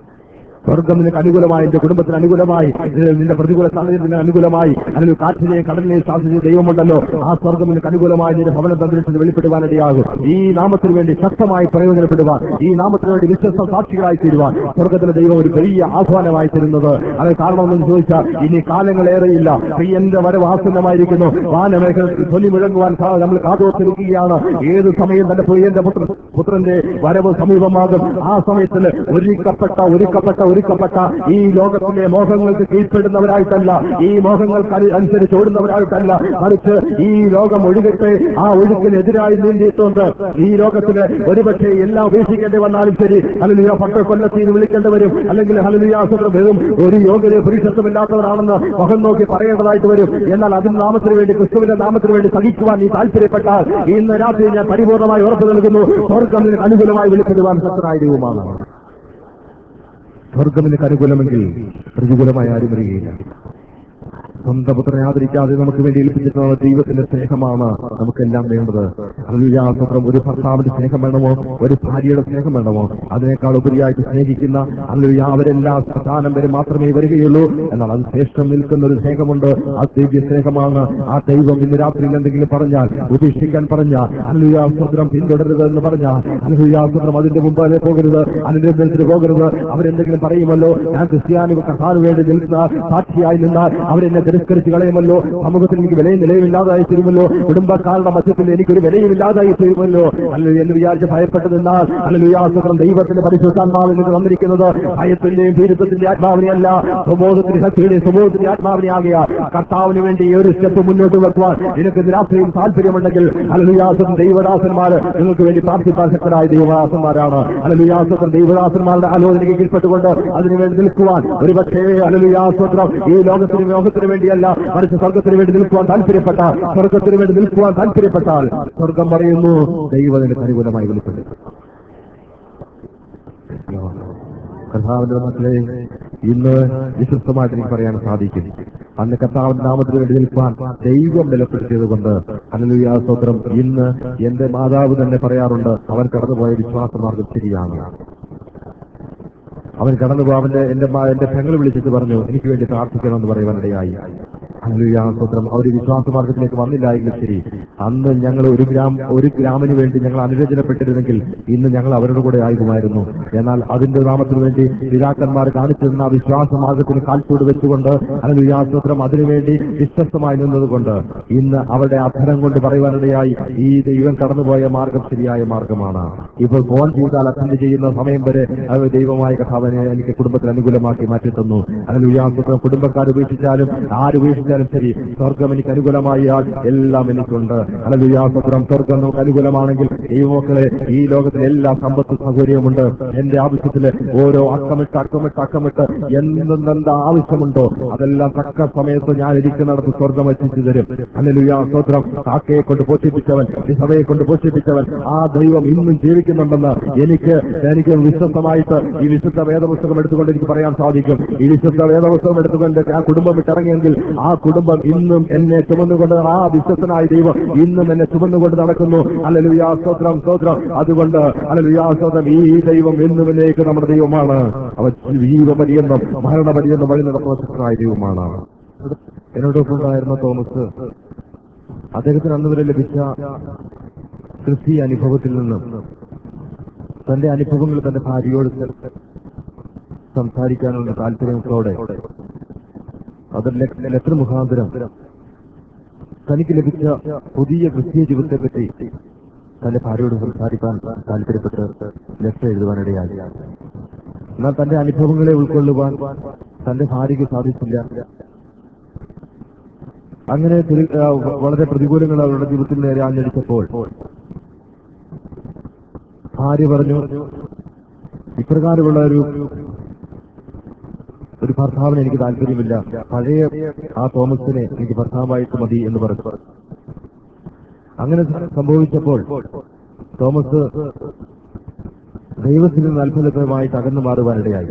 സ്വർഗം നിനക്ക് അനുകൂലമായി എന്റെ കുടുംബത്തിന് അനുകൂലമായി ഏഹ് നിന്റെ പ്രതികൂല സാഹചര്യത്തിന് അനുകൂലമായി അല്ലെങ്കിൽ കാറ്റിനെയും കടലിനെയും സാധിച്ച ദൈവമുണ്ടല്ലോ ആ സ്വർഗം നിനക്ക് അനുകൂലമായി നിന്റെ ഭവന തന്ത്രത്തിൽ വെളിപ്പെടുവാനിടയാകും ഈ നാമത്തിന് വേണ്ടി ശക്തമായി പ്രയോജനപ്പെടുവാൻ ഈ നാമത്തിന് വേണ്ടി വിശ്വസ്ത സാക്ഷികളായി തീരുവാൻ സ്വർഗത്തിലെ ദൈവം ഒരു വലിയ ആഹ്വാനമായി തരുന്നത് അത് കാരണമെന്ന് ചോദിച്ചാൽ ഇനി കാലങ്ങളേറെയില്ല പ്രിയന്റെ വരവ് ആസന്നമായിരിക്കുന്നു വാനമേഖല ധ്വനി മുഴങ്ങുവാൻ സാ- നമ്മൾ കാതോർത്തിരിക്കുകയാണ് ഏത് സമയം തന്റെ പ്രിയന്റെ പുത്ര പുത്രന്റെ വരവ് സമീപമാകും ആ സമയത്തിൽ ഒരുക്കപ്പെട്ട ഒരുക്കപ്പെട്ട ഒരുക്കപ്പെട്ട ഈ ലോകത്തിലെ മോഹങ്ങൾക്ക് കീഴ്പ്പെടുന്നവരായിട്ടല്ല ഈ മോഹങ്ങൾക്ക് അനു- അനുസരിച്ച് ഓടുന്നവരായിട്ടല്ല മറിച്ച് ഈ ലോകം ഒഴുകട്ടെ ആ ഒഴുക്കിനെതിരായി നീന്തിയിട്ടുണ്ട് ഈ ലോകത്തിന് ഒരുപക്ഷെ എല്ലാം ഉപേക്ഷിക്കേണ്ടി വന്നാലും ശരി ഹലലിയ പട്ട കൊല്ലത്തിന് വിളിക്കേണ്ടി വരും അല്ലെങ്കിൽ ഹലലിയാസുത്ര വെറും ഒരു യോഗ്യത പുരുഷത്വമില്ലാത്തവരാണെന്ന് മുഖം നോക്കി പറയേണ്ടതായിട്ട് വരും എന്നാൽ അതിന് നാമത്തിന് വേണ്ടി ക്രിസ്തുവിന്റെ നാമത്തിന് വേണ്ടി സഹിക്കുവാൻ നീ താല്പര്യപ്പെട്ടാൽ ഇന്ന് രാത്രി ഞാൻ പരിപൂർണമായി ഉറപ്പു നൽകുന്നു സ്വർഗം നിനക്ക് അനുകൂലമായി വിളിപ്പെടുവാൻ ശക്തനായ ദൈവമാണ് സ്വർഗം നിനക്ക് അനുകൂലമെങ്കിൽ പ്രതികൂലമായി ആരും വരികയില്ല സ്വന്തം പുത്രനെ ആദരിക്കാതെ നമുക്ക് വേണ്ടി ഏൽപ്പിച്ചിട്ടുള്ള ദൈവത്തിന്റെ സ്നേഹമാണ് നമുക്കെല്ലാം വേണ്ടത് അല്ലുയാസ്ത്രം ഒരു ഭർത്താവിന്റെ സ്നേഹം വേണമോ ഒരു ഭാര്യയുടെ സ്നേഹം വേണമോ അതിനേക്കാൾ ഉപരിയായിട്ട് സ്നേഹിക്കുന്ന അല്ലുയ അവരെല്ലാം സ്ഥാനം വരെ മാത്രമേ വരികയുള്ളൂ എന്നാൽ അത് ശ്രേഷ്ഠം നിൽക്കുന്ന ഒരു സ്നേഹമുണ്ട് ആ ദിവ്യ സ്നേഹമാണ് ആ ദൈവം ഇന്ന് രാത്രിയിൽ എന്തെങ്കിലും പറഞ്ഞാൽ ഉപേക്ഷിക്കാൻ പറഞ്ഞാൽ അല്ലുയാസ്ത്രം പിന്തുടരുത് എന്ന് പറഞ്ഞാൽ അല്ലുയാസ്ത്രം അതിന്റെ മുമ്പാലെ പോകരുത് അതിന്റെ ബന്ധത്തിൽ പോകരുത് അവരെന്തെങ്കിലും പറയുമല്ലോ ഞാൻ ക്രിസ്ത്യാനി കഥാന് വേണ്ടി നിൽക്കുന്ന സാക്ഷിയായി നിന്നാൽ അവരെന്നെ തിരസ്കരിച്ച് കളയുമല്ലോ സമൂഹത്തിൽ എനിക്ക് വിലയും നിലയും ഇല്ലാതായി തീരുമല്ലോ കുടുംബക്കാരുടെ മധ്യത്തിൽ എനിക്കൊരു വിലയും ഇല്ലാതായി തീരുമല്ലോ അല്ലെങ്കിൽ എന്ന് വിചാരിച്ച് ഭയപ്പെട്ടു നിന്നാൽ അല്ലെങ്കിൽ ആസുഖം ദൈവത്തിന്റെ പരിശുദ്ധാത്മാവിൽ നിന്ന് വന്നിരിക്കുന്നത് ഭയത്തിന്റെയും ഭീരുത്വത്തിന്റെ ആത്മാവിനെയല്ല സ്വബോധത്തിന്റെ ശക്തിയുടെ സ്വബോധത്തിന്റെ ആത്മാവിനെ ആകിയ കർത്താവിന് വേണ്ടി ഈ ഒരു സ്റ്റെപ്പ് മുന്നോട്ട് വെക്കുവാൻ നിനക്ക് രാത്രിയിൽ താല്പര്യമുണ്ടെങ്കിൽ അലലുയാസും ദൈവദാസന്മാർ നിങ്ങൾക്ക് വേണ്ടി പ്രാർത്ഥിക്കാൻ ശക്തരായ ദൈവദാസന്മാരാണ് അലലുയാസും ദൈവദാസന്മാരുടെ ആലോചനയ്ക്ക് കീഴ്പ്പെട്ടുകൊണ്ട് അതിനുവേണ്ടി നിൽക്കുവാൻ ഒരുപക്ഷേ അലലുയാസ്വത്രം ഈ ലോകത്തിന് ലോകത്തിന് വേണ്ടിയല്ല മറിച്ച് സ്വർഗത്തിന് വേണ്ടി നിൽക്കുവാൻ താല്പര്യപ്പെട്ട സ്വർഗത്തിന് വേണ്ടി നിൽക്കുവാൻ താല്പര്യപ്പെട്ടാൽ സ്വർഗം പറയുന്നു ദൈവം നിനക്ക് അനുകൂലമായി വിളിക്കുന്നു കർത്താവിന്റെ മക്കളെ ഇന്ന് വിശ്വസ്തമായിട്ട് എനിക്ക് പറയാൻ സാധിക്കും അന്ന് കർത്താവിന്റെ നാമത്തിന് വേണ്ടി നിൽപ്പാൻ ദൈവം ബലപ്പെടുത്തിയത് കൊണ്ട് അനലുയാ സ്തോത്രം ഇന്ന് എന്റെ മാതാവ് തന്നെ പറയാറുണ്ട് അവൻ കടന്നുപോയ വിശ്വാസമാർഗം ശരിയാണ് അവൻ കടന്നു അവന്റെ എന്റെ മ- എന്റെ പെങ്ങൾ വിളിച്ചിട്ട് പറഞ്ഞു എനിക്ക് വേണ്ടി പ്രാർത്ഥിക്കണമെന്ന് പറയുവാനിടയായി ഹല്ലേലൂയ, സ്തോത്രം അവർ വിശ്വാസ മാർഗത്തിലേക്ക് വന്നില്ലായെങ്കിൽ ശരി അന്ന് ഞങ്ങൾ ഒരു ഗ്രാം ഒരു ഗ്രാമിന് വേണ്ടി ഞങ്ങൾ അനുരഞ്ജനപ്പെട്ടിരുന്നെങ്കിൽ ഇന്ന് ഞങ്ങൾ അവരുടെ കൂടെ ആകുമായിരുന്നു എന്നാൽ അതിന്റെ നാമത്തിന് വേണ്ടി പിതാക്കന്മാർ കാണിച്ചിരുന്ന ആ വിശ്വാസ മാർഗത്തിന് കാൽച്ചൂട് വെച്ചുകൊണ്ട് ഹല്ലേലൂയ, സ്തോത്രം അതിനുവേണ്ടി വിശ്വസ്തമായി നിന്നതുകൊണ്ട് ഇന്ന് അവരുടെ അധരം കൊണ്ട് പറയുവാനിടയായി ഈ ദൈവം കടന്നുപോയ മാർഗം ശരിയായ മാർഗമാണ് ഇപ്പോൾ ഫോൺ ചെയ്താൽ അറ്റൻഡ് ചെയ്യുന്ന സമയം വരെ അത് ദൈവമായ കഥാവിനെ എനിക്ക് കുടുംബത്തിൽ അനുകൂലമാക്കി മാറ്റി തന്നു അതിൽ ഉയാസത്രം കുടുംബക്കാർ ഉപേക്ഷിച്ചാലും ആര് ഉപേക്ഷിച്ചാലും ശരി സ്വർഗം എനിക്ക് അനുകൂലമായാൽ എല്ലാം എനിക്കുണ്ട് അല്ലെങ്കിൽ ഉയാസത്രം സ്വർഗം നമുക്ക് അനുകൂലമാണെങ്കിൽ ദൈവമക്കളെ ഈ ലോകത്തിൽ എല്ലാ സമ്പത്ത് സൗകര്യമുണ്ട് എന്റെ ആവശ്യത്തില് ഓരോ അക്കമിട്ട് അക്കമിട്ട് അക്കമിട്ട് എന്തെന്ത് ആവശ്യമുണ്ടോ അതെല്ലാം തക്ക സമയത്ത് ഞാൻ ഇരിക്കുന്നിടത്ത് സ്വർഗം എത്തിച്ചു തരും അല്ലെങ്കിൽ സ്തോത്രം കാക്കയെ കൊണ്ട് പോഷിപ്പിച്ചവൻ ഈ സഭയെ കൊണ്ട് പോഷിപ്പിച്ചവൻ ആ ദൈവം ഇന്നും ജീവിക്കുന്നുണ്ടെന്ന് എനിക്ക് എനിക്ക് വിശ്വസ്തമായിട്ട് ഈ വിശുദ്ധ വേദപുസ്തകം എടുത്തുകൊണ്ട് എനിക്ക് പറയാൻ സാധിക്കും ഈ വിശുദ്ധ വേദപുസ്തകം എടുത്തുകൊണ്ട് ആ കുടുംബം വിട്ടിറങ്ങിയെങ്കിൽ ആ കുടുംബം ഇന്നും എന്നെ ചുമന്നുകൊണ്ട് ആ വിശ്വസ്തനായ ദൈവം ഇന്നും എന്നെ ചുമന്നുകൊണ്ട് നടക്കുന്നു അല്ലലുയാ സ്തോത്രം സ്തോത്രം അതുകൊണ്ട് അല്ലലുയാ സ്തോത്രം ഈ ദൈവം എന്നും എന്നേക്ക് നമ്മുടെ ദൈവമാണ് അവൻ ജീവപര്യന്തം മരണപര്യന്തം വഴി നടക്കുന്ന ശക്തനായ ദൈവമാണ് എന്നോടൊപ്പമുണ്ടായിരുന്ന തോമസ് അദ്ദേഹത്തിന് അന്ന് വരെ ലഭിച്ച ക്രിസ്തീയ അനുഭവത്തിൽ നിന്നും തന്റെ അനുഭവങ്ങൾ തന്റെ ഭാര്യയോട് സംസാരിക്കാനുള്ള താല്പര്യത്തോടെ അത് ലെറ്റർ മുഖാന്തരം തനിക്ക് ലഭിച്ച പുതിയ ക്രിസ്തീയ ജീവിതത്തെ പറ്റി തന്റെ ഭാര്യയോട് സംസാരിക്കാൻ താല്പര്യപ്പെട്ട് ലെറ്റർ എഴുതുവാനിടയായി എന്നാൽ തന്റെ അനുഭവങ്ങളെ ഉൾക്കൊള്ളുവാൻ തന്റെ ഭാര്യയ്ക്ക് സാധിച്ചില്ല അങ്ങനെ തിരു- ആ, വ- വളരെ പ്രതികൂലങ്ങൾ അവരുടെ ജീവിതത്തിൽ നേരെ ആഞ്ഞടിച്ചപ്പോൾ ഭാര്യ പറഞ്ഞു ഇപ്രകാരമുള്ള ഒരു ഒരു ഭർത്താവിന് എനിക്ക് താല്പര്യമില്ല പഴയ ആ തോമസിനെ എനിക്ക് ഭർത്താവായിട്ട് മതി എന്ന് പറഞ്ഞു അങ്ങനെ സംഭവിച്ചപ്പോൾ തോമസ് ദൈവത്തിൽ നിന്ന് അത്ഭുതകരമായിട്ട് അകന്നു മാറുവാനിടയായി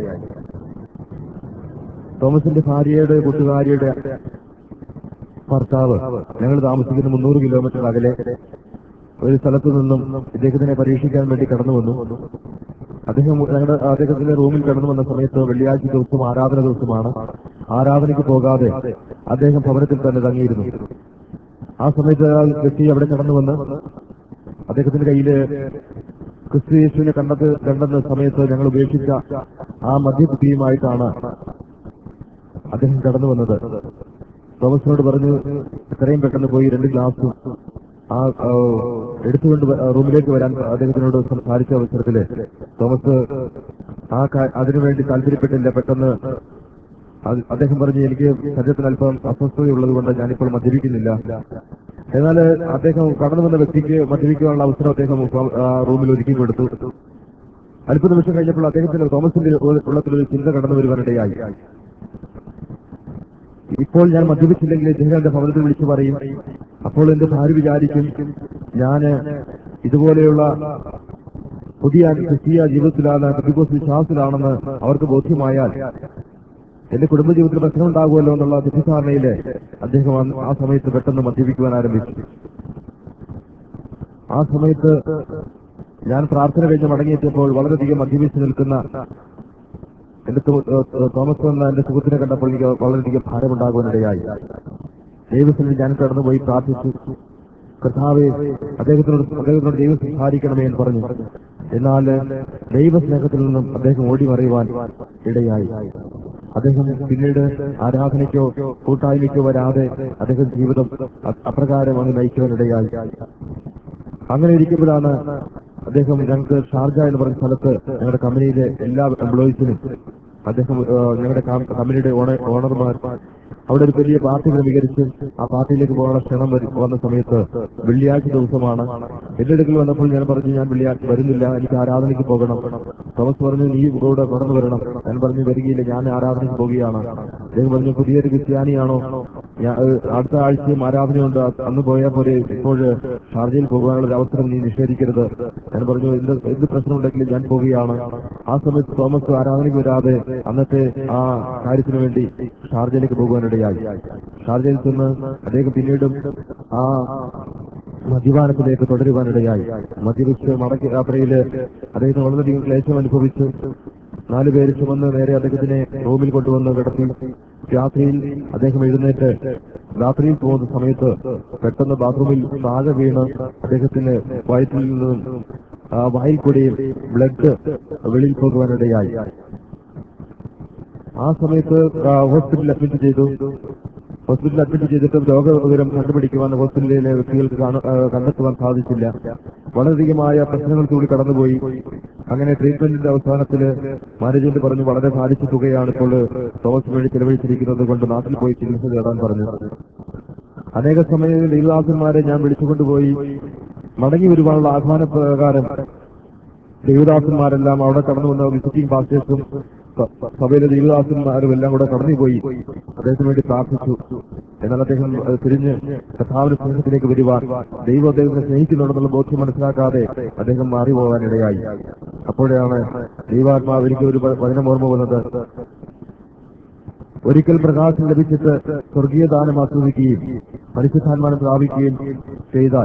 തോമസിന്റെ ഭാര്യയുടെ കൂട്ടുകാരിയുടെ ഭർത്താവ് ഞങ്ങൾ താമസിക്കുന്ന മുന്നൂറ് കിലോമീറ്റർ അകലെ ഒരു സ്ഥലത്തു നിന്നും ഇദ്ദേഹത്തിനെ പരീക്ഷിക്കാൻ വേണ്ടി കടന്നു വന്നു അദ്ദേഹം ഞങ്ങളുടെ അദ്ദേഹത്തിന്റെ റൂമിൽ കടന്നു വന്ന സമയത്ത് വെള്ളിയാഴ്ച ദിവസം ആരാധന ദിവസമാണ് ആരാധനയ്ക്ക് പോകാതെ അദ്ദേഹം ഭവനത്തിൽ തന്നെ തങ്ങിയിരുന്നു ആ സമയത്ത് ആ വ്യക്തി അവിടെ കടന്നു വന്ന് അദ്ദേഹത്തിന്റെ കയ്യില് ക്രിസ്തു യേശുവിനെ കണ്ടത് കണ്ടെന്ന സമയത്ത് ഞങ്ങൾ ഉപേക്ഷിച്ച ആ മദ്യകുപ്പിയുമായിട്ടാണ് അദ്ദേഹം കടന്നു വന്നത് തോമസിനോട് പറഞ്ഞു എത്രയും പെട്ടെന്ന് പോയി രണ്ട് ഗ്ലാസും ആ ആ, എടുത്തുകൊണ്ട് വ- റൂമിലേക്ക് വരാൻ അദ്ദേഹത്തിനോട് സംസാരിച്ച അവസരത്തില് തോമസ് ആ കാ- അതിനുവേണ്ടി താല്പര്യപ്പെട്ടില്ല പെട്ടെന്ന് അത് അദ്ദേഹം പറഞ്ഞു എനിക്ക് ശരീരത്തിന് അല്പം അസ്വസ്ഥതയുള്ളത് കൊണ്ട് ഞാനിപ്പോൾ മദ്യപിക്കുന്നില്ല എന്നാൽ അദ്ദേഹം കടന്നു വന്ന വ്യക്തിക്ക് മദ്യപിക്കാനുള്ള അവസരം അദ്ദേഹം ആ റൂമിൽ ഒരുക്കി കൊടുത്തു അല്പ നിമിഷം കഴിഞ്ഞപ്പോൾ അദ്ദേഹത്തിന് തോമസിന്റെ ഉള്ളത്തിൽ ഒരു ചിന്ത കടന്നു വരുവാനിടയായി ഇപ്പോൾ ഞാൻ മദ്യപിച്ചില്ലെങ്കിൽ ഇദ്ദേഹം എന്റെ ഭവനത്തിൽ വിളിച്ചു പറയും അപ്പോൾ എന്റെ ഭാര്യ വിചാരിക്കും ഞാന് ഇതുപോലെയുള്ള പുതിയ ക്രിസ്തീയ ജീവിതത്തിലാണ് പ്രതികോസ് വിശ്വാസത്തിലാണെന്ന് അവർക്ക് ബോധ്യമായാൽ എന്റെ കുടുംബജീവിതത്തിൽ പ്രശ്നം ഉണ്ടാകുമല്ലോ എന്നുള്ള തെറ്റിദ്ധാരണയില് അദ്ദേഹം അന്ന് ആ സമയത്ത് പെട്ടെന്ന് മദ്യപിക്കുവാൻ ആരംഭിച്ചു ആ സമയത്ത് ഞാൻ പ്രാർത്ഥന കഴിഞ്ഞ് മടങ്ങിയെത്തിയപ്പോൾ വളരെയധികം മദ്യപിച്ച് നിൽക്കുന്ന എന്റെ സു- ഏഹ് ഏഹ് തോമസ് എന്ന എന്റെ സുഹൃത്തിനെ കണ്ടപ്പോൾ എനിക്ക് വളരെയധികം ഭാരമുണ്ടാകുവാനിടയായി ദൈവത്തിൽ ഞാൻ കടന്നുപോയി പ്രാർത്ഥിച്ചു കർത്താവെ അദ്ദേഹത്തിനോട് അദ്ദേഹത്തിനോട് ദൈവം സംസാരിക്കണമേ എന്ന് പറഞ്ഞു എന്നാൽ ദൈവസ്നേഹത്തിൽ നിന്നും അദ്ദേഹം ഓടി മറിയുവാൻ ഇടയായി അദ്ദേഹം പിന്നീട് ആരാധനയ്ക്കോ കൂട്ടായ്മയ്ക്കോ വരാതെ അദ്ദേഹം ജീവിതം അ- അപ്രകാരം അങ്ങ് നയിക്കുവാനിടയായി അങ്ങനെ ഇരിക്കുമ്പോഴാണ് അദ്ദേഹം ഞങ്ങൾക്ക് ഷാർജ എന്ന് പറഞ്ഞ സ്ഥലത്ത് ഞങ്ങളുടെ കമ്പനിയിലെ എല്ലാ എംപ്ലോയീസിനും അദ്ദേഹം ആ, ഞങ്ങളുടെ കം- കമ്പനിയുടെ ഓണ- ഓണർമാർ അവിടെ ഒരു വലിയ പാർട്ടി ക്രമീകരിച്ച് ആ പാർട്ടിയിലേക്ക് പോകാനുള്ള ക്ഷണം വരു- വന്ന സമയത്ത് വെള്ളിയാഴ്ച ദിവസമാണ് എന്റെ അടുക്കൽ വന്നപ്പോൾ ഞാൻ പറഞ്ഞു ഞാൻ വെള്ളിയാഴ്ച വരുന്നില്ല എനിക്ക് ആരാധനയ്ക്ക് പോകണം തോമസ് പറഞ്ഞു നീ ഇവിടെ കടന്നു വരണം ഞാൻ പറഞ്ഞു വരികയില്ല ഞാൻ ആരാധനയ്ക്ക് പോവുകയാണ് അദ്ദേഹം പറഞ്ഞു പുതിയൊരു ക്രിസ്ത്യാനിയാണോ ഞാൻ ഏഹ്, അടുത്ത ആഴ്ചയും ആരാധനയുണ്ട് അന്ന് പോയാൽ പോലെ ഇപ്പോൾ ഷാർജയിൽ പോകാനുള്ള ഒരു അവസരം നീ നിഷേധിക്കരുത് ഞാൻ പറഞ്ഞു എന്ത് എന്ത് പ്രശ്നമുണ്ടെങ്കിലും ഞാൻ പോവുകയാണ് ആ സമയത്ത് തോമസ് ആരാധനയ്ക്ക് വരാതെ അന്നത്തെ ആ കാര്യത്തിന് വേണ്ടി ഷാർജയിലേക്ക് പോകുവാനിടയായി ഷാർജയിൽ ചെന്ന് അദ്ദേഹം പിന്നീടും ആ മദ്യപാനത്തിലേക്ക് തുടരുവാനിടയായി മദ്യപിച്ച് മടക്കി യാത്രയില് അദ്ദേഹത്തിന് വളരെയധികം ക്ലേശം അനുഭവിച്ചു നാലുപേര് ചുമന്ന് നേരെ അദ്ദേഹത്തിനെ റൂമിൽ കൊണ്ടുവന്ന് കിടത്തി രാത്രിയിൽ അദ്ദേഹം എഴുന്നേറ്റ് രാത്രിയിൽ പോകുന്ന സമയത്ത് പെട്ടെന്ന് ബാത്റൂമിൽ താഴെ വീണ് അദ്ദേഹത്തിന് വയറ്റിൽ നിന്നും ആ വായിൽ കൂടിയും ബ്ലഡ് വെളിയിൽ പോകുവാനിടയായി ആ സമയത്ത് ആ, ഹോസ്പിറ്റലിൽ അഡ്മിറ്റ് ചെയ്തു ഹോസ്പിറ്റലിൽ അഡ്മിറ്റ് ചെയ്തിട്ട് രോഗവിവരം കണ്ടുപിടിക്കുവാൻ ഹോസ്പിറ്റലിലെ വ്യക്തികൾക്ക് കാണ- ആ, കണ്ടെത്തുവാൻ സാധിച്ചില്ല വളരെയധികമായ പ്രശ്നങ്ങൾക്കൂടി കടന്നുപോയി അങ്ങനെ ട്രീറ്റ്മെന്റിന്റെ അവസാനത്തിൽ മാനേജ്മെന്റ് പറഞ്ഞു വളരെ ഭാരിച്ച തുകയാണ് ഇപ്പോൾ തോമസ് വഴി ചെലവഴിച്ചിരിക്കുന്നത് കൊണ്ട് നാട്ടിൽ പോയി ചികിത്സ തേടാൻ പറഞ്ഞു അനേക സമയങ്ങളിൽ ദൈവദാസന്മാരെ ഞാൻ വിളിച്ചുകൊണ്ടുപോയി മടങ്ങി വരുവാനുള്ള ആഹ്വാന പ്രകാരം ദേവദാസന്മാരെല്ലാം അവിടെ കടന്നു വന്ന വിസിറ്റിംഗ് പാസ്റ്റേഴ്സും സ- സഭയിലെ ദേവദാസന്മാരും എല്ലാം കൂടെ കടന്നുപോയി അദ്ദേഹത്തിന് വേണ്ടി പ്രാർത്ഥിച്ചു എന്നാൽ അദ്ദേഹം അത് തിരിഞ്ഞ് കഥാവിന്റെ സ്നേഹത്തിലേക്ക് വരുവാൻ ദൈവം അദ്ദേഹത്തെ സ്നേഹിക്കുന്നുണ്ടെന്നുള്ള ബോധ്യം മനസ്സിലാക്കാതെ അദ്ദേഹം മാറി പോകാനിടയായി അപ്പോഴാണ് ദൈവാത്മാവ് എനിക്ക് ഒരു വ- വചനം ഓർമ്മ വന്നത് ഒരിക്കൽ പ്രകാശം ലഭിച്ചിട്ട് സ്വർഗീയ ദാനം ആസ്വദിക്കുകയും പരിശുദ്ധാത്മാനം പ്രാപിക്കുകയും ചെയ്താൽ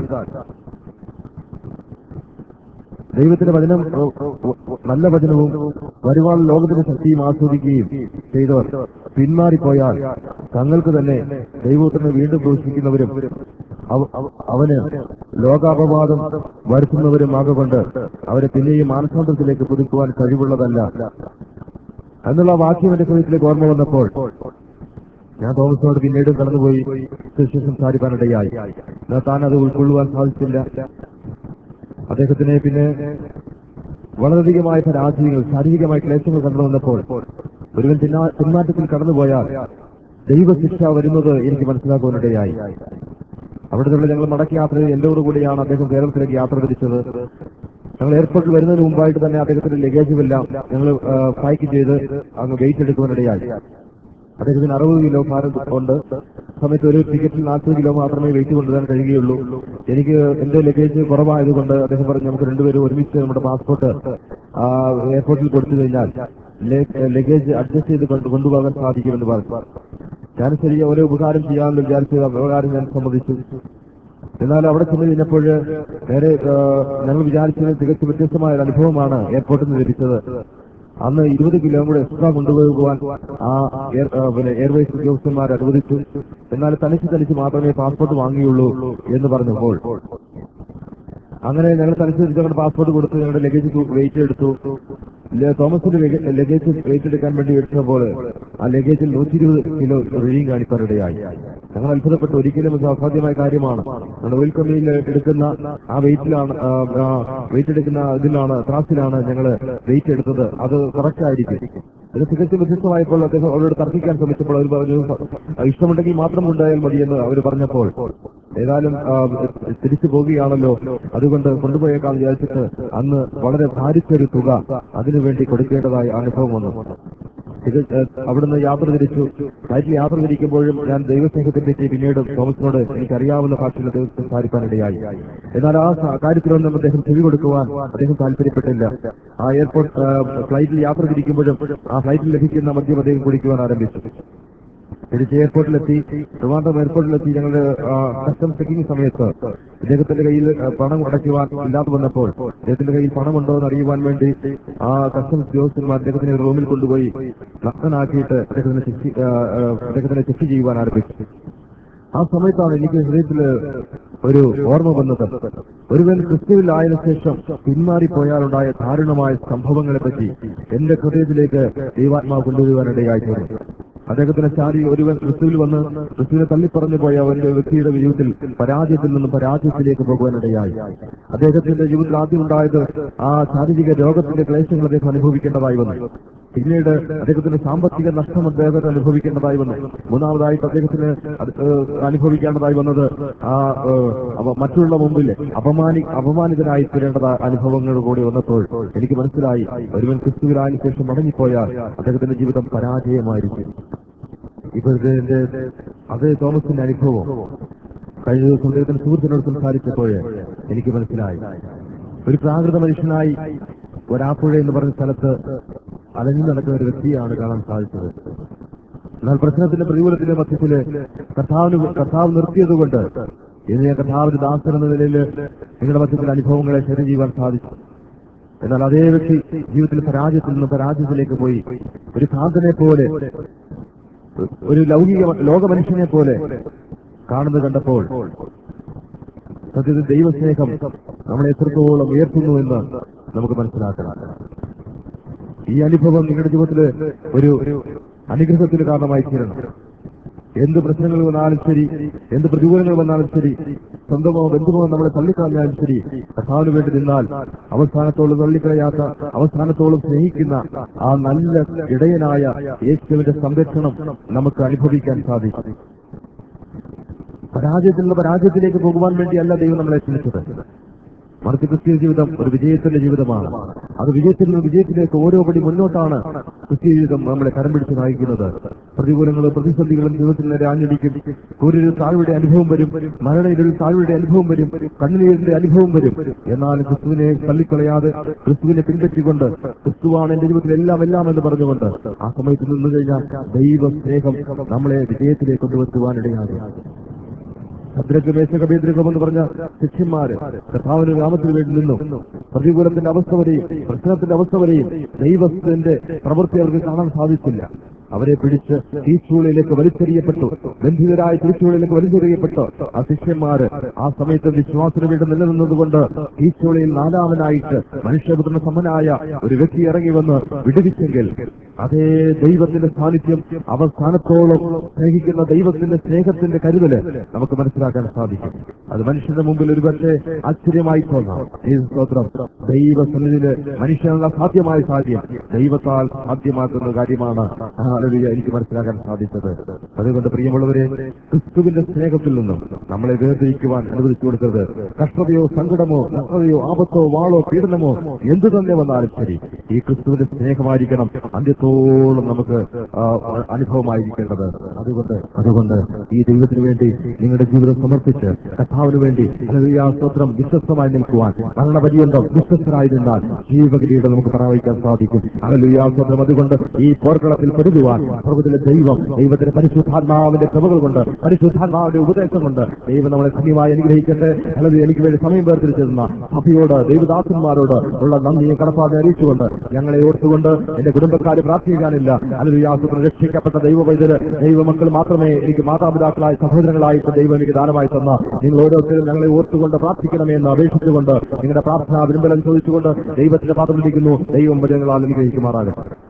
ദൈവത്തിന്റെ വചനം ഓ, ഓ, ഓ, നല്ല വചനവും വരുവാൻ ലോകത്തിന്റെ ശക്തിയും ആസ്വദിക്കുകയും ചെയ്തവർ പിന്മാറിപ്പോയാൽ തങ്ങൾക്ക് തന്നെ ദൈവത്തിന് വീണ്ടും ദൂഷിക്കുന്നവരും അവ- അവ- അവന് ലോകാപവാദം വരുത്തുന്നവരും ആകൊണ്ട് അവരെ പിന്നെയും മാനസാന്തരത്തിലേക്ക് പുതുക്കുവാൻ കഴിവുള്ളതല്ല എന്നുള്ള ആ വാക്യം എന്റെ ഹൃദയത്തിലേക്ക് ഓർമ്മ വന്നപ്പോൾ ഞാൻ തോമസിനോട് പിന്നീടും കടന്നുപോയി ശിഷ്യ സംസാരിക്കാനിടയായി എന്നാൽ താൻ അത് ഉൾക്കൊള്ളുവാൻ സാധിച്ചില്ല അദ്ദേഹത്തിനെ പിന്നെ വളരെയധികമായ പരാജയങ്ങൾ ശാരീരികമായ ക്ലേശങ്ങൾ കടന്നു വന്നപ്പോൾ ഒരുവൻ പിന്നാ- പിന്മാറ്റത്തിൽ കടന്നുപോയാൽ ദൈവശിക്ഷ വരുന്നത് എനിക്ക് മനസ്സിലാക്കുവാനിടയായി അവിടെ നിന്ന് ഞങ്ങൾ മടക്കി യാത്രയിൽ എന്റെ കൂടിയാണ് അദ്ദേഹം കേരളത്തിലേക്ക് യാത്ര തിരിച്ചത് ഞങ്ങൾ എയർപോർട്ടിൽ വരുന്നതിന് മുമ്പായിട്ട് തന്നെ അദ്ദേഹത്തിന്റെ ലഗേജും എല്ലാം ഞങ്ങൾ പാക്ക് ചെയ്ത് അങ്ങ് വെയിറ്റ് എടുക്കുവാനിടയായി അദ്ദേഹത്തിന് അറുപത് കിലോ ഭാരം ഉണ്ട് സമയത്ത് ഒരു ടിക്കറ്റിൽ നാൽപ്പത് കിലോ മാത്രമേ വെയിറ്റ് കൊണ്ടുവരാൻ കഴിയുകയുള്ളൂ എനിക്ക് എന്റെ ലഗേജ് കുറവായതുകൊണ്ട് അദ്ദേഹം പറഞ്ഞു നമുക്ക് രണ്ടുപേരും ഒരുമിച്ച് നമ്മുടെ പാസ്പോർട്ട് എയർപോർട്ടിൽ കൊടുത്തു കഴിഞ്ഞാൽ ലഗേജ് അഡ്ജസ്റ്റ് ചെയ്ത് കൊണ്ട് കൊണ്ടുപോകാൻ സാധിക്കുമെന്ന് പറഞ്ഞു ഞാൻ ശരി ഓരോ ഉപകാരം ചെയ്യാമെന്ന് വിചാരിച്ച് ആ ഉപകാരം ഞാൻ സമ്മതിച്ചു എന്നാൽ അവിടെ ചെന്ന് കഴിഞ്ഞപ്പോൾ നേരെ ആ, ഞങ്ങൾ വിചാരിച്ചത് തികച്ചും വ്യത്യസ്തമായ ഒരു അനുഭവമാണ് എയർപോർട്ടിൽ നിന്ന് ലഭിച്ചത് അന്ന് ഇരുപത് കിലോ കൂടെ എക്സ്ട്രാ കൊണ്ടുപോകുവാൻ ആ എയർ ആ, പിന്നെ എയർവേസ് ഉദ്യോഗസ്ഥന്മാർ അനുവദിച്ചു എന്നാൽ തനിച്ച് തനിച്ച് മാത്രമേ പാസ്പോർട്ട് വാങ്ങിയുള്ളൂ എന്ന് പറഞ്ഞപ്പോൾ അങ്ങനെ ഞങ്ങൾ തനിച്ച് ഞങ്ങളുടെ പാസ്പോർട്ട് കൊടുത്തു ഞങ്ങളുടെ ലഗേജ് വെയിറ്റ് എടുത്തു ല- തോമസിന്റെ ലഗേജ് വെയിറ്റ് എടുക്കാൻ വേണ്ടി എടുത്തപ്പോൾ ആ ലഗേജിൽ നൂറ്റി ഇരുപത് കിലോ റീഡിങ് കാണിക്കാനിടയായി ഞങ്ങൾ അത്ഭുതപ്പെട്ടു ഒരിക്കലും ഇത് അസാധ്യമായ കാര്യമാണ് നമ്മുടെ ഓയിൽ കമ്പനിയിൽ എടുക്കുന്ന ആ വെയിറ്റിലാണ് വെയിറ്റ് എടുക്കുന്ന ഇതിലാണ് ത്രാസിലാണ് ഞങ്ങൾ വെയിറ്റ് എടുത്തത് അത് കറക്റ്റ് ആയിരിക്കും ഇത് തികച്ചും വ്യത്യസ്തമായപ്പോൾ അദ്ദേഹം അവരോട് തർക്കിക്കാൻ ശ്രമിച്ചപ്പോൾ അവർ പറഞ്ഞു ഇഷ്ടമുണ്ടെങ്കിൽ മാത്രം കൊണ്ടുപോയാൽ മതിയെന്ന് അവർ പറഞ്ഞപ്പോൾ ഏതായാലും ആ, തിരിച്ചു പോവുകയാണല്ലോ അതുകൊണ്ട് കൊണ്ടുപോയേക്കാൾ വിചാരിച്ചിട്ട് അന്ന് വളരെ ഭാരിച്ചൊരു തുക അതിനുവേണ്ടി കൊടുക്കേണ്ടതായ അനുഭവം വന്നു ഇത് ഏഹ്, അവിടുന്ന് യാത്ര തിരിച്ചു ഫ്ലൈറ്റിൽ യാത്ര തിരിക്കുമ്പോഴും ഞാൻ ദൈവസ്നേഹത്തെ പറ്റി പിന്നീട് തോമസിനോട് എനിക്കറിയാവുന്ന ഭാഷയിൽ അദ്ദേഹം സംസാരിക്കാനിടയായി എന്നാൽ ആ സ- കാര്യത്തിലൊന്നും അദ്ദേഹം ചെവി കൊടുക്കുവാൻ അദ്ദേഹം താല്പര്യപ്പെട്ടില്ല ആ എയർപോർട്ട് ഏഹ്, ഫ്ലൈറ്റിൽ യാത്ര തിരിക്കുമ്പോഴും ആ ഫ്ലൈറ്റിൽ ലഭിക്കുന്ന മദ്യം അദ്ദേഹം കുടിക്കുവാൻ ആരംഭിച്ചു തിരിച്ച് എയർപോർട്ടിലെത്തി ട്രിവാൻഡ്രം എയർപോർട്ടിലെത്തി ഞങ്ങളുടെ കസ്റ്റംസ് ചെക്കിംഗ് സമയത്ത് ഇദ്ദേഹത്തിന്റെ കയ്യിൽ ആ, പണം അടയ്ക്കുവാൻ ഇല്ലാതെ വന്നപ്പോൾ അദ്ദേഹത്തിന്റെ കയ്യിൽ പണമുണ്ടോ എന്ന് അറിയുവാൻ വേണ്ടി ആ കസ്റ്റംസ് ഉദ്യോഗസ്ഥന്മാർ അദ്ദേഹത്തിനെ ഒരു റൂമിൽ കൊണ്ടുപോയി നഗ്നനാക്കിയിട്ട് അദ്ദേഹത്തിനെ ചെക്ക് ആ, ആ, അദ്ദേഹത്തിനെ ചെക്ക് ചെയ്യുവാൻ ആരംഭിച്ചു ആ സമയത്താണ് എനിക്ക് ഹൃദയത്തിൽ ഒരു ഓർമ്മ വന്നത് ഒരുവൻ ക്രിസ്തുവിലായതിനു ശേഷം പിന്മാറിപ്പോയാലുണ്ടായ ദാരുണമായ സംഭവങ്ങളെ പറ്റി എന്റെ ഹൃദയത്തിലേക്ക് ദൈവാത്മാവ് കൊണ്ടുവരുവാനിടയായി തീർന്നു അദ്ദേഹത്തിന്റെ ചാരി ഒരുവൻ ക്രിസ്തുവിൽ വന്ന് ക്രിസ്തുവിനെ തള്ളിപ്പറഞ്ഞു പോയ അവന്റെ വ്യക്തിയുടെ ജീവിതത്തിൽ പരാജയത്തിൽ നിന്നും പരാജയത്തിലേക്ക് പോകുവാനിടയായി അദ്ദേഹത്തിന്റെ ജീവിതത്തിൽ ആദ്യം ഉണ്ടായത് ആ ശാരീരിക രോഗത്തിന്റെ ക്ലേശങ്ങൾ അദ്ദേഹം അനുഭവിക്കേണ്ടതായി വന്നു പിന്നീട് അദ്ദേഹത്തിന് സാമ്പത്തിക നഷ്ടം അദ്ദേഹത്തിന് അനുഭവിക്കേണ്ടതായി വന്നു മൂന്നാമതായിട്ട് അദ്ദേഹത്തിന് അത്, ഏഹ്, അനുഭവിക്കേണ്ടതായി വന്നത് ആ ഏഹ്, അവ- മറ്റുള്ള മുമ്പിൽ അപമാനി അപമാനിതനായി തീരേണ്ടത് അനുഭവങ്ങൾ കൂടി വന്നപ്പോൾ എനിക്ക് മനസ്സിലായി ഒരുവൻ ക്രിസ്തുവിനായതിനു ശേഷം മടങ്ങിപ്പോയാൽ അദ്ദേഹത്തിന്റെ ജീവിതം പരാജയമായിരിക്കും ഇപ്പോഴത്തെ അതേ തോമസിന്റെ അനുഭവം കഴിഞ്ഞ ദിവസം അദ്ദേഹത്തിന്റെ സുഹൃത്തിനോട് സംസാരിച്ചപ്പോൾ എനിക്ക് മനസ്സിലായി ഒരു പ്രാകൃത മനുഷ്യനായി ഒരാപ്പുഴ എന്ന് പറഞ്ഞ സ്ഥലത്ത് അലഞ്ഞു നടക്കുന്ന ഒരു വ്യക്തിയാണ് കാണാൻ സാധിച്ചത് എന്നാൽ പ്രശ്നത്തിന്റെ പ്രതികൂലത്തിന്റെ മധ്യത്തില് കർത്താവിന് കർത്താവ് നിർത്തിയതുകൊണ്ട് ഇന്ന് ഞാൻ കർത്താവിന്റെ ദാസൻ എന്ന നിലയിൽ നിങ്ങളുടെ മധ്യത്തിൽ അനുഭവങ്ങളെ ഷെയർ ചെയ്യുവാൻ സാധിച്ചു എന്നാൽ അതേ വ്യക്തി ജീവിതത്തിൽ പരാജയത്തിൽ നിന്ന് പരാജയത്തിലേക്ക് പോയി ഒരു ഭ്രാന്തനെ പോലെ ഒരു ലൗകിക ലോക മനുഷ്യനെ പോലെ കാണുന്നത് കണ്ടപ്പോൾ സത്യത്തിൽ ദൈവസ്നേഹം നമ്മളെ എത്രത്തോളം ഉയർത്തുന്നു എന്ന് നമുക്ക് മനസ്സിലാക്കണം ഈ അനുഭവം നിങ്ങളുടെ ജീവിതത്തിൽ ഒരു അനുഗ്രഹത്തിന് കാരണമായി തീരണം എന്ത് പ്രശ്നങ്ങൾ വന്നാലും ശരി എന്ത് പ്രതികൂലങ്ങൾ വന്നാലും ശരി സ്വന്തമോ ബന്ധുമോ നമ്മളെ തള്ളിക്കളഞ്ഞാലും ശരി കർത്താവിന് വേണ്ടി നിന്നാൽ അവസാനത്തോളം തള്ളിക്കളയാത്ത അവസാനത്തോളം സ്നേഹിക്കുന്ന ആ നല്ല ഇടയനായ യേശുവിന്റെ സംരക്ഷണം നമുക്ക് അനുഭവിക്കാൻ സാധിക്കും പരാജയത്തിൽ നിന്ന് പരാജയത്തിലേക്ക് പോകുവാൻ വേണ്ടിയല്ല ദൈവം നമ്മളെ ക്ഷണിച്ചത് മറിച്ച് ക്രിസ്തീയ ജീവിതം ഒരു വിജയത്തിന്റെ ജീവിതമാണ് അത് വിജയത്തിൽ നിന്ന് വിജയത്തിലേക്ക് ഓരോ പടി മുന്നോട്ടാണ് ക്രിസ്തീയ ജീവിതം നമ്മളെ കരം പിടിച്ച് നയിക്കുന്നത് പ്രതികൂലങ്ങളും പ്രതിസന്ധികളും ജീവിതത്തിൽ നേരെ ആഞ്ഞടിക്കും ഒരു താഴ്വയുടെ അനുഭവം വരും മരണയിൽ താഴ്വയുടെ അനുഭവം വരും കണ്ണുനീരിന്റെ അനുഭവം വരും എന്നാൽ ക്രിസ്തുവിനെ തള്ളിക്കളയാതെ ക്രിസ്തുവിനെ പിൻപറ്റിക്കൊണ്ട് ക്രിസ്തുവാണ് എന്റെ ജീവിതത്തിൽ എല്ലാം എല്ലാം എന്ന് പറഞ്ഞുകൊണ്ട് ആ സമയത്ത് നിന്ന് കഴിഞ്ഞാൽ ദൈവ സ്നേഹം നമ്മളെ വിജയത്തിലേക്ക് കൊണ്ടുവരുത്തുവാനിടയാകും ഭദ്രക്ക് മേശകബേന്ദ്രകം എന്ന് പറഞ്ഞ ശിഷ്യന്മാര് കർത്താവിന് നാമത്തിന് വേണ്ടി നിന്നു പ്രതികൂലത്തിന്റെ അവസ്ഥ വരെയും പ്രശ്നത്തിന്റെ അവസ്ഥ വരെയും ദൈവത്തിന്റെ പ്രവൃത്തി അവർക്ക് കാണാൻ സാധിച്ചില്ല അവരെ പിടിച്ച് തീച്ചൂളിലേക്ക് വലിച്ചെറിയപ്പെട്ടു ബന്ധിതരായ തീച്ചൂളിലേക്ക് വലിച്ചെറിയപ്പെട്ടു ആ ശിഷ്യന്മാര് ആ സമയത്ത് വിശ്വാസത്തിന് വേണ്ടി നിലനിന്നതുകൊണ്ട് തീച്ചൂളിയിൽ നാലാമനായിട്ട് മനുഷ്യപുത്രന് സമനായ ഒരു വ്യക്തി ഇറങ്ങി വന്ന് വിടുവിച്ചെങ്കിൽ അതേ ദൈവത്തിന്റെ സാന്നിധ്യം അവസാനത്തോളം സ്നേഹിക്കുന്ന ദൈവത്തിന്റെ സ്നേഹത്തിന്റെ കരുതല് നമുക്ക് മനസ്സിലാക്കാൻ സാധിക്കും അത് മനുഷ്യന്റെ മുമ്പിൽ ഒരു പക്ഷേ ആശ്ചര്യമായി തോന്നാം ഈ സ്തോത്രം ദൈവസന്നിധിയില് മനുഷ്യനുള്ള സാധ്യമായ സാധ്യം ദൈവത്താൽ സാധ്യമാക്കുന്ന കാര്യമാണ് ഹല്ലേലൂയ എനിക്ക് മനസ്സിലാക്കാൻ സാധിച്ചത് അതുകൊണ്ട് പ്രിയമുള്ളവരെ ക്രിസ്തുവിന്റെ സ്നേഹത്തിൽ നിന്നും നമ്മളെ വേർതിരിക്കുവാൻ അനുവദിച്ചു കൊടുക്കരുത് കഷ്ടതയോ സങ്കടമോ നഷ്ടതയോ ആപത്തോ വാളോ പീഡനമോ എന്തു തന്നെ വന്നാലും ശരി ഈ ക്രിസ്തുവിന്റെ സ്നേഹമായിരിക്കണം അന്ത്യത്തോളം നമുക്ക് ആ, അനുഭവമായിരിക്കേണ്ടത് അതുകൊണ്ട് അതുകൊണ്ട് ഈ ദൈവത്തിന് വേണ്ടി നിങ്ങളുടെ ജീവിതം സമർപ്പിച്ച് കർത്താവിന് വേണ്ടി ഹല്ലേലൂയ, സ്തോത്രം വിശ്വസ്തമായി നിൽക്കുവാൻ മരണപര്യന്തം വിശ്വസ്തരായി നിന്നാൽ ജീവഗിരിയുടെ നമുക്ക് പ്രവഹിക്കാൻ സാധിക്കും ഹല്ലേലൂയ, സ്തോത്രം അതുകൊണ്ട് ഈ പോർക്കളത്തിൽ പെരുതുവാൻ പ്രഭുത്തിലെ ദൈവം ദൈവത്തിന്റെ പരിശുദ്ധാത്മാവിന്റെ കൃപകൾ കൊണ്ട് പരിശുദ്ധാത്മാവിന്റെ ഉപദേശം കൊണ്ട് ദൈവം നമ്മളെ ധന്യമായി അനുഗ്രഹിക്കട്ടെ അല്ലെങ്കിൽ എനിക്ക് വേണ്ടി സമയം വേർതിരിച്ചിരുന്ന സഭയോട് ദൈവദാസന്മാരോട് ഉള്ള നന്ദിയെ കടപ്പാതെ അറിയിച്ചുകൊണ്ട് ഞങ്ങളെ ഓർത്തുകൊണ്ട് എന്റെ കുടുംബക്കാരെ പ്രാർത്ഥിക്കാനില്ല അല്ലെങ്കിൽ യാതൊരു രക്ഷിക്കപ്പെട്ട ദൈവവൈദ്യര് ദൈവമക്കൾ മാത്രമേ എനിക്ക് മാതാപിതാക്കളായ സഹോദരങ്ങളായിട്ട് ദൈവം എനിക്ക് ദാനമായി തന്ന നിങ്ങൾ ഓരോരുത്തരും ഞങ്ങളെ ഓർത്തുകൊണ്ട് പ്രാർത്ഥിക്കണമെന്ന് അപേക്ഷിച്ചുകൊണ്ട് നിങ്ങളുടെ പ്രാർത്ഥന വിരുമ്പലം ചോദിച്ചുകൊണ്ട് ദൈവത്തിന്റെ പാത്രത്തിലിരിക്കുന്നു ദൈവം വചനങ്ങളാൽ അനുഗ്രഹിക്കുമാറാകട്ടെ